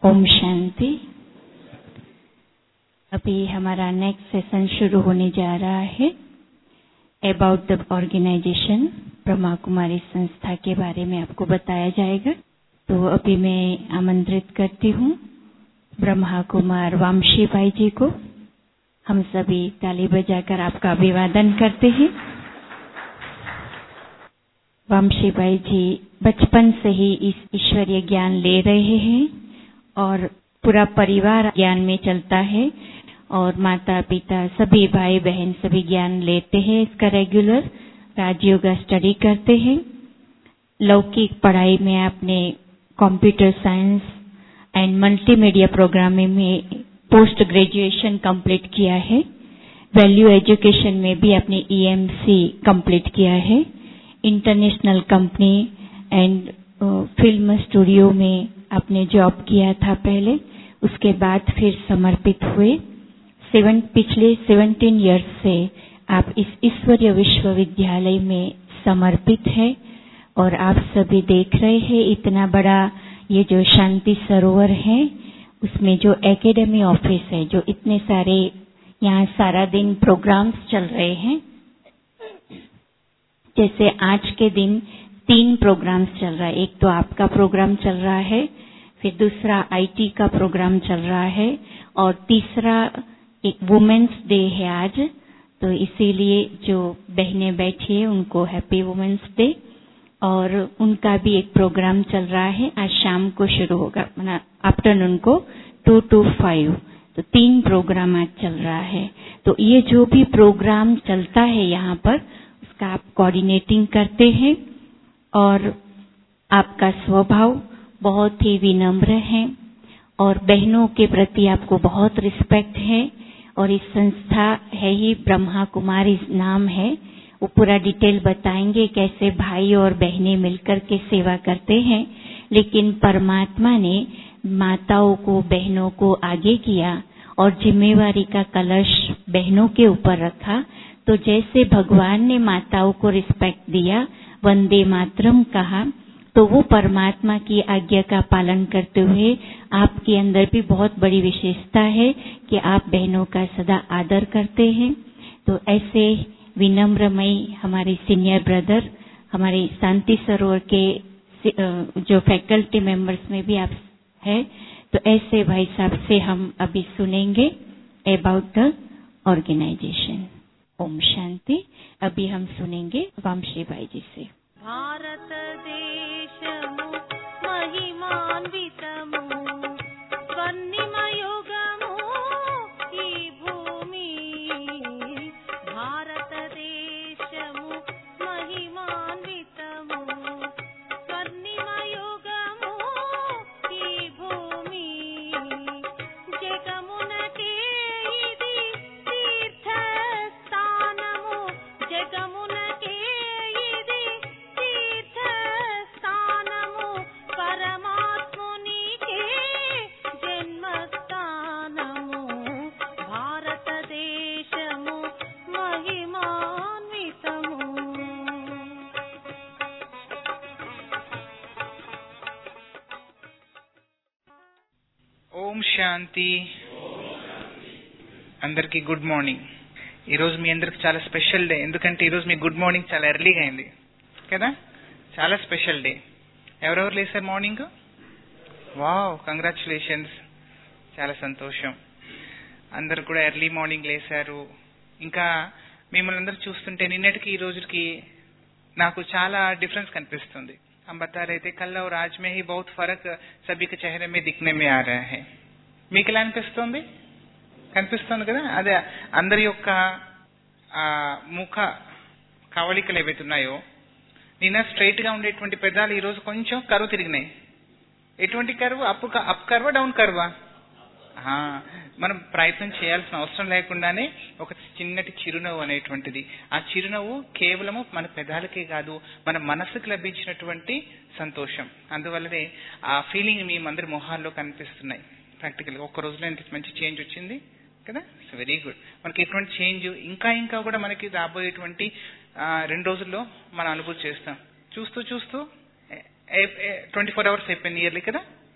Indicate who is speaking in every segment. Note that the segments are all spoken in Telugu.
Speaker 1: ओम शांति अभी हमारा नेक्स्ट सेशन शुरू होने जा रहा है about the organisation Brahma Kumari संस्था के बारे में आपको बताया जाएगा तो अभी मैं आमंत्रित करती हूँ ब्रह्मा कुमार वामशी भाई जी को हम सभी ताली बजाकर आपका अभिवादन करते हैं वामशी भाई जी बचपन से ही इस ईश्वरीय ज्ञान ले रहे हैं और पूरा परिवार ज्ञान में चलता है और माता पिता सभी भाई बहन सभी ज्ञान लेते हैं इसका रेगुलर राजयोगा स्टडी करते हैं लौकिक पढ़ाई में आपने computer science and multimedia programming में पोस्ट ग्रेजुएशन कंप्लीट किया है वैल्यू एजुकेशन में भी आपने ईएमसी कंप्लीट किया है international company and film studio में आपने जॉब किया था पहले उसके बाद फिर समर्पित हुए सेवन पिछले 17 इयर्स से आप इस ईश्वरीय विश्वविद्यालय में समर्पित है और आप सभी देख रहे हैं इतना बड़ा ये जो शांति सरोवर है उसमें जो एकेडमी ऑफिस है जो इतने सारे यहाँ सारा दिन प्रोग्राम्स चल रहे हैं जैसे आज के दिन तीन प्रोग्राम्स चल रहा है एक तो आपका प्रोग्राम चल रहा है फिर दूसरा आईटी का प्रोग्राम चल रहा है और तीसरा एक वुमेन्स डे है आज तो इसीलिए जो बहनें बैठी है उनको हैप्पी वुमेन्स डे और उनका भी एक प्रोग्राम चल रहा है आज शाम को शुरू होगा मतलब आफ्टरनून को टू टू फाइव तो तीन प्रोग्राम आज चल रहा है तो ये जो भी प्रोग्राम चलता है यहाँ पर उसका आप कोऑर्डिनेटिंग करते हैं और आपका स्वभाव बहुत ही विनम्र है और बहनों के प्रति आपको बहुत रिस्पेक्ट है और इस संस्था है ही ब्रह्मा कुमारी नाम है वो पूरा डिटेल बताएंगे कैसे भाई और बहनें मिलकर के सेवा करते हैं लेकिन परमात्मा ने माताओं को बहनों को आगे किया और जिम्मेवारी का कलश बहनों के ऊपर रखा तो जैसे भगवान ने माताओं को रिस्पेक्ट दिया वंदे मातरम कहा तो वो परमात्मा की आज्ञा का पालन करते हुए आपके अंदर भी बहुत बड़ी विशेषता है कि आप बहनों का सदा आदर करते हैं तो ऐसे विनम्रमयी हमारे सीनियर ब्रदर हमारे शांति सरोवर के जो फैकल्टी मेंबर्स में भी आप है तो ऐसे भाई साहब से हम अभी सुनेंगे about the organisation Om Shanti अभी हम सुनेंगे वामशी भाई जी से
Speaker 2: భారత దేశము మహిమాన్వితము స్వర్ణిమయుగము ఈ భూమి భారత దేశము మహిమాన్వితము స్వర్ణిమయుగము ఈ భూమి జగమునకే ఇది తీర్థస్థానము జగమునకే ఇది తీర్థస్థానము పరమాత్మునికే జన్మస్థానము భారతదేశము మహిమాన్వితము
Speaker 3: ఓం శాంతి అందరికి గుడ్ మార్నింగ్ ఈరోజు మీ అందరికి చాలా స్పెషల్ డే ఎందుకంటే ఈరోజు మీ గుడ్ మార్నింగ్ చాలా ఎర్లీగా అయింది కదా చాలా స్పెషల్ డే ఎవరెవరు లేసారు మార్నింగ్ వావ్ కంగ్రాచులేషన్స్ చాలా సంతోషం అందరు కూడా ఎర్లీ మార్నింగ్ లేసారు ఇంకా మిమ్మల్ని అందరూ చూస్తుంటే నిన్నటికి ఈ రోజుకి నాకు చాలా డిఫరెన్స్ కనిపిస్తుంది हम बता रहे थे कल और आज में ही बहुत फर्क सभी के चेहरे में दिखने में आ रहा है మీకు ఎలా అనిపిస్తుంది కనిపిస్తుంది కదా అదే అందరి యొక్క ఆ, ముఖ కవళికలు ఏవైతే ఉన్నాయో నిన్న స్ట్రైట్ గా ఉండేటువంటి పెదాలు ఈ రోజు కొంచెం కరువు తిరిగినాయి ఎటువంటి కరువు అప్ అప్ కర్వా డౌన్ కర్వా ఆ, మనం ప్రయత్నం చేయాల్సిన అవసరం లేకుండానే ఒక చిన్నటి చిరునవ్వు అనేటువంటిది ఆ చిరునవ్వు కేవలము మన పెదాలకే కాదు మన మనసుకు లభించినటువంటి సంతోషం అందువల్లనే ఆ ఫీలింగ్ మీ అందరి మొహాల్లో కనిపిస్తున్నాయి ప్రాక్టికల్ గా ఒక్క రోజులో ఇంత మంచి చేంజ్ వచ్చింది కదా వెరీ గుడ్ మనకి ఎటువంటి చేంజ్ ఇంకా ఇంకా కూడా మనకి రాబోయేటువంటి ఆ, రెండు రోజుల్లో మనం అనుభూతి చేస్తాం చూస్తూ చూస్తూ ట్వంటీ ఫోర్ అవర్స్ అయిపోయింది ఇయర్లీ కదా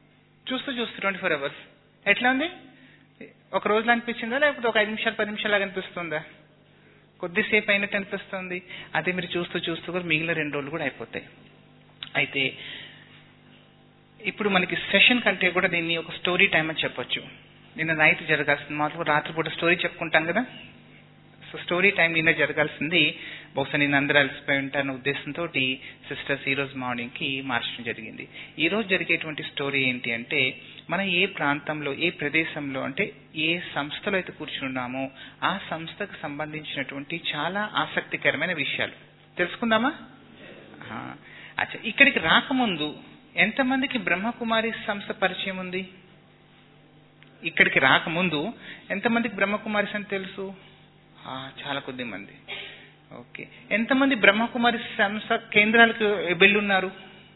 Speaker 3: చూస్తూ చూస్తూ ట్వంటీ ఫోర్ అవర్స్ ఎట్లా ఉంది ఒక రోజులో అనిపించిందా లేకపోతే ఒక ఐదు నిమిషాలు పది నిమిషాలు అనిపిస్తుందా కొద్దిసేపు అయినట్టు అనిపిస్తుంది అదే మీరు చూస్తూ చూస్తూ కూడా మిగిలిన రెండు రోజులు కూడా అయిపోతాయి అయితే ఇప్పుడు మనకి సెషన్ కంటే కూడా దీన్ని ఒక స్టోరీ టైం అని చెప్పొచ్చు నిన్న నైట్ జరగాల్సింది మాకు రాత్రిపూట స్టోరీ చెప్పుకుంటాం కదా సో స్టోరీ టైం నిన్న జరగాల్సింది బహుశా నేను అందరూ అలసిపోయి ఉంటారన్న ఉద్దేశంతో సిస్టర్స్ ఈ రోజు మార్నింగ్ కి మార్చడం జరిగింది ఈ రోజు జరిగేటువంటి స్టోరీ ఏంటి అంటే మనం ఏ ప్రాంతంలో ఏ ప్రదేశంలో అంటే ఏ సంస్థలో అయితే కూర్చున్నామో ఆ సంస్థకు సంబంధించినటువంటి చాలా ఆసక్తికరమైన విషయాలు తెలుసుకుందామా ఆ, అచ్చా ఇక్కడికి రాకముందు ఎంతమందికి బ్రహ్మకుమారి సంస్థ పరిచయం ఉంది ఇక్కడికి రాకముందు ఎంతమందికి బ్రహ్మకుమారిస్ అని తెలుసు ఆ, చాలా కొద్ది మంది ఓకే ఎంతమంది బ్రహ్మకుమారి సంస్థ కేంద్రాలకు వెళ్ళున్నారు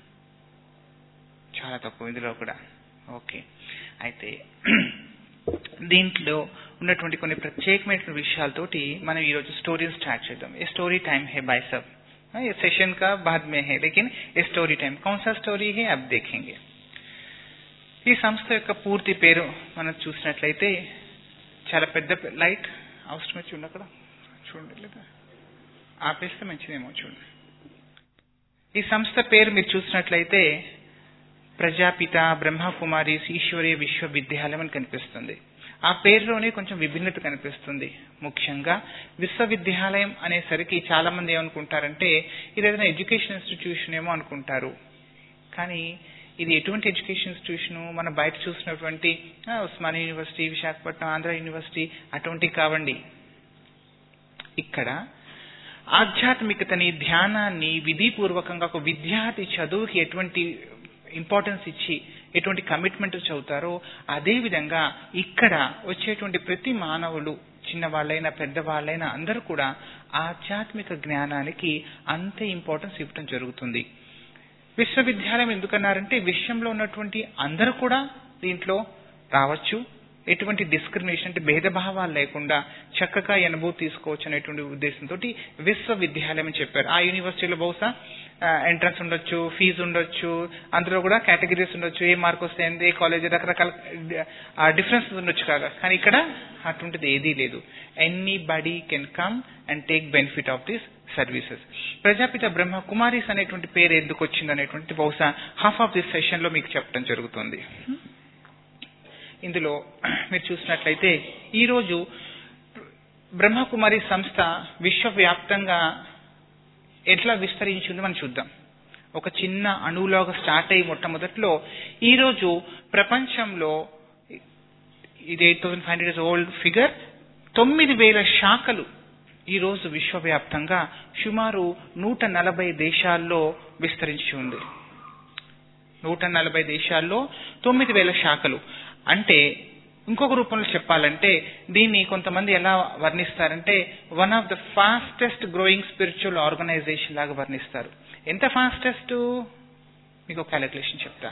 Speaker 3: చాలా తక్కువ ఇందులో కూడా ఓకే అయితే దీంట్లో ఉన్నటువంటి కొన్ని ప్రత్యేకమైన విషయాలతోటి మనం ఈరోజు స్టోరీని స్టార్ట్ చేద్దాం a story time hey boy సబ్ ये सेशन का बाद में है लेकिन ये स्टोरी टाइम कौन सा स्टोरी है अब देखेंगे ఈ సంస్థ యొక్క పూర్తి పేరు మనం చూసినట్లయితే చాలా పెద్ద పె- లైట్ అవసరం వచ్చి ఉంది అక్కడ చూడండి లేదా ఆపేస్తే మంచిదేమో చూడండి ఈ సంస్థ పేరు మీరు చూసినట్లయితే ప్రజాపిత బ్రహ్మకుమారి ఈశ్వరీయ విశ్వవిద్యాలయం అని కనిపిస్తుంది ఆ పేరులోనే కొంచెం విభిన్నత కనిపిస్తుంది ముఖ్యంగా విశ్వవిద్యాలయం అనేసరికి చాలా మంది ఏమనుకుంటారంటే ఇది ఏదైనా ఎడ్యుకేషన్ ఇన్స్టిట్యూషన్ ఏమో అనుకుంటారు కానీ ఇది ఎటువంటి ఎడ్యుకేషన్ ఇన్స్టిట్యూషన్ మనం బయట చూసినటువంటి ఆ, ఉస్మానియా యూనివర్సిటీ విశాఖపట్నం ఆంధ్ర యూనివర్సిటీ అటువంటివి కావండి ఇక్కడ ఆధ్యాత్మికతని ధ్యానాన్ని విధిపూర్వకంగా ఒక విద్యార్థి చదువుకి ఎటువంటి ఇంపార్టెన్స్ ఇచ్చి ఎటువంటి కమిట్మెంట్ చదువుతారో అదే విధంగా ఇక్కడ వచ్చేటువంటి ప్రతి మానవులు చిన్నవాళ్ళైనా పెద్దవాళ్ళైనా అందరూ కూడా ఆధ్యాత్మిక జ్ఞానానికి అంతే ఇంపార్టెన్స్ ఇవ్వటం జరుగుతుంది విశ్వవిద్యాలయం ఎందుకన్నారంటే విశ్వంలో ఉన్నటువంటి అందరూ కూడా దీంట్లో రావచ్చు ఎటువంటి డిస్క్రిమినేషన్ అంటే భేదభావాలు లేకుండా చక్కగా ఈ అనుభూతి తీసుకోవచ్చు అనేటువంటి ఉద్దేశంతో విశ్వవిద్యాలయం అని చెప్పారు ఆ యూనివర్సిటీలో బహుశా ఎంట్రన్స్ ఉండొచ్చు ఫీజు ఉండొచ్చు అందులో కూడా కేటగిరీస్ ఉండొచ్చు ఏ మార్క్ వస్తే ఏంది, ఏ కాలేజ్ రకరకాల డిఫరెన్స్ ఉండొచ్చు కాగా కానీ ఇక్కడ అటువంటిది ఏదీ లేదు anybody can come and take benefit of this services Prajapita Brahma కుమారీస్ అనేటువంటి పేరు ఎందుకు వచ్చింది అనేటువంటి బహుశా హాఫ్ ఆఫ్ దిస్ సెషన్ లో మీకు చెప్పడం జరుగుతుంది ఇందులో మీరు చూసినట్లయితే ఈ రోజు బ్రహ్మకుమారి సంస్థ విశ్వవ్యాప్తంగా ఎట్లా విస్తరించింది మనం చూద్దాం ఒక చిన్న అణువులాగా స్టార్ట్ అయ్యి మొట్టమొదట్లో ఈ రోజు ప్రపంచంలో ఇది eight thousand five hundred old figure తొమ్మిది వేల శాఖలు ఈ రోజు విశ్వవ్యాప్తంగా సుమారు నూట నలభై దేశాల్లో విస్తరించి ఉంది నూట నలభై దేశాల్లో తొమ్మిది వేల శాఖలు అంటే ఇంకొక రూపంలో చెప్పాలంటే దీన్ని కొంతమంది ఎలా వర్ణిస్తారంటే one of the fastest growing spiritual organisation లాగా వర్ణిస్తారు ఎంత ఫాస్టెస్ట్ మీకు ఒక క్యాలిక్యులేషన్ చెప్తా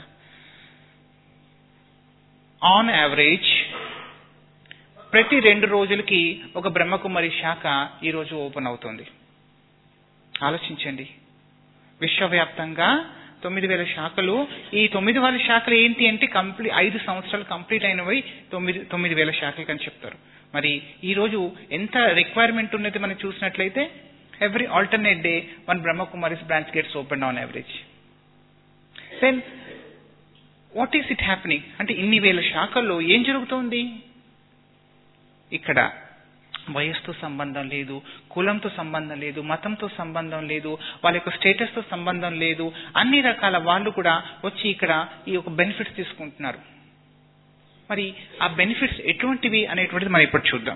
Speaker 3: ఆన్ యావరేజ్ ప్రతి రెండు రోజులకి ఒక బ్రహ్మకుమారి శాఖ ఈ రోజు ఓపెన్ అవుతుంది ఆలోచించండి విశ్వవ్యాప్తంగా తొమ్మిది వేల శాఖలు ఈ తొమ్మిది వేల శాఖలు ఏంటి అంటే కంప్లీట్ ఐదు సంవత్సరాలు కంప్లీట్ అయినవి తొమ్మిది తొమ్మిది వేల శాఖలు అని చెప్తారు మరి ఈ రోజు ఎంత రిక్వైర్మెంట్ ఉన్నది మనం చూసినట్లయితే every alternate day one Brahma Kumaris branch gets open on average then what is it happening అంటే ఇన్ని వేల శాఖల్లో ఏం జరుగుతోంది ఇక్కడ వయస్సుతో సంబంధం లేదు కులంతో సంబంధం లేదు మతంతో సంబంధం లేదు వాళ్ళ యొక్క స్టేటస్ తో సంబంధం లేదు అన్ని రకాల వాళ్ళు కూడా వచ్చి ఇక్కడ ఈ యొక్క బెనిఫిట్స్ తీసుకుంటున్నారు మరి ఆ బెనిఫిట్స్ ఎటువంటివి అనేటువంటిది మనం ఇప్పుడు చూద్దాం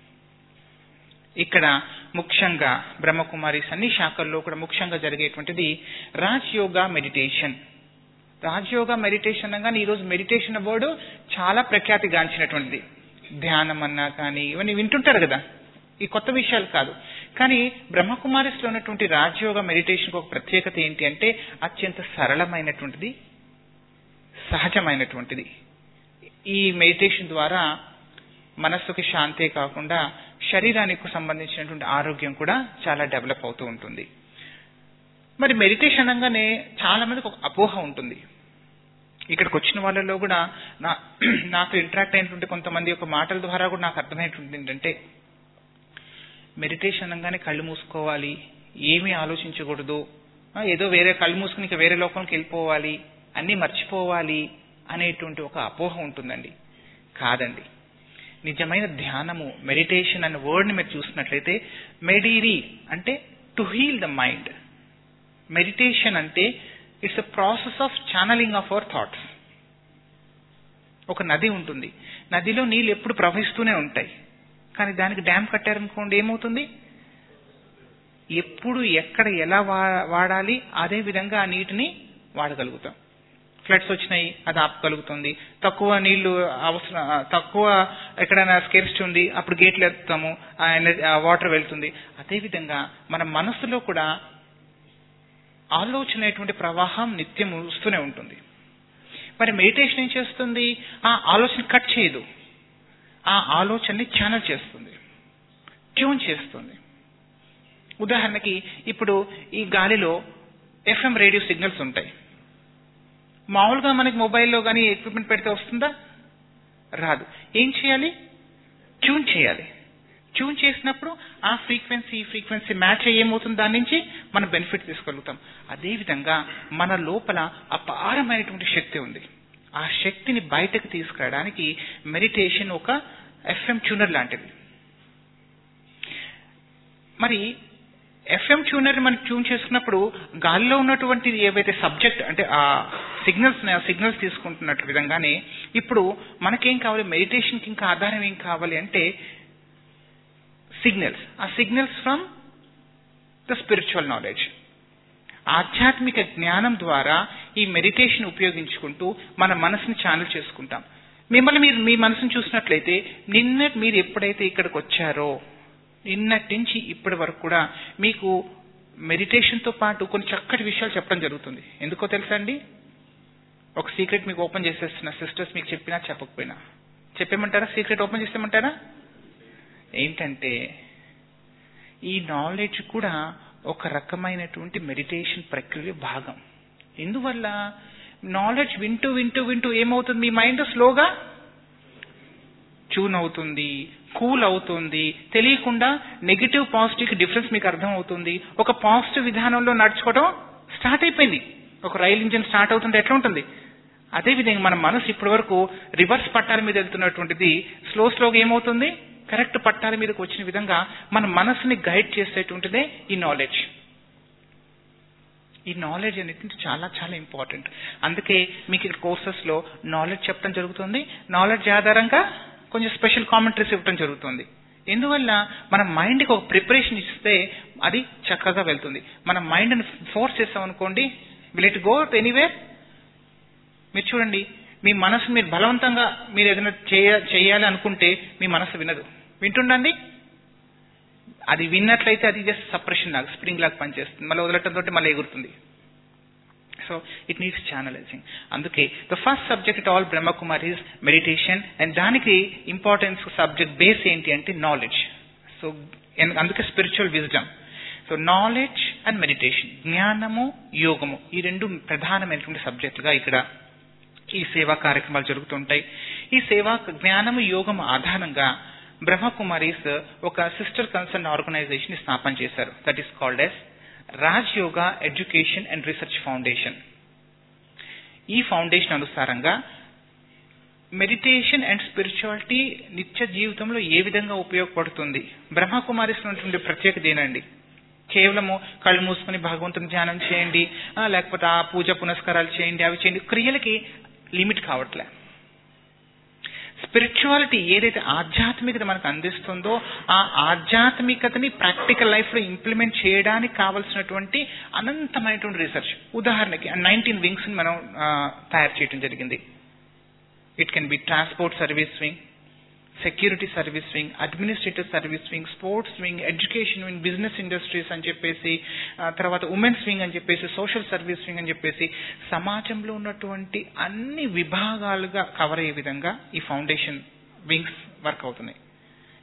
Speaker 3: ఇక్కడ ముఖ్యంగా బ్రహ్మకుమారిస్ అన్ని శాఖల్లో కూడా ముఖ్యంగా జరిగేటువంటిది రాజ్యోగా మెడిటేషన్ రాజయోగా మెడిటేషన్ అనగానే ఈరోజు మెడిటేషన్ వర్డ్ చాలా ప్రఖ్యాతిగాంచినటువంటిది ధ్యానం అన్నా కానీ ఇవన్నీ వింటుంటారు కదా ఈ కొత్త విషయాలు కాదు కానీ బ్రహ్మకుమారిస్లో ఉన్నటువంటి రాజయోగ మెడిటేషన్ ఒక ప్రత్యేకత ఏంటి అంటే అత్యంత సరళమైనటువంటిది సహజమైనటువంటిది ఈ మెడిటేషన్ ద్వారా మనస్సుకి శాంతే కాకుండా శరీరానికి సంబంధించినటువంటి ఆరోగ్యం కూడా చాలా డెవలప్ అవుతూ ఉంటుంది మరి మెడిటేషన్ అనగానే చాలా మందికి ఒక అపోహ ఉంటుంది ఇక్కడికి వచ్చిన వాళ్ళలో కూడా నా నాకు ఇంటరాక్ట్ అయినటువంటి కొంతమంది యొక్క మాటల ద్వారా కూడా నాకు అర్థమైనటువంటి ఏంటంటే మెడిటేషన్ అనగానే కళ్ళు మూసుకోవాలి ఏమీ ఆలోచించకూడదు ఆ, ఏదో వేరే కళ్ళు మూసుకుని ఇక వేరే లోకంకి వెళ్ళిపోవాలి అన్నీ మర్చిపోవాలి అనేటువంటి ఒక అపోహ ఉంటుందండి కాదండి నిజమైన ధ్యానము మెడిటేషన్ అనే వర్డ్ని మీరు చూసినట్లయితే మెడిరి అంటే to heal the mind meditation అంటే it's a process of channelling of our thoughts ఒక నది ఉంటుంది నదిలో నీళ్ళు ఎప్పుడు ప్రవహిస్తూనే ఉంటాయి కానీ దానికి డ్యామ్ కట్టారనుకోండి ఏమవుతుంది ఎప్పుడు ఎక్కడ ఎలా వా- వాడాలి అదే విధంగా ఆ నీటిని వాడగలుగుతాం ఫ్లడ్స్ వచ్చినాయి అది ఆపగలుగుతుంది తక్కువ నీళ్లు అవసరం తక్కువ ఎక్కడైనా స్కేర్స్ట్ ఉంది అప్పుడు గేట్లు ఎత్తుతాము ఆ ఎనర్జీ ఆ వాటర్ వెళ్తుంది అదేవిధంగా మన మనసులో కూడా ఆలోచన అనేటువంటి ప్రవాహం నిత్యం వస్తూనే ఉంటుంది మరి మెడిటేషన్ ఏం చేస్తుంది ఆ ఆలోచన కట్ చేయదు ఆ ఆలోచనని ఛానల్ చేస్తుంది ట్యూన్ చేస్తుంది ఉదాహరణకి ఇప్పుడు ఈ గాలిలో ఎఫ్ఎం రేడియో సిగ్నల్స్ ఉంటాయి మామూలుగా మనకి మొబైల్లో కానీ ఎక్విప్మెంట్ పెడితే వస్తుందా రాదు ఏం చేయాలి ట్యూన్ చేయాలి ట్యూన్ చేసినప్పుడు ఆ ఫ్రీక్వెన్సీ ఫ్రీక్వెన్సీ మ్యాచ్ అయ్యి ఏమవుతుంది దాని నుంచి మనం బెనిఫిట్ తీసుకోగలుగుతాం అదేవిధంగా మన లోపల అపారమైనటువంటి శక్తి ఉంది ఆ శక్తిని బయటకు తీసుకురావడానికి మెడిటేషన్ ఒక ఎఫ్ఎం ట్యూనర్ లాంటిది మరి ఎఫ్ఎం ట్యూనర్ మనం ట్యూన్ చేసుకున్నప్పుడు గాలిలో ఉన్నటువంటి ఏవైతే సబ్జెక్ట్ అంటే ఆ సిగ్నల్స్ ఆ సిగ్నల్స్ తీసుకుంటున్నట్టు విధంగానే ఇప్పుడు మనకేం కావాలి మెడిటేషన్కి ఇంకా ఆధారం ఏం కావాలి అంటే సిగ్నల్స్ ఆ signals from the spiritual knowledge ఆధ్యాత్మిక జ్ఞానం ద్వారా ఈ మెడిటేషన్ ఉపయోగించుకుంటూ మన మనసుని ఛానల్ చేసుకుంటాం మిమ్మల్ని మీరు మీ మనసును చూసినట్లయితే నిన్న మీరు ఎప్పుడైతే ఇక్కడికి వచ్చారో నిన్నటి నుంచి ఇప్పటి వరకు కూడా మీకు మెడిటేషన్తో పాటు కొన్ని చక్కటి విషయాలు చెప్పడం జరుగుతుంది ఎందుకో తెలుసా అండి ఒక సీక్రెట్ మీకు ఓపెన్ చేసేస్తున్న సిస్టర్స్ మీకు చెప్పినా చెప్పకపోయినా చెప్పేమంటారా సీక్రెట్ ఓపెన్ చేసేయమంటారా ఏంటంటే ఈ నాలెడ్జ్ కూడా ఒక రకమైనటువంటి మెడిటేషన్ ప్రక్రియ భాగం ఎందువల్ల నాలెడ్జ్ వింటూ వింటూ వింటూ ఏమవుతుంది మీ మైండ్ స్లోగా ట్యూన్ అవుతుంది కూల్ అవుతుంది తెలియకుండా నెగిటివ్ పాజిటివ్ డిఫరెన్స్ మీకు అర్థం అవుతుంది ఒక పాజిటివ్ విధానంలో నడుచుకోవడం స్టార్ట్ అయిపోయింది ఒక రైలు ఇంజిన్ స్టార్ట్ అవుతుంటే ఎట్లా ఉంటుంది అదే విధంగా మన మనసు ఇప్పటి వరకు రివర్స్ పట్టాల మీద వెళ్తున్నటువంటిది స్లో స్లోగా ఏమవుతుంది కరెక్ట్ పట్టాల మీదకి వచ్చిన విధంగా మన మనసుని గైడ్ చేసేటువంటిదే ఈ నాలెడ్జ్ ఈ నాలెడ్జ్ అనేది చాలా చాలా ఇంపార్టెంట్ అందుకే మీకు ఇక్కడ కోర్సెస్ లో నాలెడ్జ్ చెప్పడం జరుగుతుంది నాలెడ్జ్ ఆధారంగా కొంచెం స్పెషల్ కామెంటరీస్ ఇవ్వడం జరుగుతుంది ఎందువల్ల మన మైండ్కి ఒక ప్రిపరేషన్ ఇస్తే అది చక్కగా వెళ్తుంది మన మైండ్ని ఫోర్స్ చేస్తామనుకోండి విల్ ఇట్ గో ఎనీవేర్ మీరు చూడండి మీ మనసు మీరు బలవంతంగా మీరు ఏదైనా చేయ చేయాలి అనుకుంటే మీ మనసు వినదు వింటుండండి అది విన్నట్లయితే అది జస్ట్ సప్రెషన్ లాగా స్ప్రింగ్ లాగా పనిచేస్తుంది మళ్ళీ వదలటంతో మళ్ళీ ఎగురుతుంది సో ఇట్ నీడ్స్ ఛానలైజింగ్ అందుకే the first subject it all Brahma Kumar is meditation and దానికి ఇంపార్టెన్స్ సబ్జెక్ట్ బేస్ ఏంటి అంటే నాలెడ్జ్ సో అందుకే spiritual wisdom so knowledge and meditation జ్ఞానము యోగము ఈ రెండు ప్రధానమైనటువంటి సబ్జెక్టుగా ఇక్కడ ఈ సేవా కార్యక్రమాలు జరుగుతుంటాయి ఈ సేవా జ్ఞానము యోగము ఆధారంగా బ్రహ్మకుమారీస్ ఒక సిస్టర్ కన్సర్న్ ఆర్గనైజేషన్ స్థాపన చేశారు that is called as Raj Yoga education and research foundation ఈ ఫౌండేషన్ అనుసారంగా మెడిటేషన్ అండ్ స్పిరిచువాలిటీ నిత్య జీవితంలో ఏ విధంగా ఉపయోగపడుతుంది బ్రహ్మకుమారిస్ ఉన్నటువంటి ప్రత్యేకత ఏనండి కేవలము కళ్ళు మూసుకుని భగవంతుని ధ్యానం చేయండి ఆ, లేకపోతే ఆ పూజ పునస్కారాలు చేయండి అవి చేయండి క్రియలకి లిమిట్ కావట్లే స్పిరిచువాలిటీ ఏదైతే ఆధ్యాత్మికత మనకు అందిస్తుందో ఆ ఆధ్యాత్మికతని ప్రాక్టికల్ లైఫ్ లో ఇంప్లిమెంట్ చేయడానికి కావలసినటువంటి అనంతమైనటువంటి రీసెర్చ్ ఉదాహరణకి నైన్టీన్ వింగ్స్ ని మనం ఆ, తయారు చేయడం జరిగింది it can be transport service wing security service wing administrative service wing sports wing education wing business industries అని చెప్పేసి ఆ, తర్వాత ఉమెన్స్ వింగ్ అని చెప్పేసి సోషల్ సర్వీస్ వింగ్ అని చెప్పేసి సమాజంలో ఉన్నటువంటి అన్ని విభాగాలుగా కవర్ అయ్యే విధంగా ఈ ఫౌండేషన్ వింగ్స్ వర్క్ అవుతున్నాయి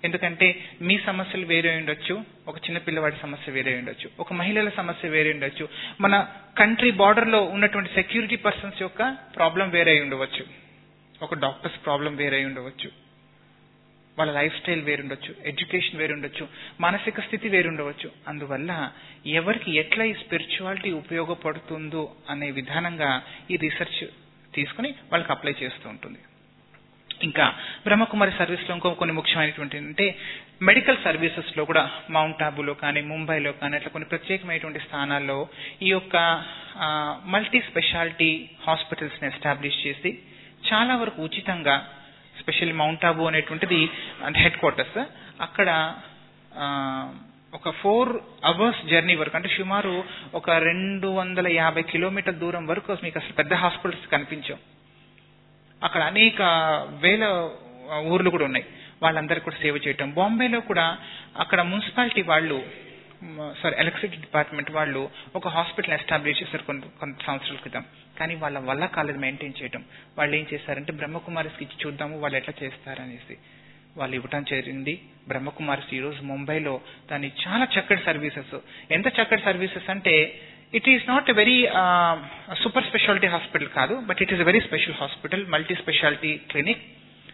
Speaker 3: ఎందుకంటే మీ సమస్యలు వేరే అయి ఉండొచ్చు ఒక చిన్న పిల్లవాడి సమస్య వేరే అయి ఉండొచ్చు ఒక మహిళల సమస్య వేరే అయి ఉండొచ్చు మన కంట్రీ బార్డర్ లో ఉన్నటువంటి సెక్యూరిటీ పర్సన్స్ యొక్క ప్రాబ్లం వేరే అయి ఉండవచ్చు ఒక డాక్టర్స్ ప్రాబ్లం వేరే అయి ఉండవచ్చు వాళ్ళ లైఫ్ స్టైల్ వేరుండొచ్చు ఎడ్యుకేషన్ వేరుండొచ్చు మానసిక స్థితి వేరుండవచ్చు అందువల్ల ఎవరికి ఎట్లా ఈ స్పిరిచువాలిటీ ఉపయోగపడుతుందో అనే విధానంగా ఈ రీసెర్చ్ తీసుకుని వాళ్ళకి అప్లై చేస్తూ ఉంటుంది ఇంకా బ్రహ్మకుమారి సర్వీస్ లో ఇంకో కొన్ని ముఖ్యమైనటువంటి అంటే మెడికల్ సర్వీసెస్ లో కూడా మౌంట్ ఆబులో కానీ ముంబైలో కానీ అట్లా కొన్ని ప్రత్యేకమైనటువంటి స్థానాల్లో ఈ యొక్క మల్టీ స్పెషాలిటీ హాస్పిటల్స్ ని ఎస్టాబ్లిష్ చేసి చాలా వరకు ఉచితంగా స్పెషల్లీ మౌంట్ ఆబు అనేటువంటిది హెడ్ క్వార్టర్స్ అక్కడ ఆ, ఒక ఫోర్ అవర్స్ జర్నీ వరకు అంటే సుమారు ఒక రెండు వందల యాభై కిలోమీటర్ దూరం వరకు మీకు అసలు పెద్ద హాస్పిటల్స్ కనిపించవు అక్కడ అనేక వేల ఊర్లు కూడా ఉన్నాయి వాళ్ళందరికీ కూడా సేవ చేయటం బాంబేలో కూడా అక్కడ మున్సిపాలిటీ వాళ్ళు సారీ ఎలక్ట్రిసిటీ డిపార్ట్మెంట్ వాళ్ళు ఒక హాస్పిటల్ ఎస్టాబ్లిష్ చేశారు కొన్ని కొన్ని సంవత్సరాల క్రితం కానీ వాళ్ళ వల్ల కాలేదు మెయింటైన్ చేయటం వాళ్ళు ఏం చేశారంటే బ్రహ్మకుమారిస్కి ఇచ్చి చూద్దాము వాళ్ళు ఎట్లా చేస్తారనేసి వాళ్ళు ఇవ్వటం జరిగింది బ్రహ్మకుమారిస్ ఈ రోజు ముంబైలో దాని చాలా చక్కటి సర్వీసెస్ ఎంత చక్కటి సర్వీసెస్ అంటే it is not a very super speciality hospital కాదు but it is a very special hospital multi speciality clinic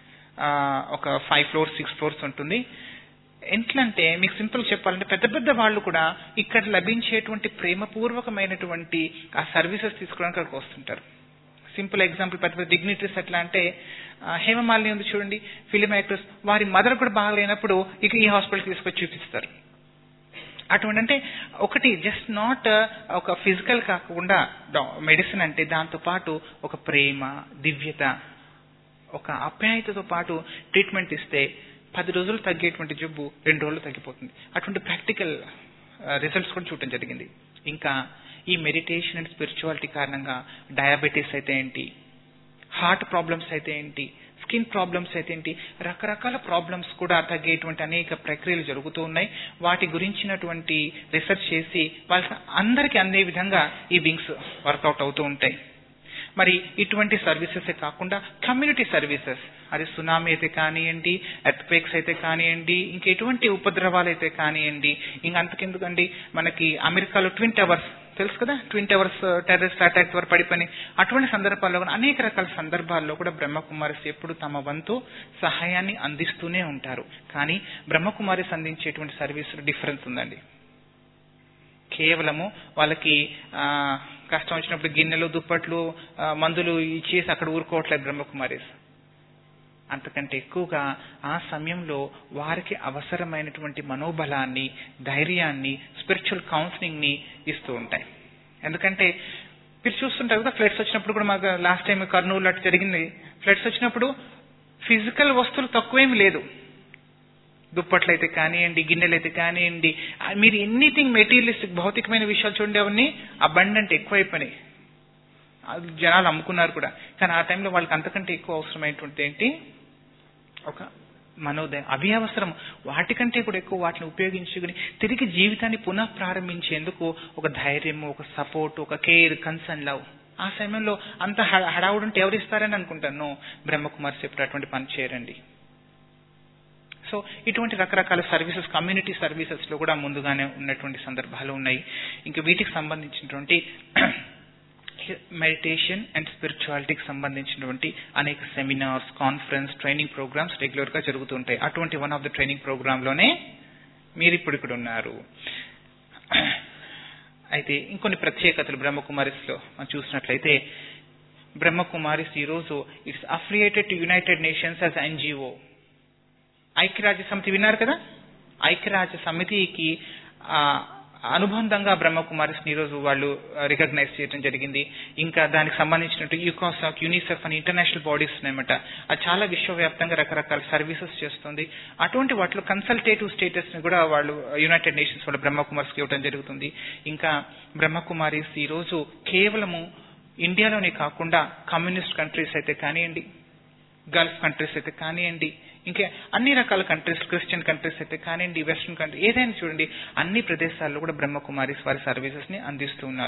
Speaker 3: ఒక ఫైవ్ ఫ్లోర్స్ సిక్స్ ఫ్లోర్స్ ఉంటుంది ఎట్లంటే మీకు సింపుల్ చెప్పాలంటే పెద్ద పెద్ద వాళ్ళు కూడా ఇక్కడ లభించేటువంటి ప్రేమపూర్వకమైనటువంటి ఆ సర్వీసెస్ తీసుకోవడానికి అక్కడికి వస్తుంటారు సింపుల్ ఎగ్జాంపుల్ పెద్ద పెద్ద డిగ్నిటరీస్ ఎట్లా అంటే ఆ, హేమమాలిని ఉంది చూడండి ఫిలిం యాక్టర్స్ వారి మదర్ కూడా బాగలేనప్పుడు ఇక ఈ హాస్పిటల్ తీసుకొచ్చి చూపిస్తారు అటువంటి అంటే ఒకటి జస్ట్ నాట్ ఒక ఫిజికల్ కాకుండా మెడిసిన్ అంటే దాంతో పాటు ఒక ప్రేమ దివ్యత ఒక ఆప్యాయతతో పాటు ట్రీట్మెంట్ ఇస్తే పది రోజులు తగ్గేటువంటి జబ్బు రెండు రోజులు తగ్గిపోతుంది అటువంటి ప్రాక్టికల్ రిజల్ట్స్ కూడా చూడటం జరిగింది ఇంకా ఈ మెడిటేషన్ అండ్ స్పిరిచువాలిటీ కారణంగా డయాబెటీస్ అయితే ఏంటి హార్ట్ ప్రాబ్లమ్స్ అయితే ఏంటి స్కిన్ ప్రాబ్లమ్స్ అయితే ఏంటి రకరకాల ప్రాబ్లమ్స్ కూడా తగ్గేటువంటి అనేక ప్రక్రియలు జరుగుతూ ఉన్నాయి వాటి గురించినటువంటి రీసెర్చ్ చేసి వాళ్ళకి అందరికీ అందే విధంగా ఈ వింగ్స్ వర్కౌట్ అవుతూ ఉంటాయి మరి ఇటువంటి సర్వీసెస్ కాకుండా కమ్యూనిటీ సర్వీసెస్ అది సునామీ అయితే కానివ్వండి ఎర్త్క్వేక్స్ అయితే కానివ్వండి ఇంకా ఎటువంటి ఉపద్రవాలు అయితే కానివ్వండి ఇంకా అంతకెందుకండి మనకి అమెరికాలో ట్విన్ టవర్స్ తెలుసు కదా ట్విన్ టవర్స్ టెర్రరిస్ట్ అటాక్ ద్వారా పడిపోయి అటువంటి సందర్భాల్లో కూడా అనేక రకాల సందర్భాల్లో కూడా బ్రహ్మకుమారిస్ ఎప్పుడు తమ వంతు సహాయాన్ని అందిస్తూనే ఉంటారు కానీ బ్రహ్మకుమారిస్ అందించేటువంటి సర్వీస్ డిఫరెన్స్ ఉందండి కేవలము వాళ్ళకి ఆ, కష్టం వచ్చినప్పుడు గిన్నెలు దుప్పట్లు ఆ, మందులు ఇచ్చేసి అక్కడ ఊరుకోవట్లేదు బ్రహ్మకుమారిస్ అంతకంటే ఎక్కువగా ఆ సమయంలో వారికి అవసరమైనటువంటి మనోబలాన్ని ధైర్యాన్ని స్పిరిచువల్ కౌన్సిలింగ్ ని ఇస్తూ ఉంటాయి ఎందుకంటే మీరు చూస్తుంటారు కదా ఫ్లడ్స్ వచ్చినప్పుడు కూడా మాకు లాస్ట్ టైం కర్నూలు అటు జరిగింది ఫ్లడ్స్ వచ్చినప్పుడు ఫిజికల్ వస్తువులు తక్కువేమి లేదు దుప్పట్లు అయితే కానివ్వండి గిన్నెలు అయితే కానివ్వండి ఆ, మీరు ఎనీథింగ్ మెటీరియలిస్టిక్ భౌతికమైన విషయాలు చూడండి అవన్నీ అబండెంట్ ఎక్కువైపోయినాయి అది జనాలు అమ్ముకున్నారు కూడా కానీ ఆ టైంలో వాళ్ళకి అంతకంటే ఎక్కువ అవసరమైనటువంటి ఏంటి ఒక మనోదయం అవి అవసరం వాటికంటే కూడా ఎక్కువ వాటిని ఉపయోగించుకుని తిరిగి జీవితాన్ని పునః ప్రారంభించేందుకు ఒక ధైర్యం ఒక సపోర్ట్ ఒక కేర్ కన్సర్న్ లవ్ ఆ సమయంలో అంత హ- హడావుడు ఉంటే ఎవరు ఇస్తారని అనుకుంటాను బ్రహ్మకుమార్ చెప్పిన అటువంటి పని చేయరండి సో ఇటువంటి రకరకాల సర్వీసెస్ కమ్యూనిటీ సర్వీసెస్ లో కూడా ముందుగానే ఉన్నటువంటి సందర్భాలు ఉన్నాయి ఇంకా వీటికి సంబంధించినటువంటి మెడిటేషన్ అండ్ స్పిరిచువాలిటీకి సంబంధించినటువంటి అనేక seminars conference training programmes regular గా జరుగుతుంటాయి అటువంటి one of the training programme లోనే మీరు ఇప్పుడు ఇక్కడ ఉన్నారు అయితే ఇంకొన్ని ప్రత్యేకతలు బ్రహ్మకుమారిస్ లో మనం చూసినట్లయితే బ్రహ్మకుమారిస్ ఈ రోజు it's affiliated to United Nations as NGO ఐక్యరాజ్య సమితి విన్నారు కదా ఐక్యరాజ్య సమితికి ఆ, అనుబంధంగా బ్రహ్మకుమారిస్ ఈ రోజు వాళ్ళు రికగ్నైజ్ చేయడం జరిగింది ఇంకా దానికి సంబంధించినట్టు యూకాసాక్ యూనిసెఫ్ అని ఇంటర్నేషనల్ బాడీస్ ఉన్నాయన్నమాట అది చాలా విశ్వవ్యాప్తంగా రకరకాల సర్వీసెస్ చేస్తుంది అటువంటి వాటిలో కన్సల్టేటివ్ స్టేటస్ ని కూడా వాళ్ళు యునైటెడ్ నేషన్స్ వాళ్ళు బ్రహ్మకుమారిస్ ఇవ్వడం జరుగుతుంది ఇంకా బ్రహ్మకుమారిస్ ఈ రోజు కేవలము ఇండియాలోనే కాకుండా కమ్యూనిస్ట్ కంట్రీస్ అయితే కానివ్వండి గల్ఫ్ కంట్రీస్ అయితే కానివ్వండి ఇంకా అన్ని రకాల కంట్రీస్ క్రిస్టియన్ కంట్రీస్ అయితే కానివ్వండి వెస్ట్రన్ కంట్రీ ఏదైనా చూడండి అన్ని ప్రదేశాల్లో కూడా బ్రహ్మకుమారిస్ వారి సర్వీసెస్ ని అందిస్తూ ఉన్నారు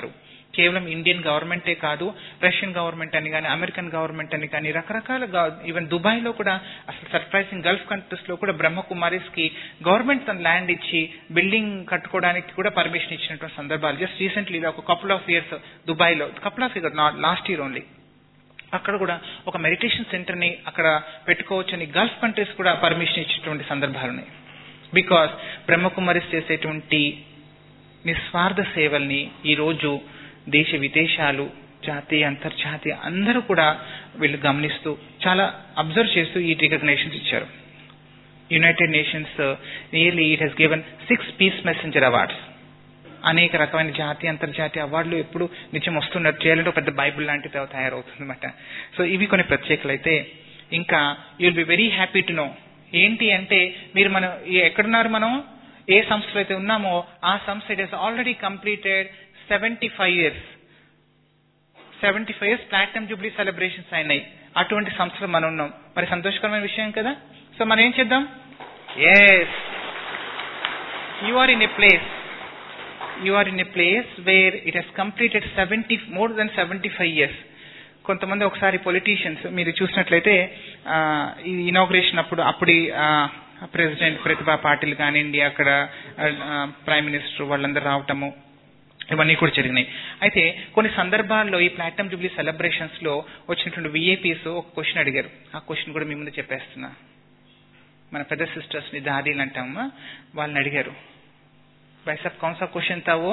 Speaker 3: కేవలం ఇండియన్ గవర్నమెంటే కాదు రష్యన్ గవర్నమెంట్ అని కానీ అమెరికన్ గవర్నమెంట్ అని కానీ రకరకాల ఈవెన్ దుబాయ్ లో కూడా అసలు సర్ప్రైజింగ్ గల్ఫ్ కంట్రీస్ లో కూడా బ్రహ్మకుమారిస్ కి గవర్నమెంట్ తన ల్యాండ్ ఇచ్చి బిల్డింగ్ కట్టుకోవడానికి కూడా పర్మిషన్ ఇచ్చినటువంటి సందర్భాలు జస్ట్ రీసెంట్లీ ఒక కపుల్ ఆఫ్ ఇయర్స్ దుబాయ్ లో couple of year last year only అక్కడ కూడా ఒక మెడిటేషన్ సెంటర్ ని అక్కడ పెట్టుకోవచ్చని గల్ఫ్ కంట్రీస్ కూడా పర్మిషన్ ఇచ్చినటువంటి సందర్భాలు ఉన్నాయి బికాస్ బ్రహ్మకుమారిస్ చేసేటువంటి నిస్వార్థ సేవల్ని ఈ రోజు దేశ విదేశాలు జాతీయ అంతర్జాతీయ అందరూ కూడా వీళ్ళు గమనిస్తూ చాలా అబ్జర్వ్ చేస్తూ ఈ రికగ్నేషన్స్ ఇచ్చారు United Nations nearly it has given six peace messenger awards అనేక రకమైన జాతీయ అంతర్జాతీయ అవార్డులు ఎప్పుడు నిత్యం వస్తున్నారు చేయాలంటే ఒక పెద్ద బైబుల్ లాంటిది తయారవుతుంది అనమాట సో ఇవి కొన్ని ప్రత్యేకలు అయితే ఇంకా you'll be very happy to know ఏంటి అంటే మీరు మనం ఈ- ఎక్కడున్నారు మనం ఏ సంస్థలో అయితే ఉన్నామో ఆ సంస్థ it has already completed seventy five years seventy five years platinum jubilee celebrations అయినాయి అటువంటి సంస్థలో మనం ఉన్నాం మరి సంతోషకరమైన విషయం కదా సో మనం ఏం చేద్దాం as you are in a place you are in a place where it has completed 70 more than 75 years కొంతమంది ఒకసారి పొలిటీషియన్స్ మీరు చూసినట్లయితే ఆ, ఈ ఇనాగ్రేషన్ అప్పుడు అప్పుడు ప్రెసిడెంట్ ప్రతిభా పాటిల్ కానివ్వండి అక్కడ ప్రైమ్ మినిస్టర్ వాళ్ళందరూ రావటము ఇవన్నీ కూడా జరిగినాయి అయితే కొన్ని సందర్భాల్లో ఈ ప్లాటినం జూబ్లీ సెలబ్రేషన్స్ లో వచ్చినటువంటి విఐపీస్ ఒక క్వశ్చన్ అడిగారు ఆ క్వశ్చన్ కూడా మీ ముందు చెప్పేస్తున్నా మన పెద్ద సిస్టర్స్ ని దాదీలు అంటామా వాళ్ళని అడిగారు भाई साहब कौन सा क्वेश्चन था वो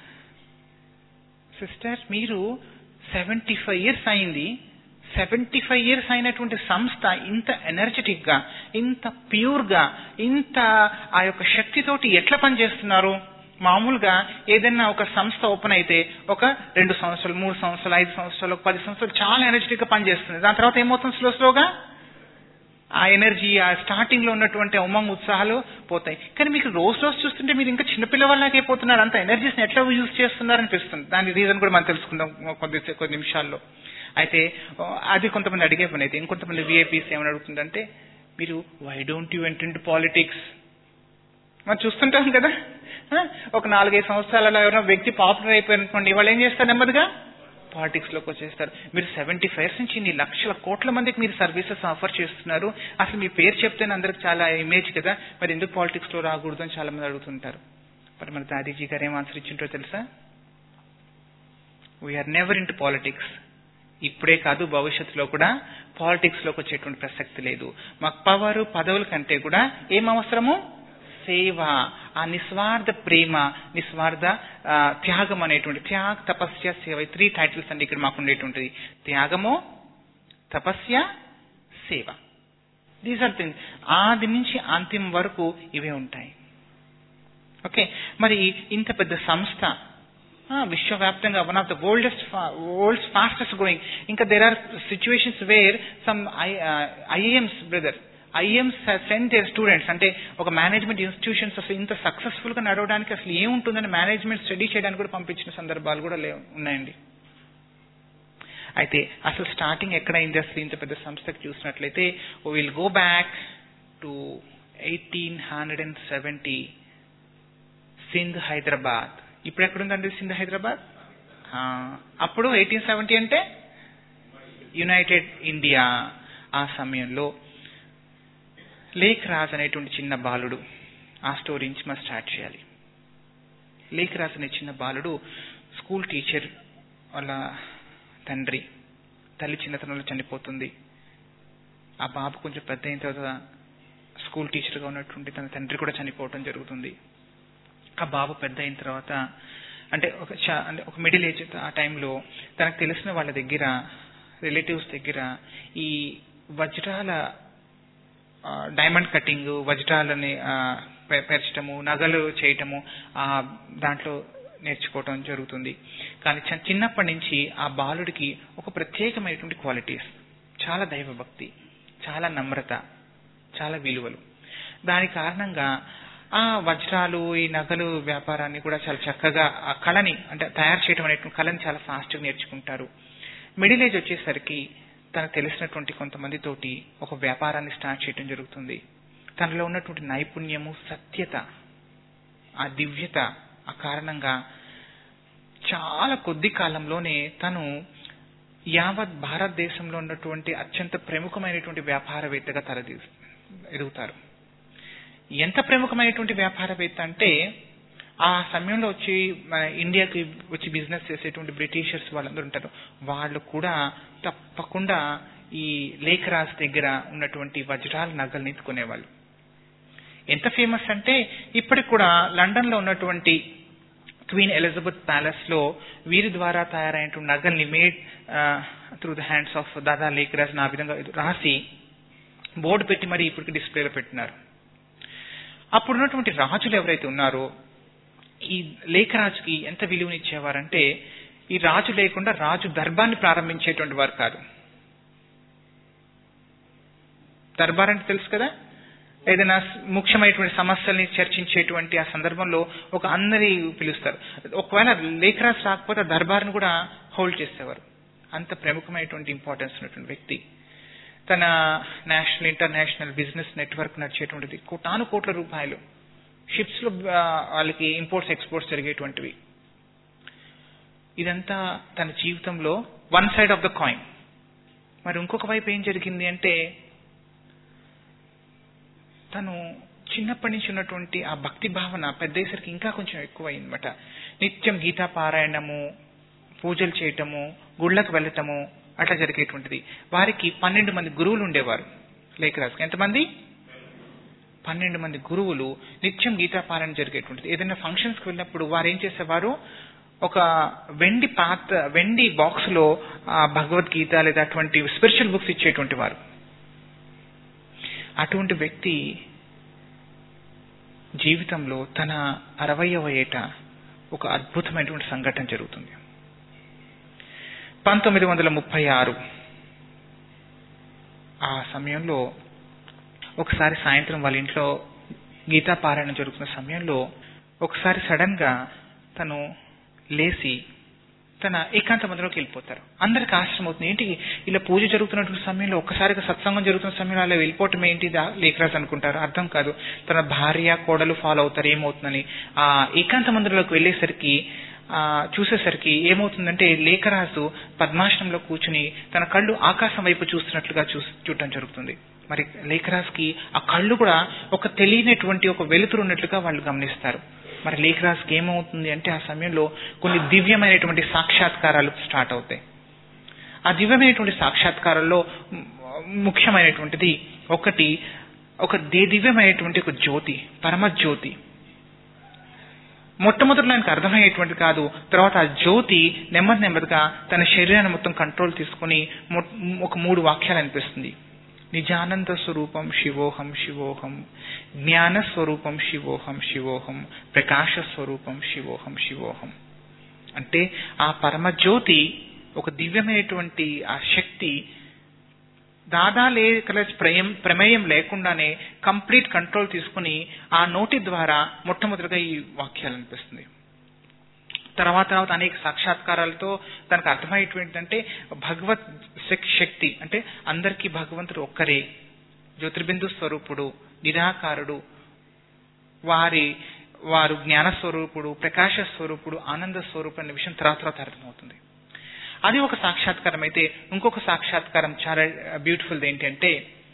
Speaker 3: సిస్టర్ మీరు సెవెంటీ ఫైవ్ ఇయర్స్ అయింది సెవెంటీ ఫైవ్ ఇయర్స్ అయినటువంటి సంస్థ ఇంత ఎనర్జెటిక్ గా ఇంత ప్యూర్ గా ఇంత ఆ యొక్క శక్తితోటి ఎట్లా పనిచేస్తున్నారు మామూలుగా ఏదైనా ఒక సంస్థ ఓపెన్ అయితే ఒక రెండు సంవత్సరాలు మూడు సంవత్సరాలు ఐదు సంవత్సరాలు ఒక పది సంవత్సరాలు చాలా ఎనర్జెటిక్ గా పనిచేస్తుంది దాని తర్వాత ఏమవుతుంది స్లో స్లోగా ఆ ఎనర్జీ ఆ స్టార్టింగ్ లో ఉన్నటువంటి ఉమంగ్ ఉత్సాహాలు పోతాయి కానీ మీకు రోజు రోజు చూస్తుంటే మీరు ఇంకా చిన్నపిల్లవాళ్ళకి అయిపోతున్నారు అంత ఎనర్జీస్ ఎట్లా యూజ్ చేస్తున్నారు అనిపిస్తుంది దాని రీజన్ కూడా మనం తెలుసుకుందాం కొద్ది కొద్ది నిమిషాల్లో అయితే ఆ, అది కొంతమంది అడిగే పని అయితే ఇంకొంతమంది విఐపీస్ ఏమని అడుగుతుందంటే మీరు why don't you enter into politics మనం చూస్తుంటాం కదా ఆ, ఒక నాలుగైదు సంవత్సరాలలో ఎవరైనా వ్యక్తి పాపులర్ అయిపోయారు అనుకోండి వాళ్ళు ఏం చేస్తారు నెమ్మదిగా పాలిటిక్స్ లోకి వచ్చేస్తారు మీరు సెవెంటీ ఫైవ్ నుంచి ఇన్ని లక్షల కోట్ల మందికి మీరు సర్వీసెస్ ఆఫర్ చేస్తున్నారు అసలు మీ పేరు చెప్తేనే అందరికి చాలా ఇమేజ్ కదా మరి ఎందుకు పాలిటిక్స్ లో రాకూడదు అని చాలా మంది అడుగుతుంటారు మరి మన దాదీజీ గారు ఏం ఆన్సర్ ఇచ్చింటో తెలుసా we are never into politics ఇప్పుడే కాదు భవిష్యత్తులో కూడా పాలిటిక్స్ లోకి వచ్చేటువంటి ప్రసక్తి లేదు మాకు పవర్ పదవుల కంటే కూడా ఏం అవసరము సేవ ఆ నిస్వార్థ ప్రేమ నిస్వార్థ ఆ, త్యాగం అనేటువంటి త్యాగ తపస్య సేవ త్రీ టైటిల్స్ అండి ఇక్కడ మాకు ఉండేటువంటిది త్యాగము తపస్య సేవ దీస్ ఆర్ థింగ్స్ ఆది నుంచి అంతిమ వరకు ఇవే ఉంటాయి ఓకే మరి ఇంత పెద్ద సంస్థ ఆ, విశ్వవ్యాప్తంగా one of the oldest world's fastest growing ఇంకా there are situations where some IIMs brother IIMs send their students అంటే ఒక మేనేజ్మెంట్ ఇన్స్టిట్యూషన్స్ అసలు ఇంత సక్సెస్ఫుల్ గా నడవడానికి అసలు ఏముంటుందని మేనేజ్మెంట్ స్టడీ చేయడానికి కూడా పంపించిన సందర్భాలు కూడా లేవు ఉన్నాయండి అయితే అసలు స్టార్టింగ్ ఎక్కడైంది అసలు ఇంత పెద్ద సంస్థకి చూసినట్లయితే will go back to eighteen hundred and seventy Sindh Hyderabad ఇప్పుడు ఎక్కడుందండి సింధ్ హైదరాబాద్ ఆ, అప్పుడు ఎయిటీన్ సెవెంటీ అంటే యునైటెడ్ ఇండియా ఆ సమయంలో లేఖ్ రాజ్ అనేటువంటి చిన్న బాలుడు ఆ స్టోరీ నుంచి మనం స్టార్ట్ చేయాలి లేఖ్ రాజ్ అనే చిన్న బాలుడు స్కూల్ టీచర్ వాళ్ళ తండ్రి తల్లి చిన్నతనంలో చనిపోతుంది ఆ బాబు కొంచెం పెద్ద అయిన తర్వాత స్కూల్ టీచర్గా ఉన్నటువంటి తన తండ్రి కూడా చనిపోవటం జరుగుతుంది ఆ బాబు పెద్ద అయిన తర్వాత అంటే ఒక చా- అంటే ఒక మిడిల్ ఏజ్ ఆ టైంలో తనకు తెలిసిన వాళ్ళ దగ్గర రిలేటివ్స్ దగ్గర ఈ వజ్రాల ఆ, డైమండ్ కటింగ్ వజ్రాలని ఆ, పె- పెంచటము నగలు చేయటము ఆ దాంట్లో నేర్చుకోవటం జరుగుతుంది కానీ చ- చిన్నప్పటి నుంచి ఆ బాలుడికి ఒక ప్రత్యేకమైనటువంటి క్వాలిటీస్ చాలా దైవభక్తి చాలా నమ్రత చాలా విలువలు దాని కారణంగా ఆ వజ్రాలు ఈ నగలు వ్యాపారాన్ని కూడా చాలా చక్కగా ఆ కళని అంటే తయారు చేయడం అనేటువంటి కళని చాలా ఫాస్ట్గా నేర్చుకుంటారు మిడిల్ ఏజ్ వచ్చేసరికి తనకు తెలిసినటువంటి కొంతమంది తోటి ఒక వ్యాపారాన్ని స్టార్ట్ చేయడం జరుగుతుంది తనలో ఉన్నటువంటి నైపుణ్యము సత్యత ఆ దివ్యత ఆ కారణంగా చాలా కొద్ది కాలంలోనే తను యావత్ భారతదేశంలో ఉన్నటువంటి అత్యంత ప్రముఖమైనటువంటి వ్యాపారవేత్తగా తలదీ ఎదుగుతారు ఎంత ప్రముఖమైనటువంటి వ్యాపారవేత్త అంటే ఆ సమయంలో వచ్చి మన ఇండియాకి వచ్చి బిజినెస్ చేసేటువంటి బ్రిటిషర్స్ వాళ్ళందరూ ఉంటారు వాళ్ళు కూడా తప్పకుండా ఈ లేఖరాజ్ దగ్గర ఉన్నటువంటి వజ్రాల నగల్ని కొనేవాళ్ళు ఎంత ఫేమస్ అంటే ఇప్పటికి కూడా లండన్ లో ఉన్నటువంటి క్వీన్ ఎలిజబెత్ ప్యాలెస్ లో వీరి ద్వారా తయారైనటువంటి నగల్ని made through the hands of Dada Lekhraj ఆ విధంగా రాసి బోర్డు పెట్టి మరి ఇప్పటికి డిస్ప్లేలో పెట్టినారు అప్పుడు ఉన్నటువంటి రాజులు ఎవరైతే ఉన్నారో ఈ లేఖరాజుకి ఎంత విలువనిచ్చేవారంటే ఈ రాజు లేకుండా రాజు దర్బార్ని ప్రారంభించేటువంటి వారు కాదు దర్బార్ అంటే తెలుసు కదా ఏదైనా ముఖ్యమైనటువంటి సమస్యల్ని చర్చించేటువంటి ఆ సందర్భంలో ఒక అందరి పిలుస్తారు ఒకవేళ లేఖరాజు రాకపోతే ఆ దర్బార్ని కూడా హోల్డ్ చేసేవారు అంత ప్రముఖమైనటువంటి ఇంపార్టెన్స్ ఉన్నటువంటి వ్యక్తి తన నేషనల్ ఇంటర్నేషనల్ బిజినెస్ నెట్వర్క్ నడిచేటువంటిది కోటాను కోట్ల రూపాయలు షిప్స్ లో ఆ, వాళ్ళకి ఇంపోర్ట్స్ ఎక్స్పోర్ట్స్ జరిగేటువంటివి ఇదంతా తన జీవితంలో one side of the coin మరి ఇంకొక వైపు ఏం జరిగింది అంటే తను చిన్నప్పటి నుంచి ఉన్నటువంటి ఆ భక్తి భావన పెద్దయ్యేసరికి ఇంకా కొంచెం ఎక్కువ అయిందన్నమాట నిత్యం గీతా పారాయణము పూజలు చేయటము గుళ్ళకు వెళ్ళటము అట్లా జరిగేటువంటిది వారికి పన్నెండు మంది గురువులు ఉండేవారు లేఖరాజుకి ఎంతమంది పన్నెండు మంది గురువులు నిత్యం గీతా పారాయణ జరిగేటువంటిది ఏదైనా ఫంక్షన్స్ కి వెళ్ళినప్పుడు వారు ఏం చేసేవారు ఒక వెండి పాత వెండి బాక్స్ లో ఆ భగవద్గీత లేదా అటువంటి స్పిరిచువల్ బుక్స్ ఇచ్చేటువంటి వారు అటువంటి వ్యక్తి జీవితంలో తన అరవయవ ఏట ఒక అద్భుతమైనటువంటి సంఘటన జరుగుతుంది పంతొమ్మిది వందల ముప్పై ఆరు ఆ సమయంలో ఒకసారి సాయంత్రం వాళ్ళ ఇంట్లో గీతా పారాయణ జరుగుతున్న సమయంలో ఒకసారి సడన్ గా తను లేచి తన ఏకాంత మందిలోకి వెళ్ళిపోతారు అందరికి ఆశ్చర్యం అవుతుంది ఏంటి ఇలా పూజ జరుగుతున్నటువంటి సమయంలో ఒక్కసారిగా సత్సంగం జరుగుతున్న సమయంలో అలా వెళ్ళిపోవటం ఏంటి దా- లేఖరాజు అనుకుంటారు అర్థం కాదు తన భార్య కోడలు ఫాలో అవుతారు ఏమవుతుందని ఆ ఏకాంత మందిరంలోకి వెళ్ళేసరికి ఆ చూసేసరికి ఏమవుతుందంటే లేఖరాజు పద్మాసనంలో కూర్చుని తన కళ్ళు ఆకాశం వైపు చూస్తున్నట్లుగా చూ చూడటం జరుగుతుంది మరి లేఖరాజుకి ఆ కళ్ళు కూడా ఒక తెలియనటువంటి ఒక వెలుతురు ఉన్నట్లుగా వాళ్ళు గమనిస్తారు మరి లేఖరాజుకి ఏమవుతుంది అంటే ఆ సమయంలో కొన్ని దివ్యమైనటువంటి సాక్షాత్కారాలు స్టార్ట్ అవుతాయి ఆ దివ్యమైనటువంటి సాక్షాత్కారాల్లో మ్, ముఖ్యమైనటువంటిది ఒకటి ఒక దే- దివ్యమైనటువంటి ఒక జ్యోతి పరమ జ్యోతి మొట్టమొదటి ఆయనకు అర్థమయ్యేటువంటి కాదు తర్వాత ఆ జ్యోతి నెమ్మది నెమ్మదిగా తన శరీరాన్ని మొత్తం కంట్రోల్ తీసుకుని మొ- ఒక మూడు వాక్యాలు అనిపిస్తుంది నిజానంద స్వరూపం శివోహం శివోహం జ్ఞాన స్వరూపం శివోహం శివోహం ప్రకాశ స్వరూపం శివోహం శివోహం అంటే ఆ పరమజ్యోతి ఒక దివ్యమైనటువంటి ఆ శక్తి దాదా లేఖల ప్రయం ప్రమేయం లేకుండానే కంప్లీట్ కంట్రోల్ తీసుకుని ఆ నోటి ద్వారా మొట్టమొదటిగా ఈ వాక్యాలు అనిపిస్తుంది తర్వాత తర్వాత అనేక సాక్షాత్కారాలతో తనకు అర్థమయ్యేటువంటి భగవత్ శక్- శక్తి అంటే అందరికీ భగవంతుడు ఒక్కరే జ్యోతిర్బిందు స్వరూపుడు నిరాకారుడు వారి వారు జ్ఞాన స్వరూపుడు ప్రకాశ స్వరూపుడు ఆనంద స్వరూపుడు అనే విషయం తర్వాత తర్వాత అర్థమవుతుంది అది ఒక సాక్షాత్కారం అయితే ఇంకొక సాక్షాత్కారం చాలా బ్యూటిఫుల్ ఏంటంటే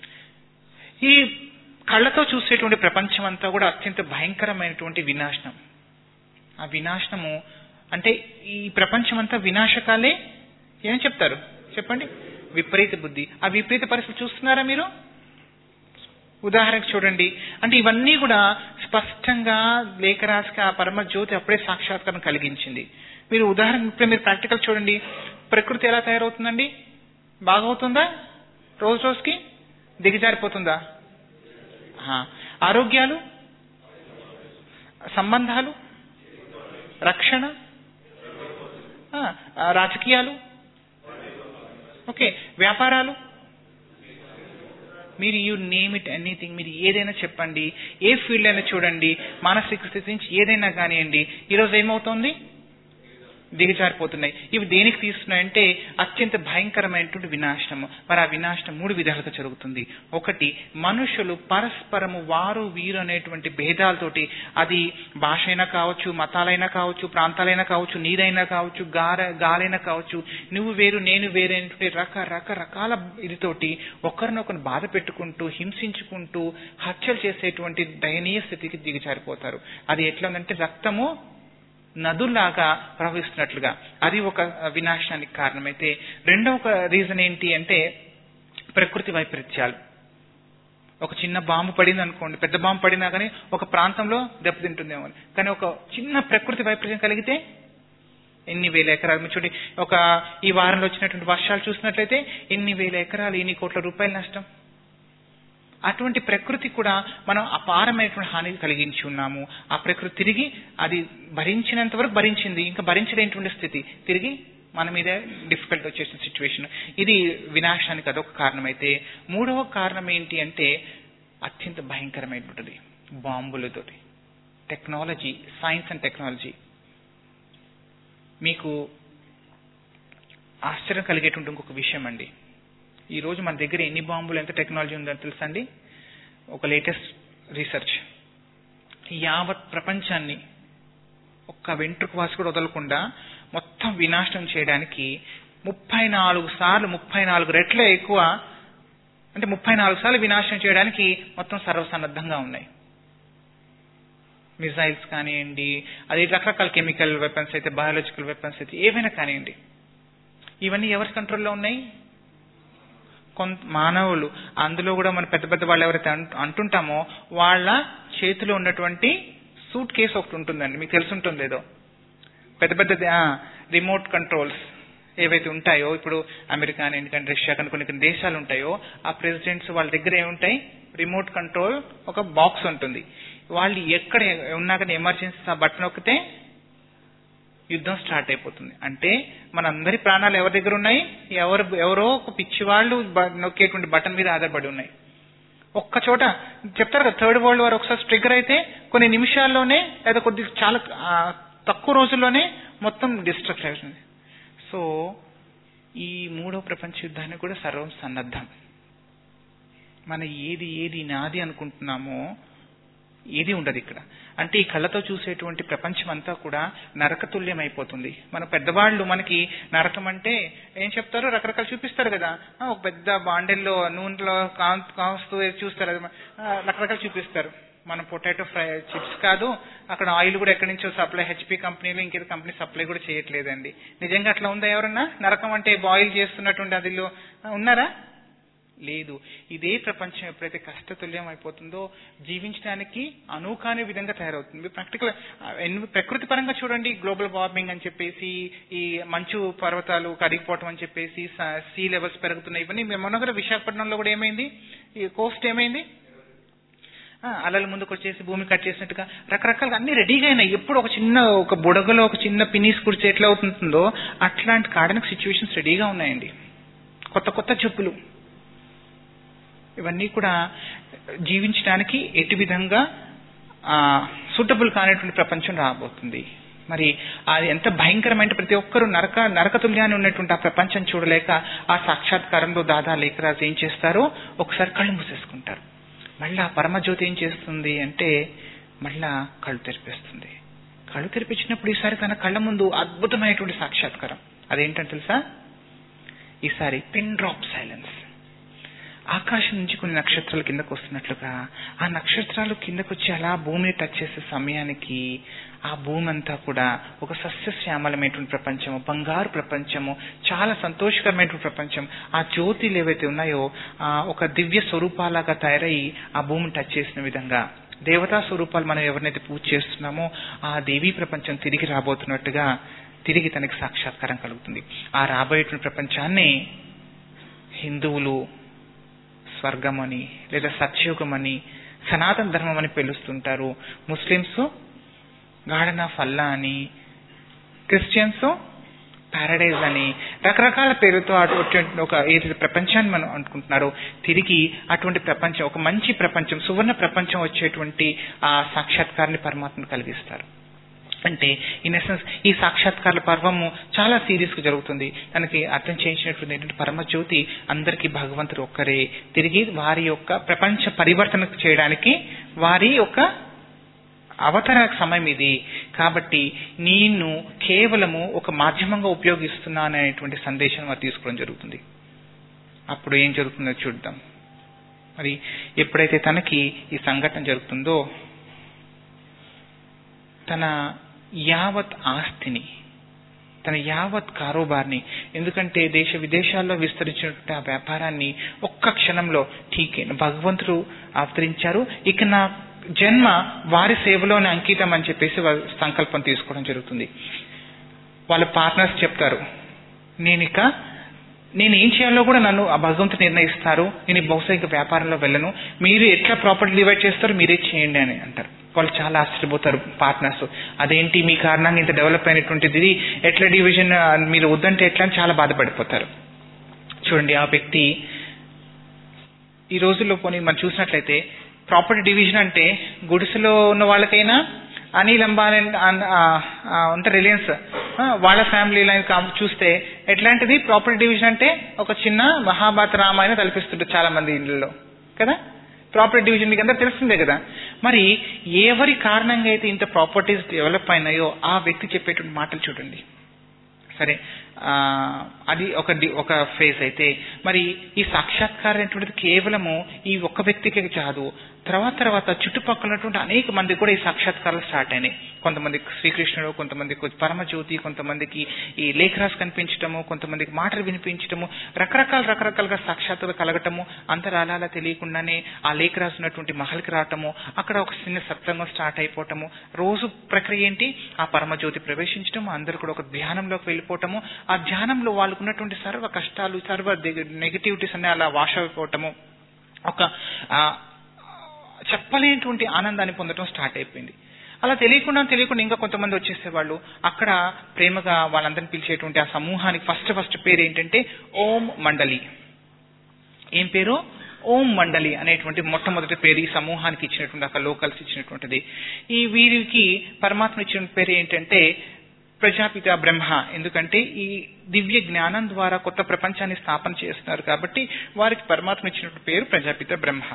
Speaker 3: ఈ కళ్ళతో చూసేటువంటి ప్రపంచం అంతా కూడా అత్యంత భయంకరమైనటువంటి వినాశనం ఆ వినాశనము అంటే ఈ ప్రపంచం అంతా వినాశకాలే ఏం చెప్తారు చెప్పండి విపరీత బుద్ధి ఆ విపరీత పరిస్థితి చూస్తున్నారా మీరు ఉదాహరణకు చూడండి అంటే ఇవన్నీ కూడా స్పష్టంగా లేఖరాశికి ఆ పరమ జ్యోతి అప్పుడే సాక్షాత్కారం కలిగించింది మీరు ఉదాహరణ ఇప్పుడు మీరు ప్రాక్టికల్ చూడండి ప్రకృతి ఎలా తయారవుతుందండి బాగవుతుందా రోజు రోజుకి దిగజారిపోతుందా ఆ, ఆరోగ్యాలు సంబంధాలు రక్షణ ఆ, ఆ, రాజకీయాలు ఓకే వ్యాపారాలు మీరు యూ నేమ్ ఇట్ ఎనీథింగ్ మీరు ఏదైనా చెప్పండి ఏ ఫీల్డ్ అయినా చూడండి మానసిక స్థితి నుంచి ఏదైనా కానివ్వండి ఈరోజు ఏమవుతోంది దిగజారిపోతున్నాయి ఇవి దేనికి తీస్తున్నాయంటే అత్యంత భయంకరమైనటువంటి వినాశనము మరి ఆ వినాశనం మూడు విధాలుగా జరుగుతుంది ఒకటి మనుషులు పరస్పరము వారు వీరు అనేటువంటి భేదాలతోటి అది భాష అయినా కావచ్చు మతాలైనా కావచ్చు ప్రాంతాలైనా కావచ్చు నీరైనా కావచ్చు గార గాలైనా కావచ్చు నువ్వు వేరు నేను వేరే అనేటువంటి రక రకరకాల ఇదితోటి ఒకరినొకరు బాధ పెట్టుకుంటూ హింసించుకుంటూ హత్యలు చేసేటువంటి దయనీయ స్థితికి దిగజారిపోతారు అది ఎట్లా ఉందంటే రక్తము నదుల్లాగా ప్రవహిస్తున్నట్లుగా అది ఒక వినాశనానికి కారణమైతే రెండవ ఒక రీజన్ ఏంటి అంటే ప్రకృతి వైపరీత్యాలు ఒక చిన్న బాంబు పడింది అనుకోండి పెద్ద బాంబు పడినా కానీ ఒక ప్రాంతంలో దెబ్బతింటుందేమో అని. కానీ ఒక చిన్న ప్రకృతి వైపరీత్యం కలిగితే ఎన్ని వేల ఎకరాలు మీరు చూడండి ఒక ఈ వారంలో వచ్చినటువంటి వర్షాలు చూసినట్లయితే ఎన్ని వేల ఎకరాలు ఎన్ని కోట్ల రూపాయల నష్టం అటువంటి ప్రకృతి కూడా మనం అపారమైనటువంటి హాని కలిగించి ఉన్నాము ఆ ప్రకృతి తిరిగి అది భరించినంత వరకు భరించింది ఇంకా భరించలేనటువంటి స్థితి తిరిగి మన మీద డిఫికల్ట్ వచ్చేసిన సిచ్యువేషన్ ఇది వినాశానికి అదొక కారణమైతే మూడవ కారణం ఏంటి అంటే అత్యంత భయంకరమైనటువంటిది బాంబులతోటి టెక్నాలజీ సైన్స్ అండ్ టెక్నాలజీ మీకు ఆశ్చర్యం కలిగేటువంటి ఇంకొక విషయం అండి ఈ రోజు మన దగ్గర ఎన్ని బాంబులు ఎంత టెక్నాలజీ ఉందో తెలుసా అండి ఒక లేటెస్ట్ రీసెర్చ్ యావత్ ప్రపంచాన్ని ఒక్క వెంట్రుక వాసి కూడా వదలకుండా మొత్తం వినాశనం చేయడానికి ముప్పై నాలుగు సార్లు ముప్పై నాలుగు రెట్ల ఎక్కువ అంటే ముప్పై నాలుగు సార్లు వినాశనం చేయడానికి మొత్తం సర్వసన్నద్ధంగా ఉన్నాయి మిజైల్స్ కానివ్వండి అది రకరకాల కెమికల్ వెపన్స్ అయితే బయాలజికల్ వెపన్స్ అయితే ఏవైనా కానివ్వండి ఇవన్నీ ఎవరి కంట్రోల్లో ఉన్నాయి కొంత మానవులు అందులో కూడా మన పెద్ద పెద్ద వాళ్ళు ఎవరైతే అంటు- అంటుంటామో వాళ్ళ చేతిలో ఉన్నటువంటి సూట్ కేసు ఒకటి ఉంటుందండి మీకు తెలుసుంటుంది ఏదో పెద్ద పెద్ద రిమోట్ కంట్రోల్స్ ఏవైతే ఉంటాయో ఇప్పుడు అమెరికా అని ఎందుకంటే రష్యా కానీ కొన్ని కొన్ని దేశాలు ఉంటాయో ఆ ప్రెసిడెంట్స్ వాళ్ళ దగ్గర ఏముంటాయి రిమోట్ కంట్రోల్ ఒక బాక్స్ ఉంటుంది వాళ్ళు ఎక్కడ ఉన్నా కానీ ఎమర్జెన్సీ ఆ బటన్ నొక్కితే యుద్ధం స్టార్ట్ అయిపోతుంది అంటే మనందరి ప్రాణాలు ఎవరి దగ్గర ఉన్నాయి ఎవరు ఎవరో ఒక పిచ్చి వాళ్ళు బ- నొక్కేటువంటి బటన్ మీద ఆధారపడి ఉన్నాయి ఒక్క చోట చెప్తారు కదా థర్డ్ వరల్డ్ వార్ ఒకసారి ట్రిగర్ అయితే కొన్ని నిమిషాల్లోనే లేదా కొద్ది చాలా ఆ, తక్కువ రోజుల్లోనే మొత్తం డిస్ట్రక్ట్ అవుతుంది సో ఈ మూడో ప్రపంచ యుద్ధానికి కూడా సర్వం సన్నద్ధం మన ఏది ఏది నాది అనుకుంటున్నామో ఏది ఉండదు ఇక్కడ అంటే ఈ కళ్ళతో చూసేటువంటి ప్రపంచం అంతా కూడా నరకతుల్యం అయిపోతుంది మన పెద్దవాళ్ళు మనకి నరకం అంటే ఏం చెప్తారు రకరకాలు చూపిస్తారు కదా ఆ, ఒక పెద్ద బాండెల్లో నూనెలో కాం- కాస్తూ చూస్తారు అది మ- ఆ, రకరకాలు చూపిస్తారు మన పొటాటో ఫ్రై చిప్స్ కాదు అక్కడ ఆయిల్ కూడా ఎక్కడి నుంచో సప్లై హెచ్పి కంపెనీలు ఇంకేదో కంపెనీ సప్లై కూడా చేయట్లేదండి నిజంగా అట్లా ఉందా ఎవరన్నా నరకం అంటే బాయిల్ చేస్తున్నటువంటి అదిలో ఆ, ఉన్నారా లేదు ఇదే ప్రపంచం ఎప్పుడైతే కష్టతుల్యం అయిపోతుందో జీవించడానికి అనుకాని విధంగా తయారవుతుంది ప్రాక్టికల్ ప్రకృతి పరంగా చూడండి గ్లోబల్ వార్మింగ్ అని చెప్పేసి ఈ మంచు పర్వతాలు కరిగిపోవటం అని చెప్పేసి సీ లెవెల్స్ పెరుగుతున్నాయి ఇవన్నీ మేము మొన్న కూడా విశాఖపట్నంలో కూడా ఏమైంది ఈ కోస్ట్ ఏమైంది ఆ, అలల ముందుకు వచ్చేసి భూమి కట్ చేసినట్టుగా రకరకాలుగా అన్ని రెడీగా అయినాయి ఎప్పుడు ఒక చిన్న ఒక బుడగలో ఒక చిన్న పినీస్ కుడిచి ఎట్లా అవుతుందో అట్లాంటి కాడనికి సిచ్యువేషన్స్ రెడీగా ఉన్నాయండి కొత్త కొత్త చెప్పులు ఇవన్నీ కూడా జీవించడానికి ఎటు విధంగా సూటబుల్ కానిటువంటి ప్రపంచం రాబోతుంది మరి అది ఎంత భయంకరమైన ప్రతి ఒక్కరూ నరక నరకతుల్యాన్ని ఉన్నటువంటి ఆ ప్రపంచం చూడలేక ఆ సాక్షాత్కారంలో దాదా లేఖరాజు ఏం చేస్తారో ఒకసారి కళ్ళు మూసేసుకుంటారు మళ్ళా పరమజ్యోతి ఏం చేస్తుంది అంటే మళ్ళా కళ్ళు తెరిపిస్తుంది కళ్ళు తెరిపించినప్పుడు ఈసారి తన కళ్ళ ముందు అద్భుతమైనటువంటి సాక్షాత్కారం అదేంటంటే తెలుసా ఈసారి పిన్ డ్రాప్ సైలెన్స్ ఆకాశం నుంచి కొన్ని నక్షత్రాలు కిందకు వస్తున్నట్లుగా ఆ నక్షత్రాలు కిందకు వచ్చి అలా భూమిని టచ్ చేసే సమయానికి ఆ భూమి అంతా కూడా ఒక సస్యశ్యామలమైనటువంటి ప్రపంచము బంగారు ప్రపంచము చాలా సంతోషకరమైనటువంటి ప్రపంచం ఆ జ్యోతిలు ఏవైతే ఉన్నాయో ఆ ఒక దివ్య స్వరూపాలాగా తయారై ఆ భూమిని టచ్ చేసిన విధంగా దేవతా స్వరూపాలు మనం ఎవరినైతే పూజ చేస్తున్నామో ఆ దేవీ ప్రపంచం తిరిగి రాబోతున్నట్టుగా తిరిగి తనకి సాక్షాత్కారం కలుగుతుంది ఆ రాబోయేటువంటి ప్రపంచాన్ని హిందువులు స్వర్గమని లేదా సత్యయుగమని సనాతన ధర్మం అని పిలుస్తుంటారు ముస్లిమ్స్ గార్డెన్ ఆఫ్ అల్లా అని క్రిస్టియన్స్ పారడైజ్ అని రకరకాల పేరుతో అటువంటి ఒక ఏదైతే ప్రపంచాన్ని మనం అనుకుంటున్నారో తిరిగి అటువంటి ప్రపంచం ఒక మంచి ప్రపంచం సువర్ణ ప్రపంచం వచ్చేటువంటి ఆ సాక్షాత్కారాన్ని పరమాత్మను కలిగిస్తారు అంటే ఇన్ ఎసెన్స్ ఈ సాక్షాత్కార పర్వము చాలా సీరియస్ గా జరుగుతుంది తనకి అర్థం చేయించినటువంటి ఏంటంటే పరమజ్యోతి అందరికీ భగవంతుడు ఒక్కరే తిరిగి వారి యొక్క ప్రపంచ పరివర్తన చేయడానికి వారి యొక్క అవతరణ సమయం ఇది కాబట్టి నేను కేవలము ఒక మాధ్యమంగా ఉపయోగిస్తున్నాను అనేటువంటి సందేశం వారు తీసుకోవడం జరుగుతుంది అప్పుడు ఏం జరుగుతుందో చూద్దాం మరి ఎప్పుడైతే తనకి ఈ సంఘటన జరుగుతుందో తన యావత్ ఆస్తిని తన యావత్ కారోబార్ని ఎందుకంటే దేశ విదేశాల్లో విస్తరించినటువంటి ఆ వ్యాపారాన్ని ఒక్క క్షణంలో ఠీకే భగవంతుడు అవతరించారు ఇక నా జన్మ వారి సేవలోనే అంకితం అని చెప్పేసి వారు సంకల్పం తీసుకోవడం జరుగుతుంది వాళ్ళ పార్ట్నర్స్ చెప్తారు నేను ఇక నేను ఏం చేయాలో కూడా నన్ను ఆ భగవంతుడు నిర్ణయిస్తారు నేను ఈ బహుశా ఇక వ్యాపారంలో వెళ్ళను మీరు ఎట్లా ప్రాపర్టీ డివైడ్ చేస్తారో మీరే చేయండి అని అంటారు వాళ్ళు చాలా ఆశ్చర్యపోతారు పార్ట్నర్స్ అదేంటి మీ కారణంగా ఇంత డెవలప్ అయినటువంటిది ఇది ఎట్లా డివిజన్ మీరు వద్దంటే ఎట్లా అని చాలా బాధపడిపోతారు చూడండి ఆ వ్యక్తి ఈ రోజుల్లో పోనీ మనం చూసినట్లయితే ప్రాపర్టీ డివిజన్ అంటే గుడిసెలో ఉన్న వాళ్ళకైనా అనిల్ అంబానీ అన్- ఆ, ఆ, అంత రిలయన్స్ ఆ, వాళ్ళ ఫ్యామిలీ లైన్ కా- చూస్తే ఎట్లాంటిది ప్రాపర్టీ డివిజన్ అంటే ఒక చిన్న మహాభారత రామాయణ కల్పిస్తుంటారు చాలా మంది ఇళ్ళలో కదా ప్రాపర్టీ డివిజన్ మీకు అందరూ తెలిసిందే కదా మరి ఎవరి కారణంగా అయితే ఇంత ప్రాపర్టీస్ డెవలప్ అయినాయో ఆ వ్యక్తి చెప్పేటువంటి మాటలు చూడండి సరే ఆ, అది ఒక డి- ఒక ఫేజ్ అయితే మరి ఈ సాక్షాత్కారం అనేటువంటిది కేవలము ఈ ఒక్క వ్యక్తికి కాదు తర్వాత తర్వాత చుట్టుపక్కల ఉన్నటువంటి అనేక మంది కూడా ఈ సాక్షాత్కారాలు స్టార్ట్ అయినాయి కొంతమంది శ్రీకృష్ణుడు కొంతమందికి పరమజ్యోతి కొంతమందికి ఈ లేఖరాస్ కనిపించటము కొంతమందికి మాటలు వినిపించటము రకరకాల రకరకాలుగా సాక్షాత్తులు కలగటము అంతరాలాల తెలియకుండానే ఆ లేఖరాజు ఉన్నటువంటి మహల్కి రావటము అక్కడ ఒక చిన్న సత్సంగం స్టార్ట్ అయిపోవటము రోజు ప్రక్రియ ఏంటి ఆ పరమజ్యోతి ప్రవేశించటము అందరూ కూడా ఒక ధ్యానంలోకి వెళ్ళిపోవటము ఆ ధ్యానంలో వాళ్ళకు ఉన్నటువంటి సర్వ కష్టాలు సర్వ నెగటివిటీస్ అన్ని అలా వాష్ అయిపోవటము ఒక ఆ, చెప్పలేనటువంటి ఆనందాన్ని పొందడం స్టార్ట్ అయిపోయింది అలా తెలియకుండా తెలియకుండా ఇంకా కొంతమంది వచ్చేసేవాళ్ళు అక్కడ ప్రేమగా వాళ్ళందరిని పిలిచేటువంటి ఆ సమూహానికి ఫస్ట్ ఫస్ట్ పేరు ఏంటంటే ఓం మండలి ఏం పేరు ఓం మండలి అనేటువంటి మొట్టమొదటి పేరు ఈ సమూహానికి ఇచ్చినటువంటి అక్కడ లోకల్స్ ఇచ్చినటువంటిది ఈ వీరికి పరమాత్మ ఇచ్చిన పేరు ఏంటంటే ప్రజాపిత బ్రహ్మ ఎందుకంటే ఈ దివ్య జ్ఞానం ద్వారా కొత్త ప్రపంచాన్ని స్థాపన చేస్తున్నారు కాబట్టి వారికి పరమాత్మ ఇచ్చినటువంటి పేరు ప్రజాపిత బ్రహ్మ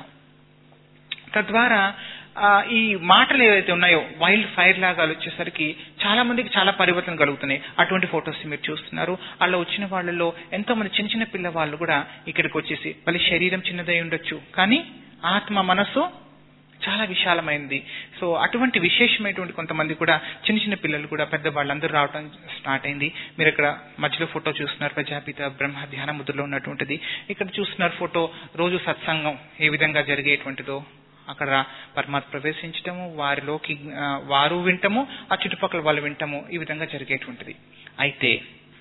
Speaker 3: తద్వారా ఆ, ఈ మాటలు ఏవైతే ఉన్నాయో వైల్డ్ ఫైర్ లాగా వచ్చేసరికి చాలా మందికి చాలా పరివర్తన కలుగుతున్నాయి అటువంటి ఫొటోస్ మీరు చూస్తున్నారు అలా వచ్చిన వాళ్ళలో ఎంతో మంది చిన్న చిన్న పిల్లవాళ్ళు కూడా ఇక్కడికి వచ్చేసి వాళ్ళ శరీరం చిన్నదై ఉండొచ్చు కానీ ఆత్మ మనసు చాలా విశాలమైంది సో అటువంటి విశేషమైనటువంటి కొంతమంది కూడా చిన్న చిన్న పిల్లలు కూడా పెద్ద వాళ్ళందరూ రావడం స్టార్ట్ అయింది మీరు ఇక్కడ మధ్యలో ఫోటో చూస్తున్నారు ప్రజాపిత బ్రహ్మ ధ్యాన ముద్రలో ఉన్నటువంటిది ఇక్కడ చూస్తున్నారు ఫోటో రోజు సత్సంగం ఏ విధంగా జరిగేటువంటిదో అక్కడ పరమాత్మ ప్రవేశించటము వారిలోకి ఆ, వారు వింటము ఆ చుట్టుపక్కల వాళ్ళు వింటము ఈ విధంగా జరిగేటువంటిది అయితే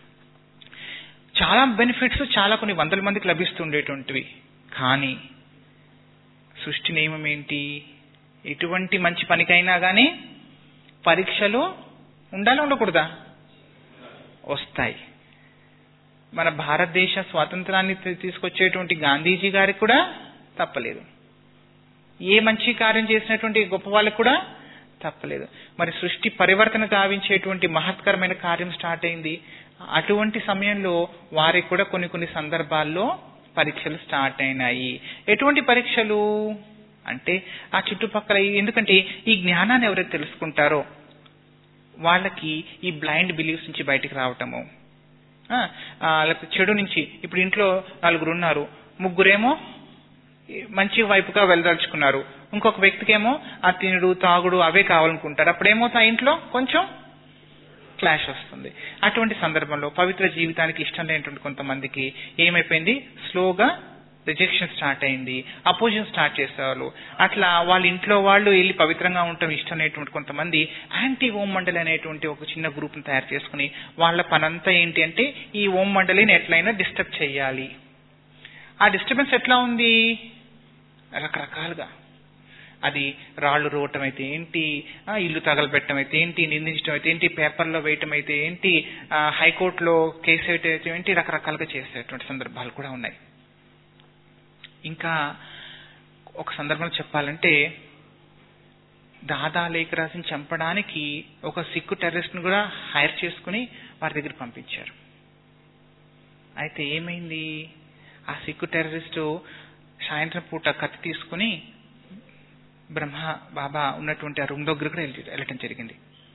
Speaker 3: చాలా బెనిఫిట్స్ చాలా కొన్ని వందల మందికి లభిస్తుండేటువంటివి కానీ సృష్టి నియమం ఏంటి ఎటువంటి మంచి పనికైనా కానీ పరీక్షలు ఉండాలా ఉండకూడదా వస్తాయి మన భారతదేశ స్వాతంత్రాన్ని తీ- తీసుకొచ్చేటువంటి గాంధీజీ గారికి కూడా తప్పలేదు ఏ మంచి కార్యం చేసినటువంటి గొప్ప వాళ్ళకు కూడా తప్పలేదు మరి సృష్టి పరివర్తన గావించేటువంటి మహత్కరమైన కార్యం స్టార్ట్ అయింది అటువంటి సమయంలో వారికి కూడా కొన్ని కొన్ని సందర్భాల్లో పరీక్షలు స్టార్ట్ అయినాయి ఎటువంటి పరీక్షలు అంటే ఆ చుట్టుపక్కల ఈ- ఎందుకంటే ఈ జ్ఞానాన్ని ఎవరైతే తెలుసుకుంటారో వాళ్ళకి ఈ బ్లైండ్ బిలీఫ్స్ నుంచి బయటికి రావటము ఆ, ఆ, లేకపోతే చెడు నుంచి ఇప్పుడు ఇంట్లో నలుగురు ఉన్నారు ముగ్గురేమో ఈ మంచి వైపుగా వెళ్ళదలుచుకున్నారు ఇంకొక వ్యక్తికేమో ఆ తినుడు తాగుడు అవే కావాలనుకుంటారు అప్పుడేమవుతా ఇంట్లో కొంచెం క్లాష్ వస్తుంది అటువంటి సందర్భంలో పవిత్ర జీవితానికి ఇష్టం లేనటువంటి కొంతమందికి ఏమైపోయింది స్లోగా రిజెక్షన్ స్టార్ట్ అయింది అపోజిషన్ స్టార్ట్ చేసేవాళ్ళు అట్లా వాళ్ళ ఇంట్లో వాళ్ళు వెళ్ళి పవిత్రంగా ఉండటం ఇష్టం లేనటువంటి కొంతమంది యాంటీ ఓం మండలి అనేటువంటి ఒక చిన్న గ్రూప్ ని తయారు చేసుకుని వాళ్ళ పనంతా ఏంటి అంటే ఈ ఓం మండలిని ఎట్లయినా డిస్టర్బ్ చేయాలి ఆ డిస్టర్బెన్స్ ఎట్లా ఉంది రకరకాలుగా అది రాళ్ళు రోవటం అయితే ఏంటి ఆ, ఇల్లు తగలబెట్టడం అయితే ఏంటి నిందించడం అయితే ఏంటి పేపర్లో వేయటం అయితే ఏంటి ఆ, హైకోర్టులో కేసు వేయటం అయితే ఏంటి రకరకాలుగా చేసేటువంటి సందర్భాలు కూడా ఉన్నాయి ఇంకా ఒక సందర్భంలో చెప్పాలంటే దాదా లేఖరాజుని చంపడానికి ఒక సిక్కు టెర్రరిస్ట్ ను కూడా హైర్ చేసుకుని వారి దగ్గర పంపించారు అయితే ఏమైంది ఆ సిక్కు టెర్రరిస్టు సాయంత్రం పూట కత్తి తీసుకుని బ్రహ్మ బాబా ఉన్నటువంటి ఆ రూమ్ దగ్గర కూడా వెళ్ళి- వెళ్ళటం జరిగింది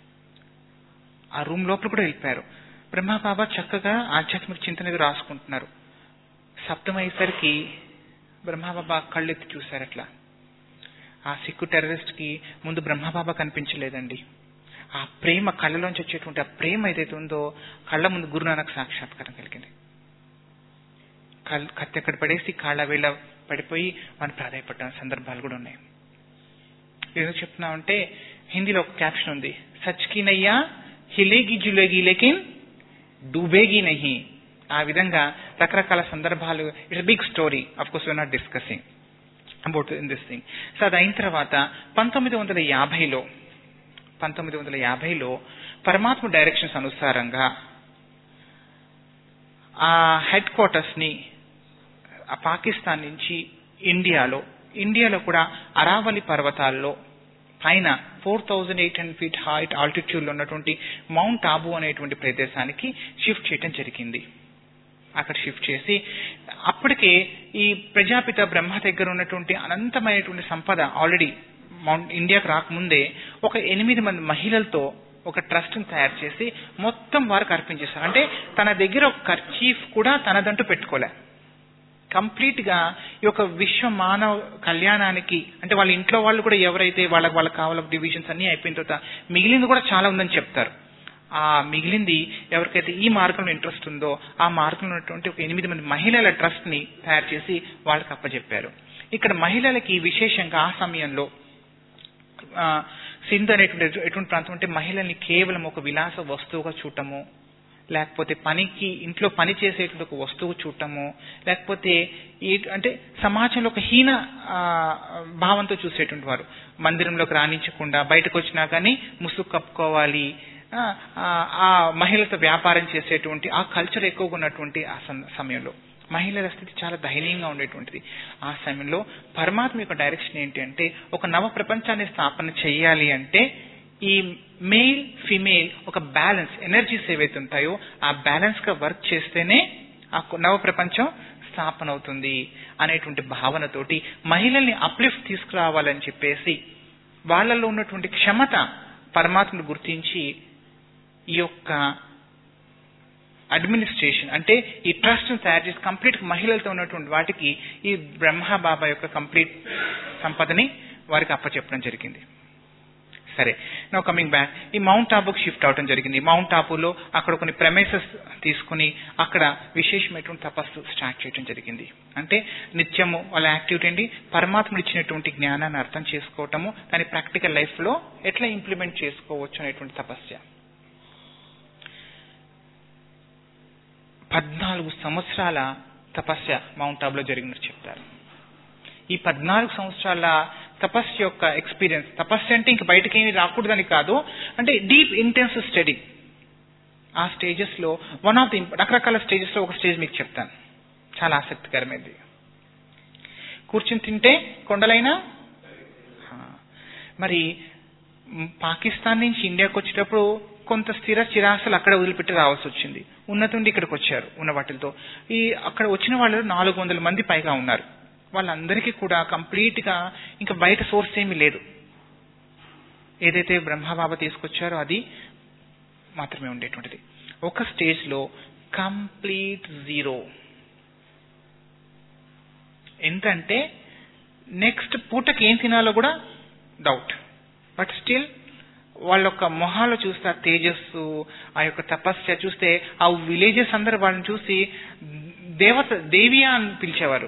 Speaker 3: ఆ రూమ్ లోపల కూడా వెళ్ళిపోయారు బ్రహ్మ బాబా చక్కగా ఆధ్యాత్మిక చింతన ఏదో రాసుకుంటున్నారు శబ్దం అయ్యేసరికి బ్రహ్మబాబా కళ్ళెత్తి చూశారు అట్లా ఆ సిక్కు టెర్రరిస్ట్ కి ముందు బ్రహ్మబాబా కనిపించలేదండి ఆ ప్రేమ కళ్ళలోంచి వచ్చేటువంటి ఆ ప్రేమ ఏదైతే ఉందో కళ్ళ ముందు గురునానక్ సాక్షాత్కారం కలిగింది కల్- కత్తి అక్కడ పడేసి కాళ్ళ వేళ పడిపోయి మనం ప్రాధాయపడ్డ సందర్భాలు కూడా ఉన్నాయి ఏదో చెప్తున్నామంటే హిందీలో ఒక క్యాప్షన్ ఉంది సచ్ కి నయ్యా హిలేగి జులేగి లేకిన్ డూబేగి నహి ఆ విధంగా రకరకాల సందర్భాలు it's big story of course we're not discussing about in this thing so అది అయిన తర్వాత పంతొమ్మిది వందల యాభైలో పంతొమ్మిది వందల యాభైలో పరమాత్మ డైరెక్షన్స్ అనుసారంగా ఆ హెడ్ క్వార్టర్స్ ని ఆ పాకిస్తాన్ నుంచి ఇండియాలో ఇండియాలో కూడా అరావలి పర్వతాల్లో పైన four thousand eight hundred feet height altitude లో ఉన్నటువంటి మౌంట్ ఆబు అనేటువంటి ప్రదేశానికి షిఫ్ట్ చేయడం జరిగింది అక్కడ షిఫ్ట్ చేసి అప్పటికే ఈ ప్రజాపిత బ్రహ్మ దగ్గర ఉన్నటువంటి అనంతమైనటువంటి సంపద ఆల్రెడీ మౌంట్ ఇండియాకు రాకముందే ఒక ఎనిమిది మంది మహిళలతో ఒక ట్రస్ట్ ని తయారు చేసి మొత్తం వారికి అర్పించేశారు అంటే తన దగ్గర ఒక కర్చీఫ్ కూడా తనదంటూ పెట్టుకోలే కంప్లీట్ గా ఈ యొక్క విశ్వ మానవ కళ్యాణానికి అంటే వాళ్ళ ఇంట్లో వాళ్ళు కూడా ఎవరైతే వాళ్ళకి వాళ్ళకి కావాల డివిజన్స్ అన్ని అయిపోయిన తర్వాత మిగిలింది కూడా చాలా ఉందని చెప్తారు ఆ మిగిలింది ఎవరికైతే ఈ మార్గంలో ఇంట్రెస్ట్ ఉందో ఆ మార్గంలో ఉన్నటువంటి ఒక ఎనిమిది మంది మహిళల ట్రస్ట్ ని తయారు చేసి వాళ్ళకి అప్పచెప్పారు ఇక్కడ మహిళలకి విశేషంగా ఆ సమయంలో ఆ, సింధ్ అనేటువంటి ఎటు- ఎటువంటి ప్రాంతం అంటే మహిళల్ని కేవలం ఒక విలాస వస్తువుగా చూడటము లేకపోతే పనికి ఇంట్లో పని చేసేటువంటి ఒక వస్తువు చూడటము లేకపోతే ఈ అంటే సమాజంలో ఒక హీన ఆ, భావంతో చూసేటువంటి వారు మందిరంలోకి రాణించకుండా బయటకు వచ్చినా కానీ ముసుగు కప్పుకోవాలి ఆ, ఆ, ఆ మహిళలతో వ్యాపారం చేసేటువంటి ఆ కల్చర్ ఎక్కువగా ఉన్నటువంటి ఆ సం- సమయంలో మహిళల స్థితి చాలా దయనీయంగా ఉండేటువంటిది ఆ సమయంలో పరమాత్మ యొక్క డైరెక్షన్ ఏంటి అంటే ఒక నవ ప్రపంచాన్ని స్థాపన చేయాలి అంటే ఈ మెయిల్ ఫిమేల్ ఒక బ్యాలెన్స్ ఎనర్జీస్ ఏవైతే ఉంటాయో ఆ బ్యాలెన్స్ గా వర్క్ చేస్తేనే ఆ కు- నవ ప్రపంచం స్థాపన అవుతుంది అనేటువంటి భావనతోటి మహిళల్ని అప్లిఫ్ట్ తీసుకురావాలని చెప్పేసి వాళ్ళలో ఉన్నటువంటి క్షమత పరమాత్మను గుర్తించి ఈ యొక్క అడ్మినిస్ట్రేషన్ అంటే ఈ ట్రస్ట్ ను తయారు చేసి కంప్లీట్ మహిళలతో ఉన్నటువంటి వాటికి ఈ బ్రహ్మ బాబా యొక్క కంప్లీట్ సంపదని వారికి అప్పచెప్పడం జరిగింది సరే నో కమింగ్ బ్యాక్ ఈ మౌంట్ ఆబుకి షిఫ్ట్ అవడం జరిగింది మౌంట్ ఆబులో అక్కడ కొన్ని ప్రెమైసెస్ తీసుకుని అక్కడ విశేషమైనటువంటి తపస్సు స్టార్ట్ చేయడం జరిగింది అంటే నిత్యము వాళ్ళ యాక్టివిటీ ఏంటి పరమాత్ముడు ఇచ్చినటువంటి జ్ఞానాన్ని అర్థం చేసుకోవటము దాని ప్రాక్టికల్ లైఫ్ లో ఎట్లా ఇంప్లిమెంట్ చేసుకోవచ్చు అనేటువంటి తపస్య పద్నాలుగు సంవత్సరాల తపస్య మౌంట్ ఆబులో జరిగినట్టు చెప్తారు ఈ పద్నాలుగు సంవత్సరాల తపస్సు యొక్క ఎక్స్పీరియన్స్ తపస్సు అంటే ఇంక బయటకి ఏమి రాకూడదని కాదు అంటే డీప్ ఇంటెన్స్ స్టడీ ఆ స్టేజెస్ లో వన్ ఆఫ్ ది రకరకాల స్టేజెస్ లో ఒక స్టేజ్ మీకు చెప్తాను చాలా ఆసక్తికరమైనది కూర్చుని తింటే కొండలైనా ఆ, మరి మ్, పాకిస్తాన్ నుంచి ఇండియాకి వచ్చేటప్పుడు కొంత స్థిర చిరాస్తులు అక్కడ వదిలిపెట్టి రావాల్సి వచ్చింది ఉన్నతుండి ఇక్కడికి వచ్చారు ఉన్న వాటితో ఈ అక్కడ వచ్చిన వాళ్ళు నాలుగు వందల మంది పైగా ఉన్నారు వాళ్ళందరికీ కూడా కంప్లీట్ గా ఇంకా బయట సోర్స్ ఏమీ లేదు ఏదైతే బ్రహ్మబాబా తీసుకొచ్చారో అది మాత్రమే ఉండేటువంటిది ఒక స్టేజ్ లో కంప్లీట్ జీరో ఎంతంటే నెక్స్ట్ పూటకి ఏం తినాలో కూడా డౌట్ బట్ స్టిల్ వాళ్ళ యొక్క మొహాలు చూస్తే ఆ తేజస్సు ఆ యొక్క తపస్య చూస్తే ఆ విలేజెస్ అందరు వాళ్ళని చూసి దేవత దేవియా అని పిలిచేవారు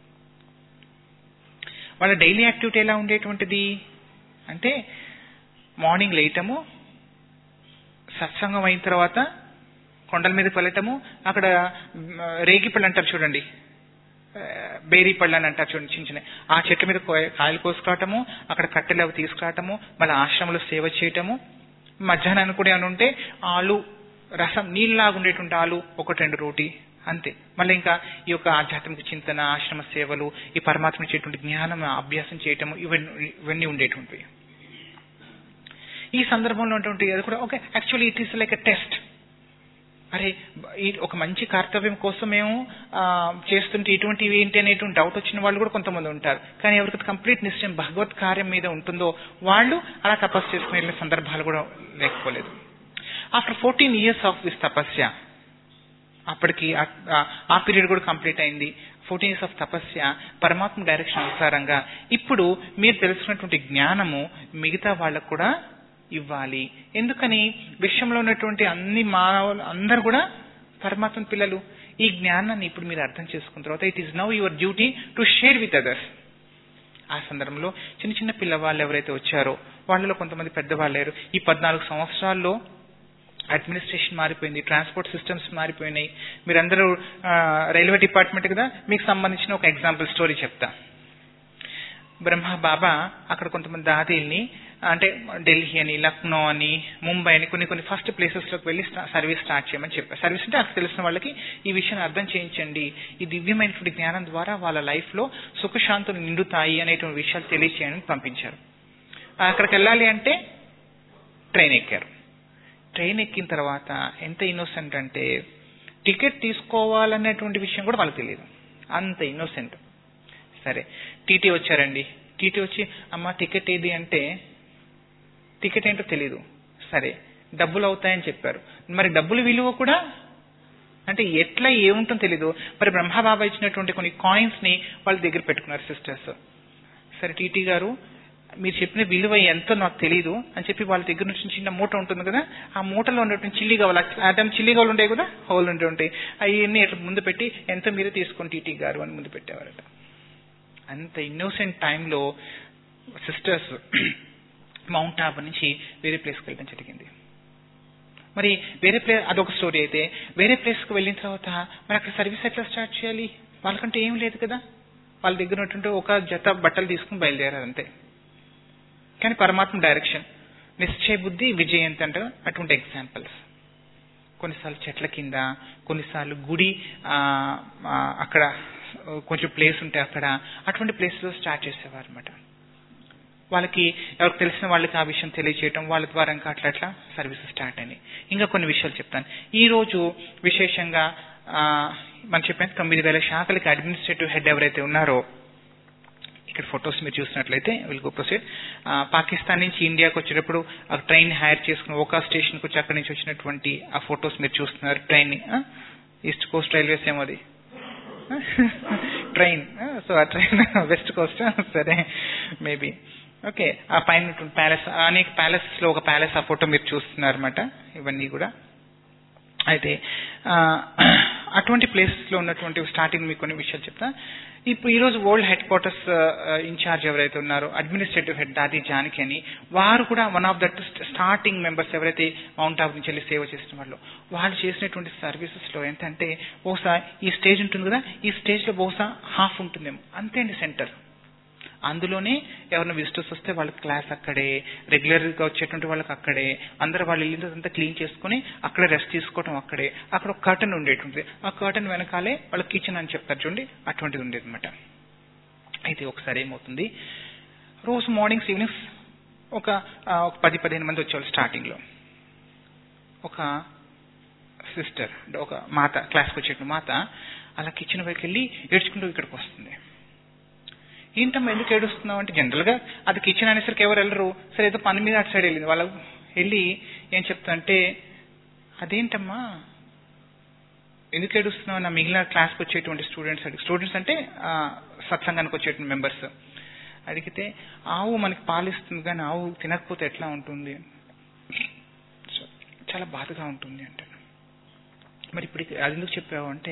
Speaker 3: వాళ్ళ డైలీ యాక్టివిటీ ఎలా ఉండేటువంటిది అంటే మార్నింగ్ లేయటము సత్సంగం అయిన తర్వాత కొండల మీదకి వెళ్ళటము అక్కడ మ్, రేగి పళ్ళు అంటారు చూడండి ఆ, బేరీ పళ్ళు అని అంటారు చూడండి చిన్న చిన్న ఆ చెట్ల మీద కోయ- కాయలు కోసుకురావటము అక్కడ కట్టెలు అవి తీసుకురావటము మళ్ళీ ఆశ్రమంలో సేవ చేయటము మధ్యాహ్నానికి కూడా ఏమైనా ఉంటే ఆలు రసం నీళ్ళలాగా ఉండేటువంటి ఆలు ఒకటి రెండు రోటి అంతే మళ్ళీ ఇంకా ఈ యొక్క ఆధ్యాత్మిక చింతన ఆశ్రమ సేవలు ఈ పరమాత్మ ఇచ్చేటువంటి జ్ఞానం అభ్యాసం చేయటము ఇవన్నీ ఇవన్నీ ఉండేటువంటివి ఈ సందర్భంలో ఉన్నటువంటి అది కూడా okay actually it is like a test అరే ఈ ఒక మంచి కర్తవ్యం కోసం మేము ఆ, చేస్తుంటే ఇటువంటివి ఏంటి అనేటువంటి డౌట్ వచ్చిన వాళ్ళు కూడా కొంతమంది ఉంటారు కానీ ఎవరికి కంప్లీట్ నిశ్చయం భగవత్ కార్యం మీద ఉంటుందో వాళ్ళు అలా తపస్సు చేసుకుని వెళ్ళిన సందర్భాలు కూడా లేకపోలేదు after fourteen years of this తపస్య అప్పటికి ఆ- ఆ- ఆ పీరియడ్ కూడా కంప్లీట్ అయింది ఫోర్టీన్ ఇయర్స్ ఆఫ్ తపస్య పరమాత్మ డైరెక్షన్ అనుసారంగా ఇప్పుడు మీరు తెలుసుకున్నటువంటి జ్ఞానము మిగతా వాళ్ళకు కూడా ఇవ్వాలి ఎందుకని విశ్వంలో ఉన్నటువంటి అన్ని మానవులు అందరు కూడా పరమాత్మ పిల్లలు ఈ జ్ఞానాన్ని ఇప్పుడు మీరు అర్థం చేసుకున్న తర్వాత it is now your duty to share with others ఆ సందర్భంలో చిన్న చిన్న పిల్లవాళ్ళు ఎవరైతే వచ్చారో వాళ్ళలో కొంతమంది పెద్దవాళ్ళు లేరు ఈ పద్నాలుగు సంవత్సరాల్లో అడ్మినిస్ట్రేషన్ మారిపోయింది ట్రాన్స్పోర్ట్ సిస్టమ్స్ మారిపోయినాయి మీరందరూ ఆ, రైల్వే డిపార్ట్మెంట్ కదా మీకు సంబంధించిన ఒక ఎగ్జాంపుల్ స్టోరీ చెప్తా బ్రహ్మ బాబా అక్కడ కొంతమంది దాదీల్ని అంటే ఢిల్లీ అని లక్నో అని ముంబై అని కొన్ని కొన్ని ఫస్ట్ ప్లేసెస్ లోకి వెళ్ళి స్టా- సర్వీస్ స్టార్ట్ చేయమని చెప్పారు సర్వీస్ అంటే అక్కడ తెలిసిన వాళ్ళకి ఈ విషయాన్ని అర్థం చేయించండి ఈ దివ్యమైనటువంటి జ్ఞానం ద్వారా వాళ్ళ లైఫ్ లో సుఖశాంతులు నిండుతాయి అనేటువంటి విషయాలు తెలియచేయడానికి పంపించారు అక్కడికి వెళ్ళాలి అంటే ట్రైన్ ఎక్కారు ట్రైన్ ఎక్కిన తర్వాత ఎంత ఇన్నోసెంట్ అంటే టికెట్ తీసుకోవాలనేటువంటి విషయం కూడా వాళ్ళకి తెలియదు అంత ఇన్నోసెంట్ సరే టీటీ వచ్చారండి టీటీ వచ్చి అమ్మ టికెట్ ఏది అంటే టికెట్ ఏంటో తెలియదు సరే డబ్బులు అవుతాయని చెప్పారు మరి డబ్బులు విలువ కూడా అంటే ఎట్లా ఏముంటుందో తెలీదు మరి బ్రహ్మబాబా ఇచ్చినటువంటి కొన్ని కాయిన్స్ ని వాళ్ళ దగ్గర పెట్టుకున్నారు సిస్టర్స్ సరే టీటీ గారు మీరు చెప్పిన విలువ ఎంతో నాకు తెలియదు అని చెప్పి వాళ్ళ దగ్గర నుంచి చిన్న మూట ఉంటుంది కదా ఆ మూటలో ఉన్నటువంటి చిల్లి గవలు ఆ టైం చిల్లి గవలు ఉంటాయి కదా హోల్ ఉంటే ఉంటాయి అవన్నీ ఇట్లా ముందు పెట్టి ఎంతో మీరే తీసుకోండి టీటీ గారు అని ముందు పెట్టేవారట అంత ఇన్నోసెంట్ టైంలో సిస్టర్స్ మౌంట్ ఆబర్ నుంచి వేరే ప్లేస్కి వెళ్ళడం జరిగింది మరి వేరే ప్లేస్ అదొక స్టోరీ అయితే వేరే ప్లేస్కి వెళ్ళిన తర్వాత మరి అక్కడ సర్వీస్ ఎట్లా స్టార్ట్ చేయాలి వాళ్ళకంటే ఏం లేదు కదా వాళ్ళ దగ్గర ఉన్నటువంటి ఒక జత బట్టలు తీసుకుని బయలుదేరారు అంతే కానీ పరమాత్మ డైరెక్షన్ నిశ్చయ బుద్ధి విజయంతి అంటే అటువంటి ఎగ్జాంపుల్స్ కొన్నిసార్లు చెట్ల కింద కొన్నిసార్లు గుడి ఆ, ఆ, అక్కడ కొంచెం ప్లేస్ ఉంటే అక్కడ అటువంటి ప్లేస్ లో స్టార్ట్ చేసేవారు అనమాట వాళ్ళకి ఎవరికి తెలిసిన వాళ్ళకి ఆ విషయం తెలియచేయటం వాళ్ళ ద్వారా ఇంకా అట్లా అట్లా సర్వీస్ స్టార్ట్ అయినాయి ఇంకా కొన్ని విషయాలు చెప్తాను ఈ రోజు విశేషంగా ఆ, మనం చెప్పిన తొమ్మిది వేల శాఖలకి అడ్మినిస్ట్రేటివ్ హెడ్ ఎవరైతే ఉన్నారో ఇక్కడ ఫొటోస్ మీరు చూసినట్లయితే విల్ గో ప్రొసీడ్ పాకిస్తాన్ నుంచి ఇండియాకి వచ్చేటప్పుడు ఆ ట్రైన్ హైర్ చేసుకుని ఒక స్టేషన్కి వచ్చి అక్కడి నుంచి వచ్చినటువంటి ఆ ఫొటోస్ మీరు చూస్తున్నారు ట్రైన్ ఈస్ట్ కోస్ట్ రైల్వేస్ ఏమో అది ట్రైన్ సో ఆ ట్రైన్ వెస్ట్ కోస్ట్ సరే మేబీ ఓకే ఆ పైన ప్యాలెస్ అనేక ప్యాలెస్ లో ఒక ప్యాలెస్ ఆ ఫోటో మీరు చూస్తున్నారు అనమాట ఇవన్నీ కూడా అయితే ఆ, అటువంటి ప్లేసెస్ లో ఉన్నటువంటి స్టార్టింగ్ మీకు కొన్ని విషయాలు చెప్తా ఇప్పుడు ఈ రోజు వరల్డ్ హెడ్ క్వార్టర్స్ ఇన్ఛార్జ్ ఎవరైతే ఉన్నారో అడ్మినిస్ట్రేటివ్ హెడ్ దాది జానకి అని వారు కూడా one of that starting members ఎవరైతే మౌంట్ ఆబు నుంచి వెళ్ళి సేవ చేసిన వాళ్ళు వాళ్ళు చేసినటువంటి సర్వీసెస్ లో ఏంటంటే బహుశా ఈ స్టేజ్ ఉంటుంది కదా ఈ స్టేజ్ లో బహుశా హాఫ్ ఉంటుందేమో అంతే అండి సెంటర్ అందులోనే ఎవరైనా విజిటర్స్ వస్తే వాళ్ళకి క్లాస్ అక్కడే రెగ్యులర్ గా వచ్చేటువంటి వాళ్ళకి అక్కడే అందరు వాళ్ళు ఇల్లంతా క్లీన్ చేసుకుని అక్కడే రెస్ట్ తీసుకోవడం అక్కడే అక్కడ ఒక కర్టన్ ఉండేటువంటి ఆ కర్టన్ వెనకాలే వాళ్ళ కిచెన్ అని చెప్తారు చూడండి అటువంటిది ఉండేది అనమాట అయితే ఒకసారి ఏమవుతుంది రోజు మార్నింగ్స్ ఈవినింగ్స్ ఒక ఆ, ఒక పది పదిహేను మంది వచ్చేవాళ్ళు స్టార్టింగ్ లో ఒక సిస్టర్ ఒక మాత క్లాస్కి వచ్చేటువంటి మాత అలా కిచెన్ వైపు వెళ్ళి ఏడ్చుకుంటూ ఇక్కడికి వస్తుంది ఏంటమ్మా ఎందుకు ఏడుస్తున్నావు అంటే జనరల్ గా అది కిచెన్ అనేసరికి ఎవరు వెళ్ళరు సరే ఏదో పని మీద అటు సైడ్ వెళ్ళింది వాళ్ళు వెళ్ళి ఏం చెప్తా అంటే అదేంటమ్మా ఎందుకు ఏడుస్తున్నావు నా మిగిలిన క్లాస్కి వచ్చేటువంటి స్టూడెంట్స్ అడిగి స్టూడెంట్స్ అంటే ఆ, సత్సంగానికి వచ్చేటువంటి మెంబర్స్ అడిగితే ఆవు మనకి పాలిస్తుంది కానీ ఆవు తినకపోతే ఎట్లా ఉంటుంది సో, చాలా బాధగా ఉంటుంది అంటే మరి ఇప్పుడు అది ఎందుకు చెప్పావు అంటే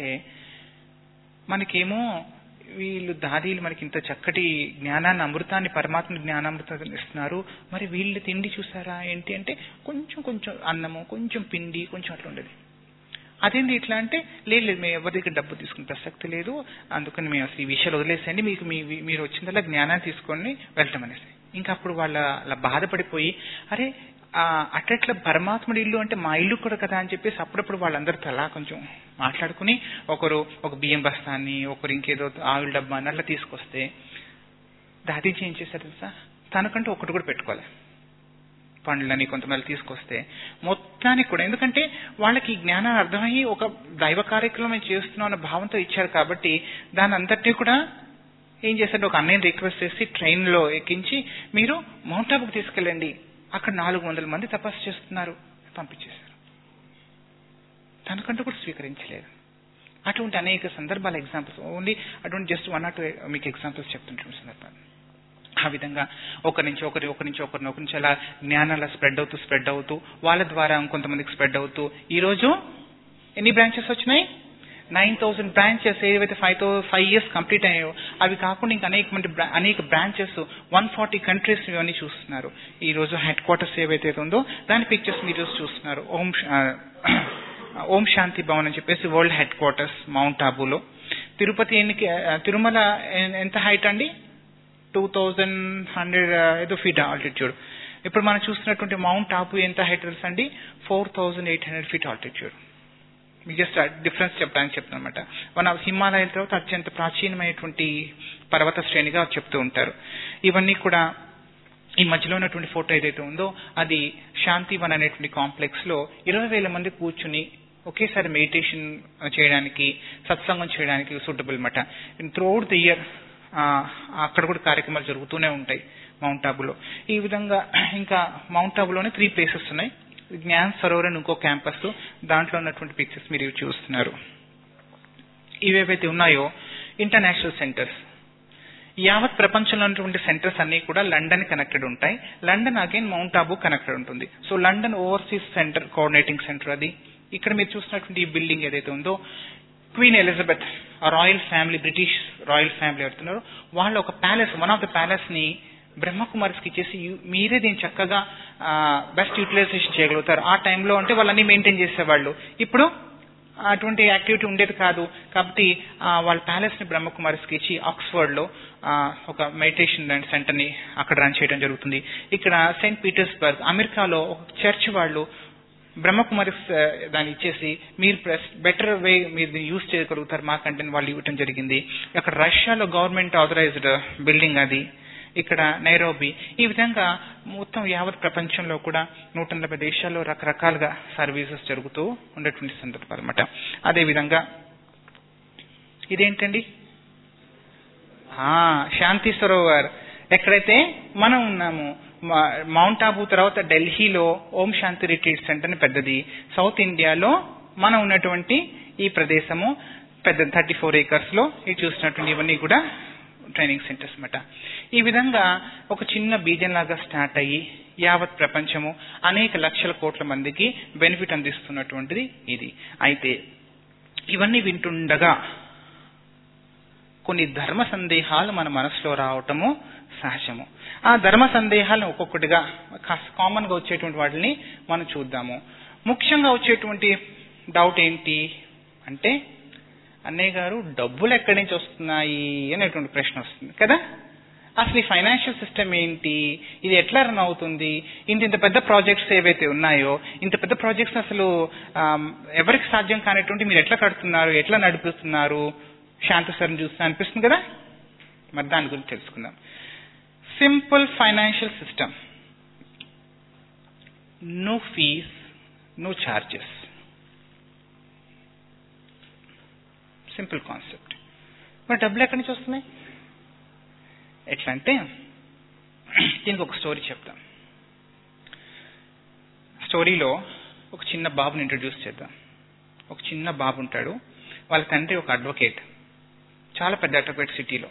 Speaker 3: మనకేమో వీళ్ళు దాదీలు మనకి ఇంత చక్కటి జ్ఞానాన్ని అమృతాన్ని పరమాత్మ జ్ఞానామృతాన్ని ఇస్తున్నారు మరి వీళ్ళు తిండి చూసారా ఏంటి అంటే కొంచెం కొంచెం అన్నము కొంచెం పిండి కొంచెం అట్లా ఉండేది అదేంటి ఇట్లా అంటే లేదు లేదు మేము ఎవరి దగ్గర డబ్బు తీసుకునే ప్రసక్తి లేదు అందుకని మేము అసలు ఈ విషయాలు వదిలేసేయండి మీకు మీ మీరు వచ్చిందల్లా జ్ఞానాన్ని తీసుకొని వెళ్తాం అనేసి ఇంకా అప్పుడు వాళ్ళ అలా బాధపడిపోయి అరే ఆ, అట్లట్లా పరమాత్ముడి ఇల్లు అంటే మా ఇల్లు కూడా కదా అని చెప్పేసి అప్పుడప్పుడు వాళ్ళందరితో అలా కొంచెం మాట్లాడుకుని ఒకరు ఒక బియ్యం బస్తాన్ని ఒకరు ఇంకేదో ఆవిల డబ్బా అని అట్లా తీసుకొస్తే దాదించి ఏం చేశారు తెలుసా తనకంటూ ఒకటి కూడా పెట్టుకోవాలి పండ్లని కొంతమంది తీసుకొస్తే మొత్తానికి కూడా ఎందుకంటే వాళ్ళకి ఈ జ్ఞానం అర్థమయ్యి ఒక దైవ కార్యక్రమం చేస్తున్నాం అన్న భావంతో ఇచ్చారు కాబట్టి దాని అంతటినీ కూడా ఏం చేశారు ఒక అన్నయ్యని రిక్వెస్ట్ చేసి ట్రైన్ లో ఎక్కించి మీరు మౌంట్ ఆబుకు తీసుకెళ్ళండి అక్కడ నాలుగు వందల మంది తపస్సు చేస్తున్నారు పంపించేశారు తనకంటూ కూడా స్వీకరించలేదు అటువంటి అనేక సందర్భాల ఎగ్జాంపుల్స్ ఓన్లీ అటువంటి జస్ట్ వన్ ఆర్ టూ మీకు ఎగ్జాంపుల్స్ చెప్తుంటాం సందర్భాలు ఆ విధంగా ఒకరి నుంచి ఒకరి ఒకరి నుంచి ఒకరిని ఒకరి నుంచి అలా జ్ఞానాల స్ప్రెడ్ అవుతూ స్ప్రెడ్ అవుతూ వాళ్ళ ద్వారా ఇంకొంతమందికి స్ప్రెడ్ అవుతూ ఈ రోజు ఎన్ని బ్రాంచెస్ వచ్చినాయి నైన్ థౌసండ్ బ్రాంచెస్ ఏవైతే five thou five years complete అయ్యాయో అవి కాకుండా ఇంకా అనేక మంది బ్రా- అనేక బ్రాంచెస్ వన్ ఫార్టీ కంట్రీస్ ఇవన్నీ చూస్తున్నారు ఈ రోజు హెడ్ క్వార్టర్స్ ఏవైతే ఉందో దాని పిక్చర్స్ మీరు ఈరోజు చూస్తున్నారు ఓం శ- ఆ, ఓం శాంతి భవన్ అని చెప్పేసి వరల్డ్ హెడ్ క్వార్టర్స్ మౌంట్ ఆబులో తిరుపతి ఎన్నికి ఆ, తిరుమల ఎన్- ఎంత హైట్ అండి టూ థౌజండ్ హండ్రెడ్ ఏదో ఫీట్ ఆల్టిట్యూడ్ ఇప్పుడు మనం చూస్తున్నటువంటి మౌంట్ ఆబు ఎంత హైట్ తెలుసా అండి four thousand eight hundred feet altitude మీకు జస్ట్ డిఫరెన్స్ చెప్పడానికి చెప్తాను అనమాట మన హిమాలయాల తర్వాత అత్యంత ప్రాచీనమైనటువంటి పర్వత శ్రేణిగా చెప్తూ ఉంటారు ఇవన్నీ కూడా ఈ మధ్యలో ఉన్నటువంటి ఫోటో ఏదైతే ఉందో అది శాంతివన్ అనేటువంటి కాంప్లెక్స్ లో ఇరవై వేల మంది కూర్చుని ఒకేసారి మెడిటేషన్ చేయడానికి సత్సంగం చేయడానికి సూటబుల్ అనమాట త్రూఅవుట్ ది ఇయర్ అక్కడ కూడా కార్యక్రమాలు జరుగుతూనే ఉంటాయి మౌంట్ ఆబులో ఈ విధంగా ఇంకా మౌంట్ ఆబులోనే త్రీ ప్లేసెస్ ఉన్నాయి జ్ఞాన్ సరోవర్ అని ఇంకో క్యాంపస్ దాంట్లో ఉన్నటువంటి పిక్చర్స్ మీరు ఇవి చూస్తున్నారు ఇవేవైతే ఉన్నాయో ఇంటర్నేషనల్ సెంటర్స్ యావత్ ప్రపంచంలో ఉన్నటువంటి సెంటర్స్ అన్ని కూడా లండన్ కనెక్టెడ్ ఉంటాయి London again mount Abu connected ఉంటుంది so London overseas centre coordinating centre అది ఇక్కడ మీరు చూసినటువంటి ఈ బిల్డింగ్ ఏదైతే ఉందో queen Elizabeth royal family British royal family ఎవరుతున్నారో వాళ్ళు ఒక palace one of the palace ని బ్రహ్మకుమారిస్ కి ఇచ్చేసి యు- మీరే దీన్ని చక్కగా బెస్ట్ యూటిలైజేషన్ చేయగలుగుతారు ఆ టైంలో అంటే వాళ్ళని మెయింటైన్ చేసేవాళ్ళు ఇప్పుడు అటువంటి యాక్టివిటీ ఉండేది కాదు కాబట్టి ఆ, వాళ్ళ ప్యాలెస్ ని బ్రహ్మకుమారిస్కి ఇచ్చి ఆక్స్ఫర్డ్ లో ఆ, ఒక మెడిటేషన్ సెంటర్ ని అక్కడ రన్ చేయడం జరుగుతుంది ఇక్కడ సెయింట్ పీటర్స్బర్గ్ అమెరికాలో ఒక చర్చ్ వాళ్ళు బ్రహ్మకుమారిస్ ఆ, దాన్ని ఇచ్చేసి మీరు బెటర్ వే మీరు దీన్ని యూజ్ చేయగలుగుతారు మాకంటే వాళ్ళు ఇవ్వటం జరిగింది అక్కడ రష్యాలో గవర్నమెంట్ ఆథరైజ్డ్ బిల్డింగ్ అది ఇక్కడ నైరోబి ఈ విధంగా మొత్తం యావత్ ప్రపంచంలో కూడా నూట నలభై దేశాల్లో రకరకాలుగా సర్వీసెస్ జరుగుతూ ఉండేటువంటి సందర్భాలు అనమాట అదే విధంగా ఇదేంటండి ఆ, శాంతి సరోవర్ ఎక్కడైతే మనం ఉన్నాము మా- మౌంట్ ఆబు తర్వాత ఢిల్లీలో ఓం శాంతి రిట్రీట్ సెంటర్ అని పెద్దది సౌత్ ఇండియాలో మనం ఉన్నటువంటి ఈ ప్రదేశము పెద్ద థర్టీ ఫోర్ ఏకర్స్ లో ఇది చూసినటువంటి ఇవన్నీ కూడా ట్రైనింగ్ సెంటర్స్ అన్నమాట ఈ విధంగా ఒక చిన్న బీజం లాగా స్టార్ట్ అయ్యి యావత్ ప్రపంచము అనేక లక్షల కోట్ల మందికి బెనిఫిట్ అందిస్తున్నటువంటిది ఇది అయితే ఇవన్నీ వింటుండగా కొన్ని ధర్మ సందేహాలు మన మనసులో రావటము సహజము ఆ ధర్మ సందేహాలను ఒక్కొక్కటిగా కామన్ గా వచ్చేటువంటి వాటిని మనం చూద్దాము ముఖ్యంగా వచ్చేటువంటి డౌట్ ఏంటి అంటే అన్నయ్య గారు డబ్బులు ఎక్కడి నుంచి వస్తున్నాయి అనేటువంటి ప్రశ్న వస్తుంది కదా అసలు ఈ ఫైనాన్షియల్ సిస్టమ్ ఏంటి ఇది ఎట్లా రన్ అవుతుంది ఇంత ఇంత పెద్ద ప్రాజెక్ట్స్ ఏవైతే ఉన్నాయో ఇంత పెద్ద ప్రాజెక్ట్స్ అసలు ఆమ్, ఎవరికి సాధ్యం కానటువంటి మీరు ఎట్లా కడుతున్నారు ఎట్లా నడిపిస్తున్నారు శాంతి సార్ని చూస్తే అనిపిస్తుంది కదా మరి దాని గురించి తెలుసుకుందాం simple financial system no fees no charges simple concept మరి డబ్బులు ఎక్కడి నుంచి వస్తున్నాయి ఎట్లా అంటే దీనికి ఒక స్టోరీ చెప్తాం స్టోరీలో ఒక చిన్న బాబుని ఇంట్రడ్యూస్ చేద్దాం ఒక చిన్న బాబు ఉంటాడు వాళ్ళ తండ్రి ఒక అడ్వకేట్ చాలా పెద్ద అడ్వకేట్ సిటీలో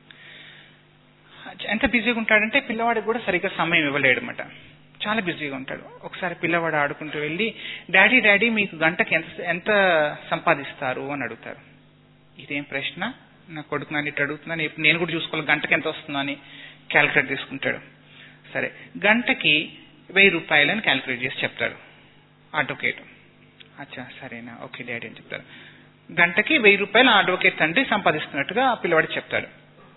Speaker 3: ఎంత బిజీగా ఉంటాడంటే పిల్లవాడికి కూడా సరిగ్గా సమయం ఇవ్వలేడు అనమాట చాలా బిజీగా ఉంటాడు ఒకసారి పిల్లవాడు ఆడుకుంటూ వెళ్ళి డాడీ డాడీ మీకు గంటకి ఎంత ఎంత సంపాదిస్తారు అని అడుగుతారు ఇదేం ప్రశ్న నా కొడుకు నన్ను ఇటు అడుగుతున్నాను ఇప్పుడు నేను కూడా చూసుకోవాలి గంటకి ఎంత వస్తుందో అని క్యాలిక్యులేట్ తీసుకుంటాడు సరే గంటకి వెయ్యి రూపాయలని క్యాలిక్యులేట్ చేసి చెప్తాడు అడ్వకేట్ అచ్చా సరేనా ఓకే డాడీ అని చెప్తారు గంటకి వెయ్యి రూపాయలు ఆ అడ్వకేట్ తండ్రి సంపాదిస్తున్నట్టుగా ఆ పిల్లవాడు చెప్తాడు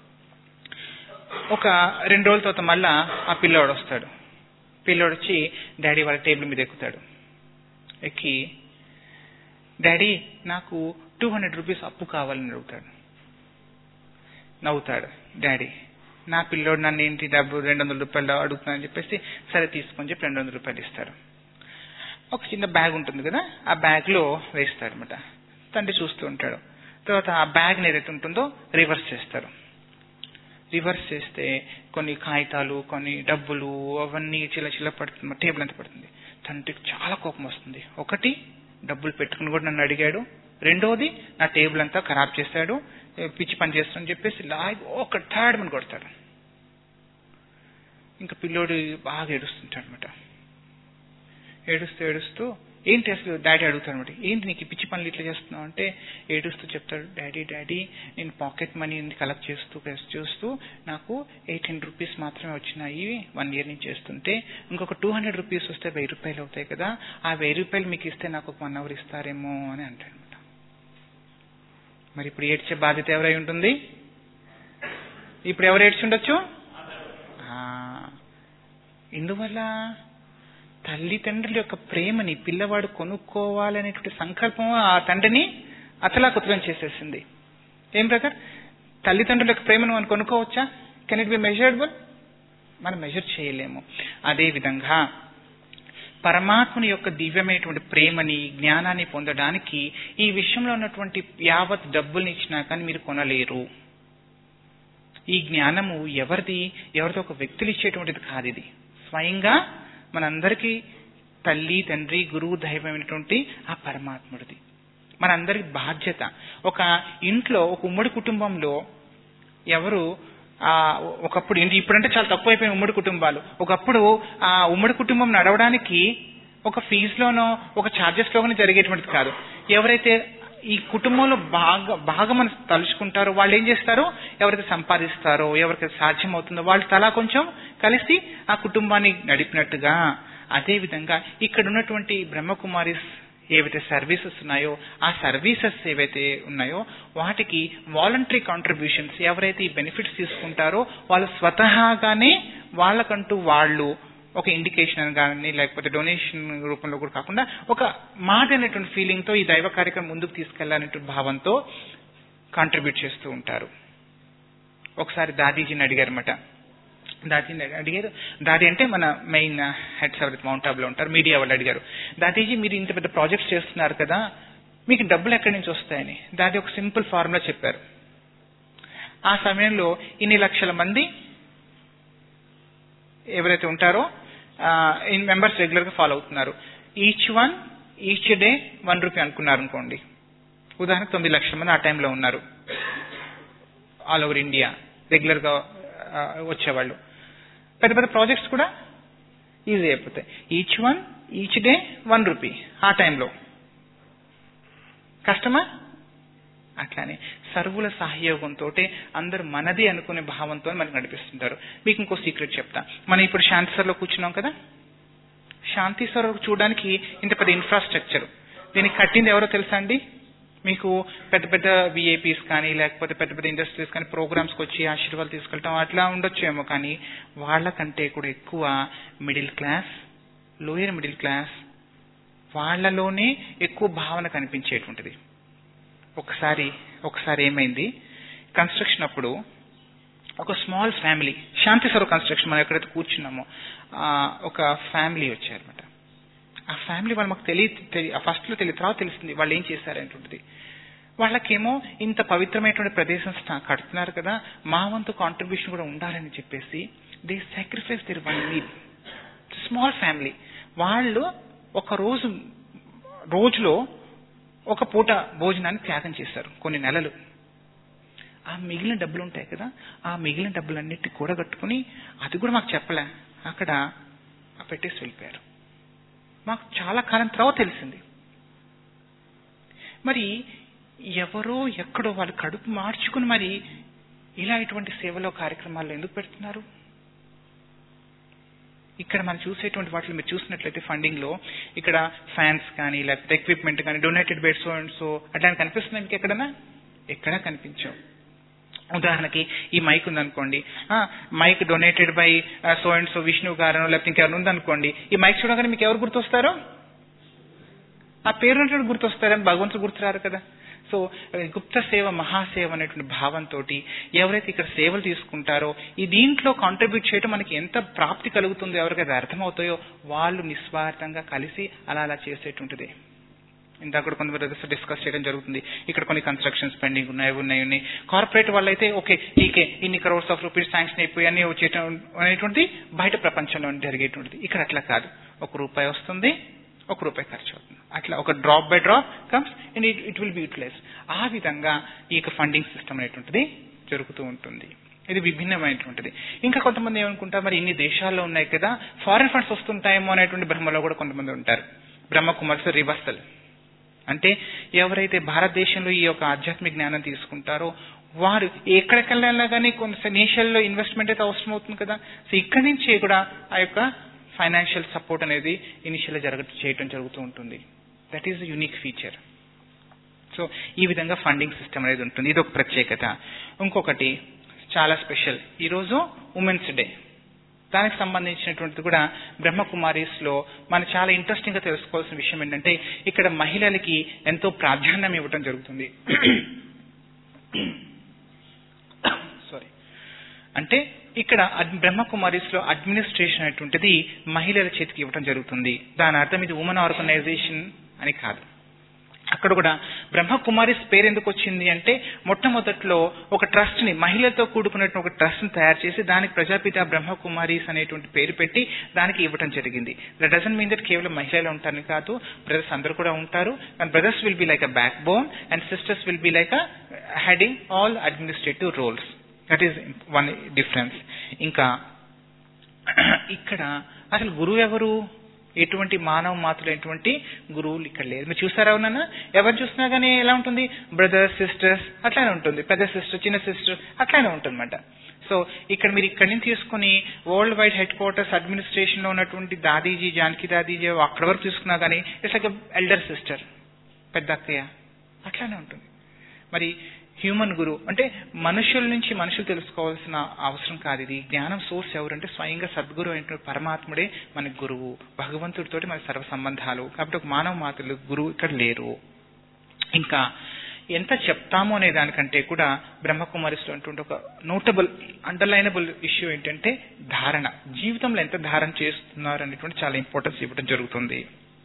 Speaker 3: ఒక రెండు రోజుల తర్వాత మళ్ళా ఆ పిల్లవాడు వస్తాడు పిల్లోడు వచ్చి డాడీ వాళ్ళ టేబుల్ మీద ఎక్కుతాడు ఎక్కి డాడీ నాకు టూ హండ్రెడ్ రూపీస్ అప్పు కావాలని అడుగుతాడు నవ్వుతాడు డాడీ నా పిల్లోడు నన్ను ఏంటి డబ్బు రెండు వందల రూపాయలు అడుగుతున్నానని చెప్పేసి సరే తీసుకొని చెప్పి రెండు వందల రూపాయలు ఇస్తారు ఒక చిన్న బ్యాగ్ ఉంటుంది కదా ఆ బ్యాగ్ లో వేస్తాడు అనమాట తండ్రి చూస్తూ ఉంటాడు తర్వాత ఆ బ్యాగ్ ఏదైతే ఉంటుందో రివర్స్ చేస్తారు రివర్స్ చేస్తే కొన్ని కాగితాలు కొన్ని డబ్బులు అవన్నీ చిల్ల చిల్ల పడుతుంది టేబుల్ అంతా పడుతుంది తండ్రికి చాలా కోపం వస్తుంది ఒకటి డబ్బులు పెట్టుకుని కూడా నన్ను అడిగాడు రెండోది నా టేబుల్ అంతా ఖరాబ్ చేశాడు ఏ, పిచ్చి పని చేస్తానని చెప్పేసి లాగి ఒక థర్డ్ మని కొడతాడు ఇంకా పిల్లోడు బాగా ఏడుస్తుంటాడు అనమాట ఏడుస్తూ ఏడుస్తూ ఏంటి అసలు డాడీ అడుగుతాడు అనమాట ఏంటి నీకు ఈ పిచ్చి పనులు ఇట్లా చేస్తున్నావు అంటే ఏడుస్తూ చెప్తాడు డాడీ డాడీ నేను పాకెట్ మనీ కలెక్ట్ చేస్తూ కలెక్ట్ చేస్తూ నాకు ఎయిటీన్ రూపీస్ మాత్రమే వచ్చినాయి వన్ ఇయర్ నుంచి చేస్తుంటే ఇంకొక టూ హండ్రెడ్ రూపీస్ వస్తే వెయ్యి రూపాయలు అవుతాయి కదా ఆ వెయ్యి రూపాయలు మీకు ఇస్తే నాకు ఒక వన్ అవర్ ఇస్తారేమో అని అంటాడు అనమాట మరి ఇప్పుడు ఏడ్చే బాధ్యత ఎవరై ఉంటుంది ఇప్పుడు ఎవరు ఏడ్చి ఉండొచ్చు ఆ, ఇందువల్ల తల్లిదండ్రుల యొక్క ప్రేమని పిల్లవాడు కొనుక్కోవాలనేటువంటి సంకల్పం ఆ తండ్రిని అతలాకుతలం చేసేసింది ఏం బ్రదర్ తల్లిదండ్రుల యొక్క ప్రేమను మనం కొనుక్కోవచ్చా కెన్ ఇట్ బి మెజరబుల్ మనం మెజర్ చేయలేము అదే విధంగా పరమాత్ముని యొక్క దివ్యమైనటువంటి ప్రేమని జ్ఞానాన్ని పొందడానికి ఈ విషయంలో ఉన్నటువంటి యావత్ డబ్బుల్ని ఇచ్చినా కానీ మీరు కొనలేరు ఈ జ్ఞానము ఎవరిది ఎవరితో ఒక వ్యక్తులు ఇచ్చేటువంటిది కాదు ఇది స్వయంగా మనందరికీ తల్లి తండ్రి గురువు దైవమైనటువంటి ఆ పరమాత్ముడిది మనందరి బాధ్యత ఒక ఇంట్లో ఒక ఉమ్మడి కుటుంబంలో ఎవరు ఆ ఒకప్పుడు ఇంటి ఇప్పుడంటే చాలా తక్కువ అయిపోయిన ఉమ్మడి కుటుంబాలు ఒకప్పుడు ఆ ఉమ్మడి కుటుంబం నడవడానికి ఒక ఫీజులోనో ఒక చార్జెస్ లోనో జరిగేటువంటిది కాదు ఎవరైతే ఈ కుటుంబంలో బాగా బాగా మనం తలుచుకుంటారో వాళ్ళు ఏం చేస్తారో ఎవరైతే సంపాదిస్తారో ఎవరికైతే సాధ్యం అవుతుందో వాళ్ళు తలా కొంచెం కలిసి ఆ కుటుంబాన్ని నడిపినట్టుగా అదే విధంగా ఇక్కడ ఉన్నటువంటి బ్రహ్మకుమారిస్ ఏవైతే సర్వీసెస్ ఉన్నాయో ఆ సర్వీసెస్ ఏవైతే ఉన్నాయో వాటికి వాలంటరీ కాంట్రిబ్యూషన్స్ ఎవరైతే ఈ బెనిఫిట్స్ తీసుకుంటారో వాళ్ళు స్వతహాగానే వాళ్ళకంటూ వాళ్ళు ఒక ఇండికేషన్ కానీ లేకపోతే డొనేషన్ రూపంలో కూడా కాకుండా ఒక మాట అనేటువంటి ఫీలింగ్ తో ఈ దైవ కార్యక్రమం ముందుకు తీసుకెళ్లాలనేటువంటి భావంతో కాంట్రిబ్యూట్ చేస్తూ ఉంటారు ఒకసారి దాదీజీని అడిగారన్నమాట దాదీని అడిగారు దాది అంటే మన మెయిన్ హెడ్స్ ఎవరైతే మౌంట్ ఆబ్ లో ఉంటారు మీడియా వాళ్ళు అడిగారు దాదీజీ మీరు ఇంత పెద్ద ప్రాజెక్ట్స్ చేస్తున్నారు కదా మీకు డబ్బులు ఎక్కడి నుంచి వస్తాయని దాది ఒక సింపుల్ ఫార్ములా చెప్పారు ఆ సమయంలో ఇన్ని లక్షల మంది ఎవరైతే ఉంటారో ఇన్ మెంబర్స్ రెగ్యులర్ గా ఫాలో అవుతున్నారు each one each day one rupee అనుకున్నారు అనుకోండి ఉదాహరణకు తొమ్మిది లక్షల మంది ఆ టైంలో ఉన్నారు ఆల్ ఓవర్ ఇండియా రెగ్యులర్ గా ఆ, వచ్చేవాళ్ళు పెద్ద పెద్ద ప్రాజెక్ట్స్ కూడా ఈజీ అయిపోతాయి each one each day one rupee ఆ టైంలో కష్టమా అట్లానే సర్వుల సహయోగంతో అందరు మనది అనుకునే భావంతో మనకు నడిపిస్తుంటారు మీకు ఇంకో సీక్రెట్ చెప్తా మనం ఇప్పుడు శాంతి సర్లో కూర్చున్నాం కదా శాంతి సర్ చూడడానికి ఇంత పెద్ద ఇన్ఫ్రాస్ట్రక్చర్ దీనికి కట్టింది ఎవరో తెలుసా అండి మీకు పెద్ద పెద్ద విఐపీస్ కానీ లేకపోతే పెద్ద పెద్ద ఇండస్ట్రీస్ కానీ ప్రోగ్రామ్స్ కి వచ్చి ఆశీర్వాదాలు తీసుకెళ్ళటం అట్లా ఉండొచ్చేమో కానీ వాళ్ళకంటే కూడా ఎక్కువ middle class lower middle class వాళ్ళలోనే ఎక్కువ భావన కనిపించేటువంటిది ఒకసారి ఒకసారి ఏమైంది కన్స్ట్రక్షన్ అప్పుడు ఒక స్మాల్ ఫ్యామిలీ శాంతి సర్వ కన్స్ట్రక్షన్ మనం ఎక్కడైతే కూర్చున్నామో ఆ, ఒక ఫ్యామిలీ వచ్చారనమాట ఆ ఫ్యామిలీ వాళ్ళు మాకు తెలియ ఫస్ట్ లో తెలియదు తర్వాత తెలిసింది వాళ్ళు ఏం చేశారనేటువంటిది వాళ్ళకేమో ఇంత పవిత్రమైనటువంటి ప్రదేశం స్టా- కడుతున్నారు కదా మా వంతు కాంట్రిబ్యూషన్ కూడా ఉండాలని చెప్పేసి they sacrifice their one meal small family వాళ్ళు ఒక రోజు రోజులో ఒక పూట భోజనాన్ని త్యాగం చేశారు కొన్ని నెలలు ఆ మిగిలిన డబ్బులు ఉంటాయి కదా ఆ మిగిలిన డబ్బులన్నిటి కూడగట్టుకుని అది కూడా మాకు చెప్పలే అక్కడ పెట్టేసి వెళ్ళిపోయారు మాకు చాలా కాలం తర్వాత తెలిసింది మరి ఎవరో ఎక్కడో వాళ్ళు కడుపు మార్చుకుని మరి ఇలా ఇటువంటి సేవలో కార్యక్రమాల్లో ఎందుకు పెడుతున్నారు ఇక్కడ మనం చూసేటువంటి వాటిలో మీరు చూసినట్లయితే ఫండింగ్ లో ఇక్కడ ఫ్యాన్స్ కానీ లేకపోతే ఎక్విప్మెంట్ కానీ donated by so and so అట్లా కనిపిస్తుంది మీకు ఎక్కడన్నా ఎక్కడా కనిపించవు ఉదాహరణకి ఈ మైక్ ఉందనుకోండి ఆ, mike donated by so and so Vishnu garu లేకపోతే ఇంకెవరు ఉందనుకోండి ఈ మైక్ చూడగానే మీకు ఎవరు గుర్తొస్తారు ఆ పేరు ఉన్నటువంటి గుర్తొస్తారని భగవంతుడు గుర్తురారు కదా సో గుప్త సేవ మహాసేవ అనేటువంటి భావంతో ఎవరైతే ఇక్కడ సేవలు తీసుకుంటారో ఈ దీంట్లో కాంట్రిబ్యూట్ చేయడం మనకి ఎంత ప్రాప్తి కలుగుతుందో ఎవరికైతే అర్థమవుతాయో వాళ్ళు నిస్వార్థంగా కలిసి అలా అలా చేసేటువంటిది ఇందాక కూడా కొంతమంది డిస్కస్ చేయడం జరుగుతుంది ఇక్కడ కొన్ని కన్స్ట్రక్షన్స్ పెండింగ్ ఉన్నాయి అవి ఉన్నాయి ఉన్నాయి కార్పొరేట్ వాళ్ళు అయితే ఓకే టీకే ఇన్ని క్రోర్స్ ఆఫ్ రూపీస్ శాంక్షన్ అయిపోయి అన్ని వచ్చేయటం అనేటువంటి బయట ప్రపంచంలో జరిగేటువంటిది ఇక్కడ అట్లా కాదు ఒక రూపాయి వస్తుంది ఒక రూపాయి ఖర్చు అవుతుంది అట్లా ఒక drop by drop comes and it it will be utilise ఆ విధంగా ఈ యొక్క ఫండింగ్ సిస్టమ్ అనేటువంటిది జరుగుతూ ఉంటుంది ఇది విభిన్నమైనటువంటిది ఇంకా కొంతమంది ఏమనుకుంటారు మరి ఇన్ని దేశాల్లో ఉన్నాయి కదా ఫారిన్ ఫండ్స్ వస్తుంటాయేమో అనేటువంటి భ్రమలో కూడా కొంతమంది ఉంటారు బ్రహ్మకుమార్స్ రివర్సల్ అంటే ఎవరైతే భారతదేశంలో ఈ యొక్క ఆధ్యాత్మిక జ్ఞానం తీసుకుంటారో వారు ఎక్కడికెళ్ళినా కానీ కొంత నేషన్లో ఇన్వెస్ట్మెంట్ అయితే అవసరం అవుతుంది కదా సో ఇక్కడి నుంచే కూడా ఆ యొక్క ఫైనాన్షియల్ సపోర్ట్ అనేది ఇనిషియల్ జరగ చేయటం జరుగుతూ ఉంటుంది that is unique feature so ఈ విధంగా ఫండింగ్ సిస్టమ్ అనేది ఉంటుంది ఇది ఒక ప్రత్యేకత ఇంకొకటి చాలా స్పెషల్ ఈరోజు ఉమెన్స్ డే దానికి సంబంధించినటువంటిది కూడా బ్రహ్మకుమారీస్ లో మనం చాలా ఇంట్రెస్టింగ్ గా తెలుసుకోవాల్సిన విషయం ఏంటంటే ఇక్కడ మహిళలకి ఎంతో ప్రాధాన్యం ఇవ్వటం జరుగుతుంది సారీ అంటే ఇక్కడ అడ్- బ్రహ్మకుమారీస్ లో అడ్మినిస్ట్రేషన్ అనేటువంటిది మహిళల చేతికి ఇవ్వటం జరుగుతుంది దాని అర్థం ఇది ఉమెన్ ఆర్గనైజేషన్ అని కాదు అక్కడ కూడా బ్రహ్మకుమారిస్ పేరు ఎందుకు వచ్చింది అంటే మొట్టమొదట్లో ఒక ట్రస్ట్ ని మహిళలతో కూడుకున్నట్టు ఒక ట్రస్ట్ ని తయారు చేసి దానికి ప్రజాపిత బ్రహ్మకుమారీస్ అనేటువంటి పేరు పెట్టి దానికి ఇవ్వడం జరిగింది దట్ డజన్ మీన్ దట్ కేవలం మహిళలు ఉంటారని కాదు బ్రదర్స్ అందరూ కూడా ఉంటారు and brothers will be like a backbone and sisters will be like a heading all administrative roles that is one difference ఇంకా ఇక్కడ అసలు గురువు ఎవరు ఎటువంటి మానవ మాతృలు ఎటువంటి గురువులు ఇక్కడ లేరు మీరు చూసారా అవునా ఎవరు చూసినా కానీ ఎలా ఉంటుంది బ్రదర్స్ సిస్టర్స్ అట్లానే ఉంటుంది పెద్ద సిస్టర్ చిన్న సిస్టర్ అట్లానే ఉంటుందన్నమాట సో ఇక్కడ మీరు ఇక్కడి నుంచి తీసుకుని worldwide headquarters administration లో ఉన్నటువంటి దాదీజీ జానకి దాదీజీ అక్కడ వరకు తీసుకున్నా కానీ ఇట్స్ లైక్ ఎల్డర్ సిస్టర్ పెద్ద అక్కయ్య అట్లానే ఉంటుంది మరి హ్యూమన్ గురు అంటే మనుషుల నుంచి మనుషులు తెలుసుకోవాల్సిన అవసరం కాదు ఇది జ్ఞానం సోర్స్ ఎవరంటే స్వయంగా సద్గురు అయినటువంటి పరమాత్ముడే మన గురువు భగవంతుడితోటి మన సర్వ సంబంధాలు కాబట్టి ఒక మానవ మాతలు గురువు ఇక్కడ లేరు ఇంకా ఎంత చెప్తాము అనే దానికంటే కూడా బ్రహ్మకుమారిస్లో అంటుంటే ఒక నోటబుల్ అండర్లైనబుల్ ఇష్యూ ఏంటంటే ధారణ జీవితంలో ఎంత ధారణ చేస్తున్నారు అనేటువంటి చాలా ఇంపార్టెన్స్ ఇవ్వడం జరుగుతుంది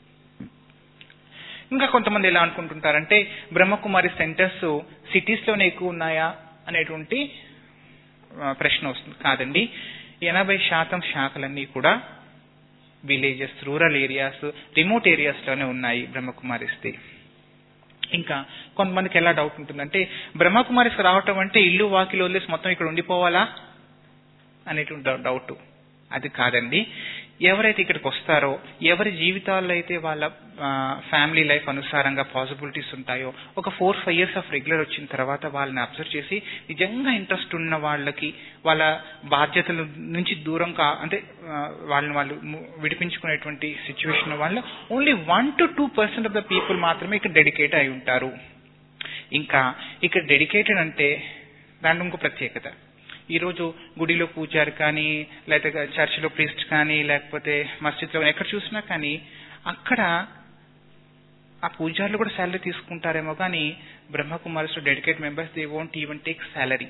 Speaker 3: ఇంకా కొంతమంది ఎలా అనుకుంటుంటారంటే బ్రహ్మకుమారి సెంటర్స్ సిటీస్ లోనే ఎక్కువ ఉన్నాయా అనేటువంటి ఆ, ప్రశ్న వస్తుంది కాదండి ఎనభై శాతం శాఖలన్నీ కూడా villages rural areas remote areas లోనే ఉన్నాయి బ్రహ్మకుమారిస్తే ఇంకా కొంతమందికి ఎలా డౌట్ ఉంటుందంటే బ్రహ్మకుమారిస్ రావటం అంటే ఇల్లు వాకిలు వదిలేసి మొత్తం ఇక్కడ ఉండిపోవాలా అనేటువంటి డౌట్ అది కాదండి ఎవరైతే ఇక్కడికి వస్తారో ఎవరి జీవితాల్లో అయితే వాళ్ళ ఫ్యామిలీ లైఫ్ అనుసారంగా పాసిబిలిటీస్ ఉంటాయో ఒక four five years of regular వచ్చిన తర్వాత వాళ్ళని అబ్జర్వ్ చేసి నిజంగా ఇంట్రెస్ట్ ఉన్న వాళ్ళకి వాళ్ళ బాధ్యతల నుంచి దూరం కా అంటే ఆ, వాళ్ళని వాళ్ళు ము- విడిపించుకునేటువంటి సిచ్యువేషన్ వాళ్ళు only one to two percent of the people మాత్రమే ఇక్కడ డెడికేట్ అయి ఉంటారు ఇంకా ఇక్కడ డెడికేటెడ్ అంటే దాంట్లో ఇంకో ప్రత్యేకత ఈరోజు గుడిలో పూజారి కానీ లేకపోతే చర్చిలో ప్రీస్ట్ కానీ లేకపోతే మస్జిద్లో ఎక్కడ చూసినా కానీ అక్కడ ఆ పూజారులు కూడా శాలరీ తీసుకుంటారేమో కానీ Brahma Kumaris dedicate members they won't even take salary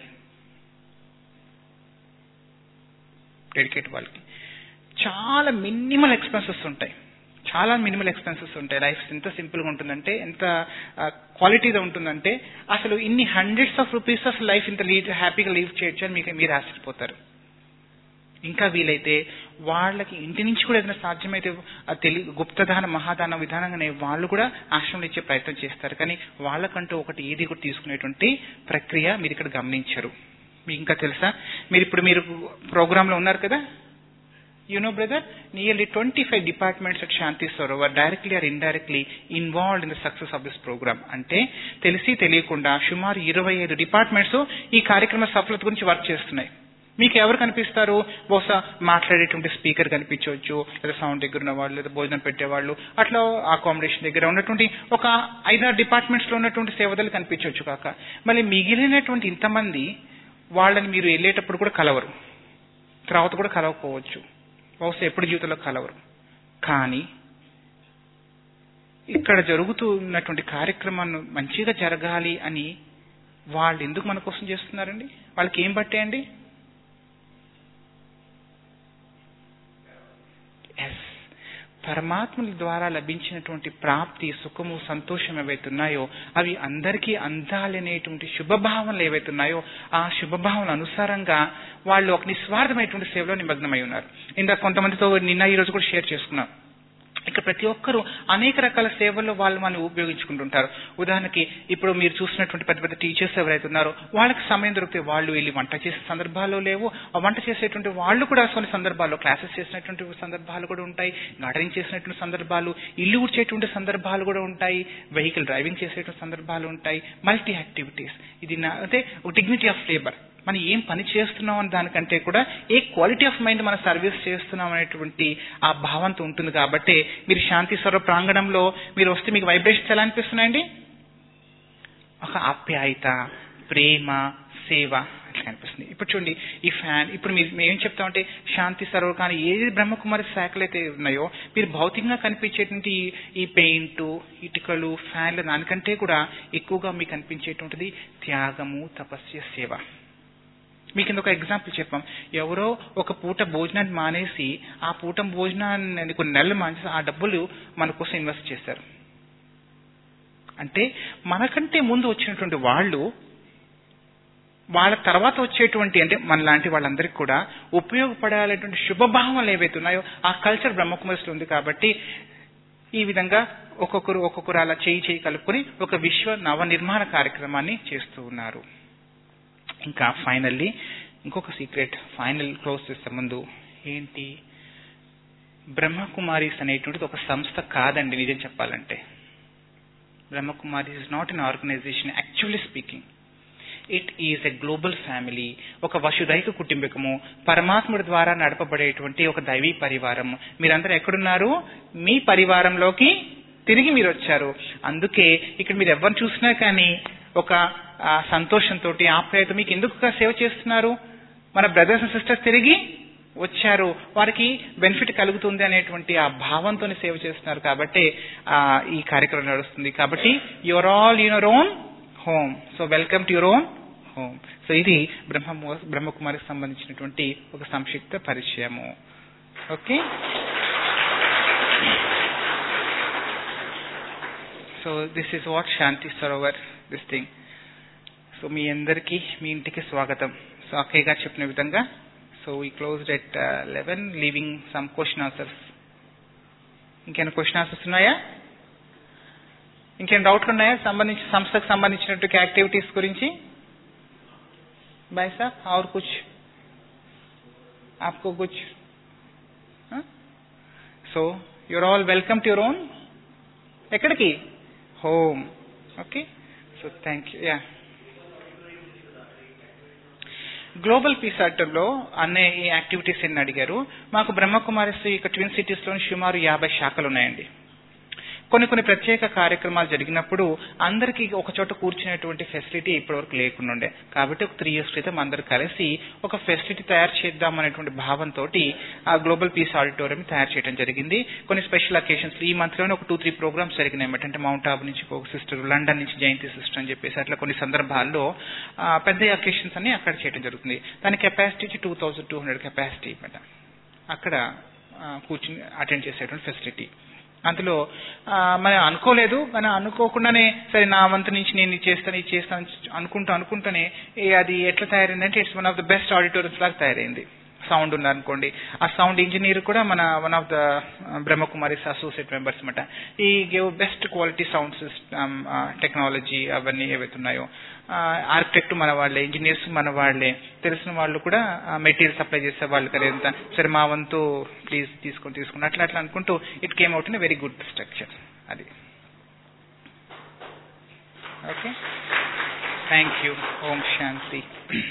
Speaker 3: dedicate వాళ్ళకి చాలా మినిమల్ ఎక్స్పెన్సెస్ ఉంటాయి చాలా మినిమల్ ఎక్స్పెన్సెస్ ఉంటాయి లైఫ్ ఎంత సింపుల్ గా ఉంటుందంటే ఎంత క్వాలిటీగా ఉంటుందంటే అసలు ఇన్ని హండ్రెడ్స్ ఆఫ్ రూపీస్ అసలు లైఫ్ ఇంత లీడ్ హ్యాపీగా లీవ్ చేయొచ్చు అని మీకు మీరు ఆశ్చర్యపోతారు ఇంకా వీలైతే వాళ్ళకి ఇంటి నుంచి కూడా ఏదైనా సాధ్యమైతే ఆ తెలి గుప్తదాన మహాదాన విధానంగానే వాళ్ళు కూడా ఆశ్రమంలో ఇచ్చే ప్రయత్నం చేస్తారు కానీ వాళ్ళకంటూ ఒకటి ఏది కూడా తీసుకునేటువంటి ప్రక్రియ మీరు ఇక్కడ గమనించరు మీకు ఇంకా తెలుసా మీరు ఇప్పుడు మీరు ప్రోగ్రామ్ లో ఉన్నారు కదా you know brother nearly 25 departments at Shanti Sarovar directly or indirectly involved in the success of this program అంటే తెలిసి తెలియకుండా సుమారు ఇరవై ఐదు డిపార్ట్మెంట్స్ ఈ కార్యక్రమ సఫలత గురించి వర్క్ చేస్తున్నాయి మీకు ఎవరు కనిపిస్తారు బహుశా మాట్లాడేటువంటి స్పీకర్ కనిపించవచ్చు లేదా సౌండ్ దగ్గర ఉన్న వాళ్ళు లేదా భోజనం పెట్టేవాళ్ళు అట్లా అకామిడేషన్ దగ్గర ఉన్నటువంటి ఒక ఐదారు డిపార్ట్మెంట్స్ లో ఉన్నటువంటి సేవదలు కనిపించవచ్చు కాక మళ్ళీ మిగిలినటువంటి ఇంతమంది వాళ్ళని మీరు వెళ్ళేటప్పుడు కూడా కలవరు తర్వాత కూడా కలవకపోవచ్చు బహుశా ఎప్పుడు జీవితంలో కలవరు కానీ ఇక్కడ జరుగుతున్నటువంటి కార్యక్రమాన్ని మంచిగా జరగాలి అని వాళ్ళు ఎందుకు మన కోసం చేస్తున్నారండి వాళ్ళకి ఏం బట్టే అండి ఎస్ పరమాత్మల ద్వారా లభించినటువంటి ప్రాప్తి సుఖము సంతోషం ఏవైతున్నాయో అవి అందరికీ అందాలనేటువంటి శుభభావనలు ఏవైతున్నాయో ఆ శుభభావనల అనుసారంగా వాళ్ళు ఒక నిస్వార్థమైనటువంటి సేవలో నిమగ్నమై ఉన్నారు ఇందాక కొంతమందితో నిన్న ఈ రోజు కూడా షేర్ చేసుకున్నాం ఇక ప్రతి ఒక్కరూ అనేక రకాల సేవల్లో వాళ్ళు మనం ఉపయోగించుకుంటుంటారు ఉదాహరణకి ఇప్పుడు మీరు చూసినటువంటి పెద్ద పెద్ద టీచర్స్ ఎవరైతే ఉన్నారో వాళ్ళకి సమయం దొరికితే వాళ్ళు వెళ్ళి వంట చేసే సందర్భాలు లేవు ఆ వంట చేసేటువంటి వాళ్ళు కూడా కొన్ని సందర్భాల్లో క్లాసెస్ చేసినటువంటి సందర్భాలు కూడా ఉంటాయి గార్డెనింగ్ చేసినటువంటి సందర్భాలు ఇల్లు ఊడ్చేటువంటి సందర్భాలు కూడా ఉంటాయి వెహికల్ డ్రైవింగ్ చేసేటువంటి సందర్భాలు ఉంటాయి మల్టీ యాక్టివిటీస్ ఇది నా అంటే డిగ్నిటీ ఆఫ్ లేబర్ మనం ఏం పని చేస్తున్నాం అనే దానికంటే కూడా ఏ క్వాలిటీ ఆఫ్ మైండ్ మనం సర్వీస్ చేస్తున్నాం అనేటువంటి ఆ భావంతో ఉంటుంది కాబట్టి మీరు శాంతి స్వర ప్రాంగణంలో మీరు వస్తే మీకు వైబ్రేషన్స్ ఎలా అనిపిస్తున్నాయండి ఒక ఆప్యాయత ప్రేమ సేవ అట్లా కనిపిస్తుంది ఇప్పుడు చూడండి ఈ ఫ్యాన్ ఇప్పుడు మీరు మేము ఏం చెప్తామంటే శాంతి సర్వ కానీ ఏది బ్రహ్మకుమారి శాఖలు అయితే ఉన్నాయో మీరు భౌతికంగా కనిపించేటువంటి ఈ- ఈ పెయింట్ ఇటుకలు ఫ్యాన్లు దానికంటే కూడా ఎక్కువగా మీకు కనిపించేటువంటిది త్యాగము తపస్య సేవ మీకు ఇంకొక ఎగ్జాంపుల్ చెప్పాం ఎవరో ఒక పూట భోజనాన్ని మానేసి ఆ పూట భోజనాన్ని కొన్ని నెలలు మానేసి ఆ డబ్బులు మన కోసం ఇన్వెస్ట్ చేశారు అంటే మనకంటే ముందు వచ్చినటువంటి వాళ్ళు వాళ్ళ తర్వాత వచ్చేటువంటి అంటే మన లాంటి వాళ్ళందరికీ కూడా ఉపయోగపడాలనేటువంటి శుభభావాలు ఏవైతే ఉన్నాయో ఆ కల్చర్ బ్రహ్మకుమారిలో ఉంది కాబట్టి ఈ విధంగా ఒక్కొక్కరు ఒక్కొక్కరు అలా చేయి చేయి కలుపుకొని ఒక విశ్వ నవ నిర్మాణ కార్యక్రమాన్ని చేస్తూ ఉన్నారు ఇంకా ఫైనల్లీ ఇంకొక సీక్రెట్ ఫైనల్ క్లోజ్ చేసే ముందు ఏంటి బ్రహ్మకుమారీస్ అనేటువంటిది ఒక సంస్థ కాదండి నిజం చెప్పాలంటే Brahma Kumari is not an organisation actually speaking it is a global family ఒక వసుదైక కుటుంబకము పరమాత్ముడి ద్వారా నడపబడేటువంటి ఒక దైవీ పరివారం మీరందరూ ఎక్కడున్నారు మీ పరివారంలోకి తిరిగి మీరు వచ్చారు అందుకే ఇక్కడ మీరు ఎవరిని చూసినా కానీ ఒక ఆ, సంతోషంతో ఆప్యాయత మీకు ఎందుకు సేవ చేస్తున్నారు మన బ్రదర్స్ అండ్ సిస్టర్స్ తిరిగి వచ్చారు వారికి బెనిఫిట్ కలుగుతుంది అనేటువంటి ఆ భావంతో సేవ చేస్తున్నారు కాబట్టి ఆ, ఈ కార్యక్రమం నడుస్తుంది కాబట్టి your all your own home so welcome to your own home so ఇది బ్రహ్మ బ్రహ్మకుమారికి సంబంధించినటువంటి ఒక సంక్షిప్త పరిచయము okay so this is what Shanti Sarovar this thing so మీ అందరికీ మీ ఇంటికి స్వాగతం సో అక్కయ్య గారు చెప్పిన విధంగా సో ఈ closed at eleven leaving some question answers ఇంకేమైనా క్వశ్చన్ ఆన్సర్స్ ఉన్నాయా ఇంకేం డౌట్లు ఉన్నాయా సంబంధించి సంస్థకు సంబంధించినటువంటి యాక్టివిటీస్ గురించి బాయ్ సార్ और कुछ आपको कुछ so your all welcome to your own ఎక్కడికి home okay so thank you yeah global peace లో అనే ఈ యాక్టివిటీస్ ఎన్ని అడిగారు మాకు బ్రహ్మకుమారిస్ ఇక ట్విన్ సిటీస్ లో సుమారు యాభై శాఖలు ఉన్నాయండి కొన్ని కొన్ని ప్రత్యేక కార్యక్రమాలు జరిగినప్పుడు అందరికీ ఒక చోట కూర్చునేటువంటి ఫెసిలిటీ ఇప్పటివరకు లేకుండా ఉండే కాబట్టి ఒక త్రీ ఇయర్స్ క్రితం అందరు కలిసి ఒక ఫెసిలిటీ తయారు చేద్దాం అనేటువంటి భావంతో ఆ గ్లోబల్ పీస్ ఆడిటోరియం తయారు చేయడం జరిగింది కొన్ని స్పెషల్ అకేషన్స్ ఈ మంత్ లోనే ఒక టూ త్రీ ప్రోగ్రామ్స్ జరిగినాయి అన్నమాట అంటే మౌంట్ ఆబు నుంచి ఒక సిస్టర్ లండన్ నుంచి జయంతి సిస్టర్ అని చెప్పేసి అట్లా కొన్ని సందర్భాల్లో ఆ, పెద్ద అకేషన్స్ అన్ని అక్కడ చేయడం జరుగుతుంది దాని capacity two thousand two hundred capacity అనమాట అక్కడ ఆ, కూర్చుని అటెండ్ చేసేటువంటి ఫెసిలిటీ అందులో ఆ, మనం అనుకోలేదు మనం అనుకోకుండానే సరే నా వంతు నుంచి నేను ఇది చేస్తాను ఇది చేస్తాను అనుకుంటూ అనుకుంటూనే ఏ అది ఎట్లా తయారైందంటే it's one of the best auditoriums లాగా తయారైంది సౌండ్ ఉన్నారనుకోండి ఆ సౌండ్ ఇంజనీర్ కూడా మన one of the Brahma Kumaris associate members అనమాట ఈ gave best quality sound system technology అవన్నీ ఏవైతే ఉన్నాయో ఆర్కిటెక్ట్ మన వాళ్ళే ఇంజనీర్స్ మన వాళ్ళే తెలిసిన వాళ్ళు కూడా మెటీరియల్ సప్లై చేసే వాళ్ళు కదా ఎంత సరే మా వంతు ప్లీజ్ తీసుకొని తీసుకుని అట్లా అట్లా అనుకుంటూ it came out in very good structure అది okay thank you Om Shanti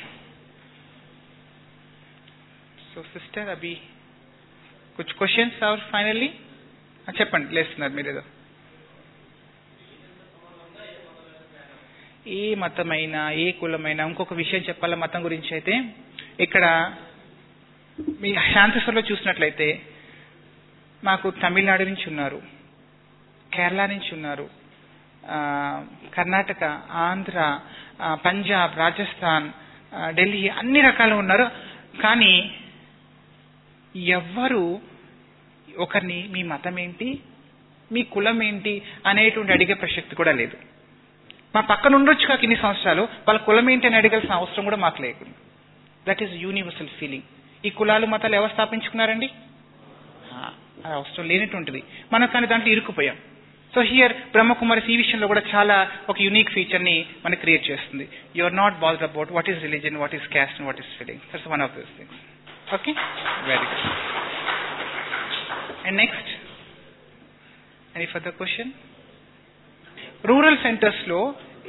Speaker 3: so sister అభి కుछ క్వశ్చన్స్ ఆర్ ఫైనల్లీ చెప్పండి లేస్తున్నారు మీరు ఏదో ఏ మతమైనా ఏ కులమైనా ఇంకొక విషయం చెప్పాలా మతం గురించి అయితే ఇక్కడ మీ శాంతిస్వరలో చూసినట్లయితే మాకు తమిళనాడు నుంచి ఉన్నారు కేరళ నుంచి ఉన్నారు ఆ, కర్ణాటక ఆంధ్ర ఆ, పంజాబ్ రాజస్థాన్ ఆ, ఢిల్లీ అన్ని రకాలు ఉన్నారు కానీ ఎవ్వరు ఒకరిని మీ మతం ఏంటి మీ కులం ఏంటి అనేటువంటి అడిగే ప్రసక్తి కూడా లేదు మా పక్కన ఉండొచ్చు కాక ఇన్ని సంవత్సరాలు వాళ్ళ కులం ఏంటి అని అడగాల్సిన అవసరం కూడా మాకు లేకుండా దట్ ఈస్ యూనివర్సల్ ఫీలింగ్ ఈ కులాలు మతాలు ఎవరు స్థాపించుకున్నారండి ఆ, అది అవసరం లేనటువంటిది మనం కానీ దాంట్లో ఇరుక్కుపోయాం సో హియర్ బ్రహ్మకుమారి ఈ విషయంలో కూడా చాలా ఒక యునిక్ ఫీచర్ ని మనకి క్రియేట్ చేస్తుంది you are not bother about what is religion what is caste and what is feeling that's one of those things okay very good and next any further question rural centres లో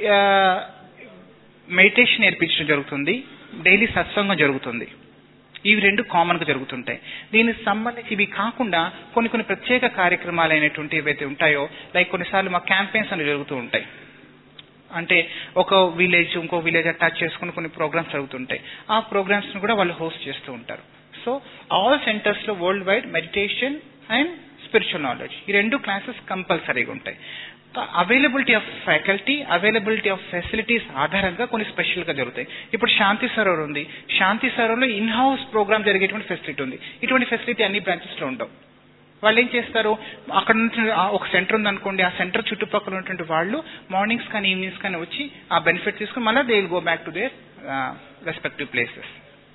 Speaker 3: మెడిటేషన్ నేర్పించడం జరుగుతుంది డైలీ సత్సంగం జరుగుతుంది ఇవి రెండు కామన్ గా జరుగుతుంటాయి దీనికి సంబంధించి ఇవి కాకుండా కొన్ని కొన్ని ప్రత్యేక కార్యక్రమాలు అయినటువంటి ఏవైతే ఉంటాయో లైక్ కొన్నిసార్లు మా క్యాంపెయిన్స్ అనేవి జరుగుతూ ఉంటాయి అంటే ఒక విలేజ్ ఇంకో విలేజ్ అటాచ్ చేసుకుని కొన్ని ప్రోగ్రామ్స్ జరుగుతుంటాయి ఆ ప్రోగ్రామ్స్ ని కూడా వాళ్ళు హోస్ట్ చేస్తూ ఉంటారు సో ఆల్ సెంటర్స్ లో worldwide meditation and spiritual knowledge ఈ రెండు క్లాసెస్ కంపల్సరీగా ఉంటాయి availability of faculty availability of facilities ఆధారంగా కొన్ని స్పెషల్ గా జరుగుతాయి ఇప్పుడు శాంతి సరోవర్ ఉంది శాంతి సరోవర్లో ఇన్ హౌస్ ప్రోగ్రామ్ జరిగేటువంటి ఫెసిలిటీ ఉంది ఇటువంటి ఫెసిలిటీ అన్ని బ్రాంచెస్ లో ఉండవు వాళ్ళు ఏం చేస్తారు అక్కడ నుంచి ఆ ఒక సెంటర్ ఉంది అనుకోండి ఆ సెంటర్ చుట్టుపక్కల ఉన్నటువంటి వాళ్ళు మార్నింగ్స్ కానీ ఈవినింగ్స్ కానీ వచ్చి ఆ బెనిఫిట్ తీసుకుని మళ్ళీ they will go back to their respective places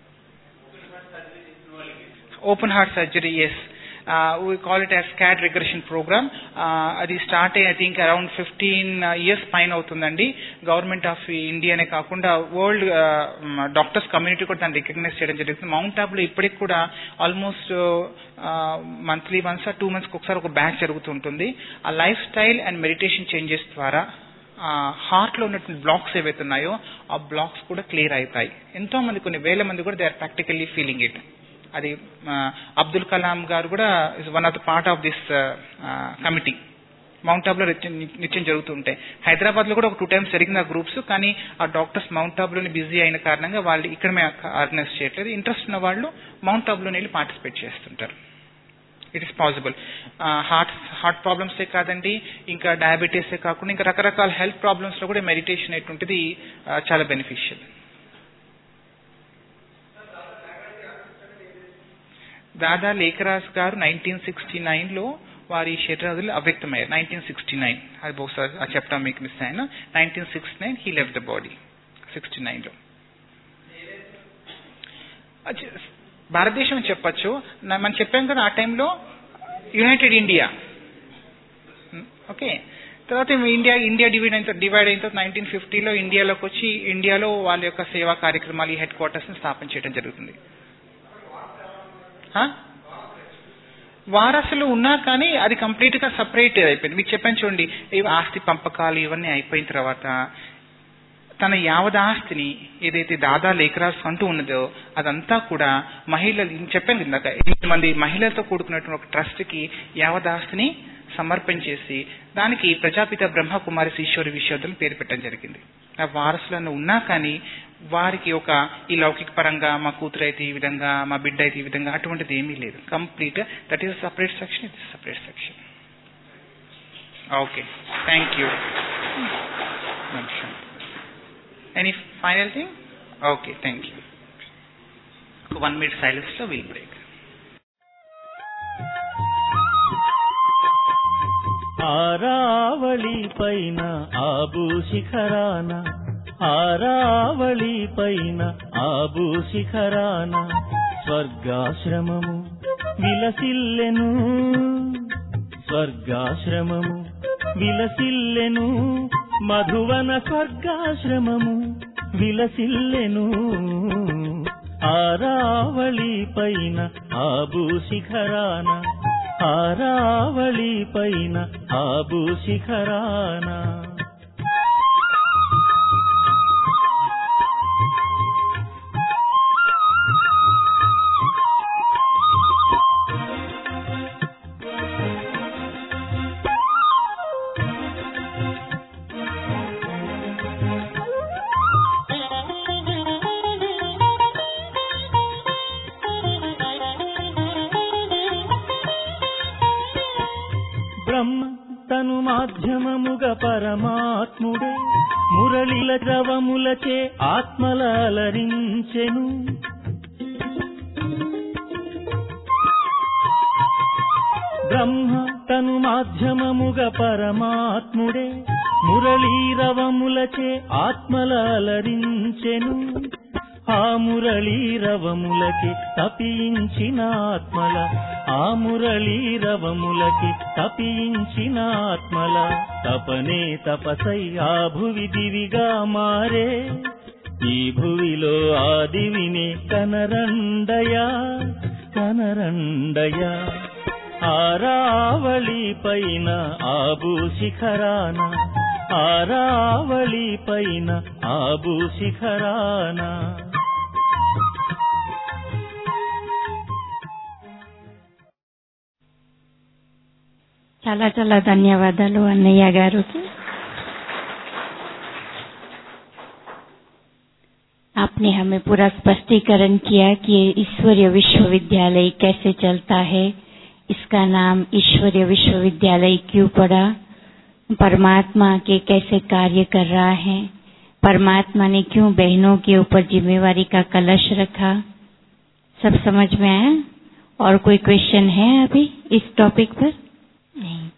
Speaker 3: open heart surgery as we call it as CAD regression programme అది స్టార్ట్ అయ్యి I think around fifteen years పైన అవుతుందండి గవర్నమెంట్ ఆఫ్ ఇండియానే కాకుండా వరల్డ్ డాక్టర్స్ కమ్యూనిటీ కూడా దాన్ని రికగ్నైజ్ చేయడం జరుగుతుంది మౌంట్ ఆబ్లో ఇప్పటికి కూడా ఆల్మోస్ట్ మంత్లీ వన్స్ టూ మంత్స్కి ఒకసారి ఒక బ్యాచ్ జరుగుతుంటుంది ఆ lifestyle and meditation changes ద్వారా హార్ట్ లో ఉన్నటువంటి బ్లాక్స్ ఏవైతే ఉన్నాయో ఆ బ్లాక్స్ కూడా క్లియర్ అవుతాయి ఎంతో మంది కొన్ని వేల మంది కూడా they are practically feeling it అది ఆ, అబ్దుల్ కలాం గారు కూడా is one of the part of this committee mount ఆబ్లో నిత్యం నిత్యం జరుగుతుంటాయి హైదరాబాద్ లో కూడా ఒక టూ టైమ్స్ జరిగిన గ్రూప్స్ కానీ ఆ డాక్టర్స్ మౌంట్ ఆబ్లోని బిజీ అయిన కారణంగా వాళ్ళు ఇక్కడ ఆర్గనైజ్ చేయట్లేదు ఇంట్రెస్ట్ ఉన్న వాళ్ళు మౌంట్ ఆబ్లోని వెళ్ళి పార్టిసిపేట్ చేస్తుంటారు it is possible heart heart ప్రాబ్లమ్సే కాదండి ఇంకా డయాబెటీసే కాకుండా ఇంకా రకరకాల హెల్త్ ప్రాబ్లమ్స్ లో కూడా మెడిటేషన్ అనేటువంటిది ఆ, చాలా బెనిఫిషియల్ దాదా లేఖరాజ్ గారు నైన్టీన్ సిక్స్టీ నైన్ లో వారి శరీరాదులు అవ్యక్తమయ్యారు నైన్టీన్ సిక్స్టీ నైన్ అది బహుశా అది చెప్పడం మీకు మిస్ అయినా nineteen sixty nine he left the body sixty nine లో అచ్చ- భారతదేశం అని చెప్పొచ్చు నా- మనం చెప్పాం కదా ఆ టైంలో యునైటెడ్ ఇండియా ఓకే తర్వాత ఏమో ఇండియా ఇండియా డివైడ్ అయిన డివైడ్ అయిన తర్వాత నైన్టీన్ ఫిఫ్టీలో ఇండియాలోకి వచ్చి ఇండియాలో వాళ్ళ యొక్క సేవా కార్యక్రమాలు ఈ హెడ్ క్వార్టర్స్ ని స్థాపన చేయడం జరుగుతుంది ఆ? వారసులు ఉన్నా కానీ అది కంప్లీట్ గా సపరేట్ అయిపోయింది మీకు చెప్పాను చూడండి ఇవి ఆస్తి పంపకాలు ఇవన్నీ అయిపోయిన తర్వాత తన యావద్ ఆస్తిని ఏదైతే దాదా లేఖరాజ్ అంటూ ఉన్నదో అదంతా కూడా మహిళలు నేను చెప్పాను ఇందాక ఎనిమిది మంది మహిళలతో కూడుకున్నటువంటి ఒక ట్రస్ట్ కి యావద్ ఆస్తిని సమర్పించేసి దానికి ప్రజాపిత బ్రహ్మకుమారి ఈశ్వరి విశ్వవిద్యాలయం పేరు పెట్టడం జరిగింది ఆ వారసులను ఉన్నా కానీ వారికి ఒక ఈ లౌకిక పరంగా మా కూతురు అయితే ఈ విధంగా మా బిడ్డ అయితే ఈ విధంగా అటువంటిది ఏమీ లేదు complete that is separate section ఇది separate section okay thank you any final thing okay thank you one minute silence లో విల్ బ్రేక్
Speaker 4: ఆరావళి పైన ఆబు శిఖరాన ఆరావళి పైన ఆబు శిఖరాన స్వర్గాశ్రమము విలసిల్లెను స్వర్గాశ్రమము విలసిల్లెను మధువన స్వర్గాశ్రమము విలసిల్లెను ఆరావళి పైన ఆబు శిఖరాన ఆరావళి పైన ఆబు శిఖరాన బ్రహ్మ తన తను మాధ్యమముగ పరమాత్ముడే మురళిల ద్రవములచే ఆత్మలరించెను బ్రహ్మ తను మాధ్యమముగ పరమాత్ముడే మురళీరవములచే ఆత్మలరించెను ఆ మురళీరవములకి తపించిన ఆత్మల ఆ మురళీరవములకి తపించిన ఆత్మల తపనే తపసై ఆ భువి దివిగా మారే ఈ భువిలో ఆ దివిని కనరండయా కనరండయా ఆరావళి పైన ఆబు శిఖరాన ఆరావళి పైన ఆబు శిఖరాన
Speaker 1: చాలా చాలా ధన్యవాదాలు అన్నయ్య గారు आपने हमें पूरा स्पष्टीकरण किया कि ये ईश्वरीय विश्वविद्यालय कैसे चलता है इसका नाम ईश्वरीय विश्वविद्यालय क्यों पड़ा परमात्मा के कैसे कार्य कर रहा है परमात्मा ने क्यों बहनों के ऊपर जिम्मेवारी का कलश रखा सब समझ में आया और कोई क्वेश्चन है अभी इस टॉपिक पर नहीं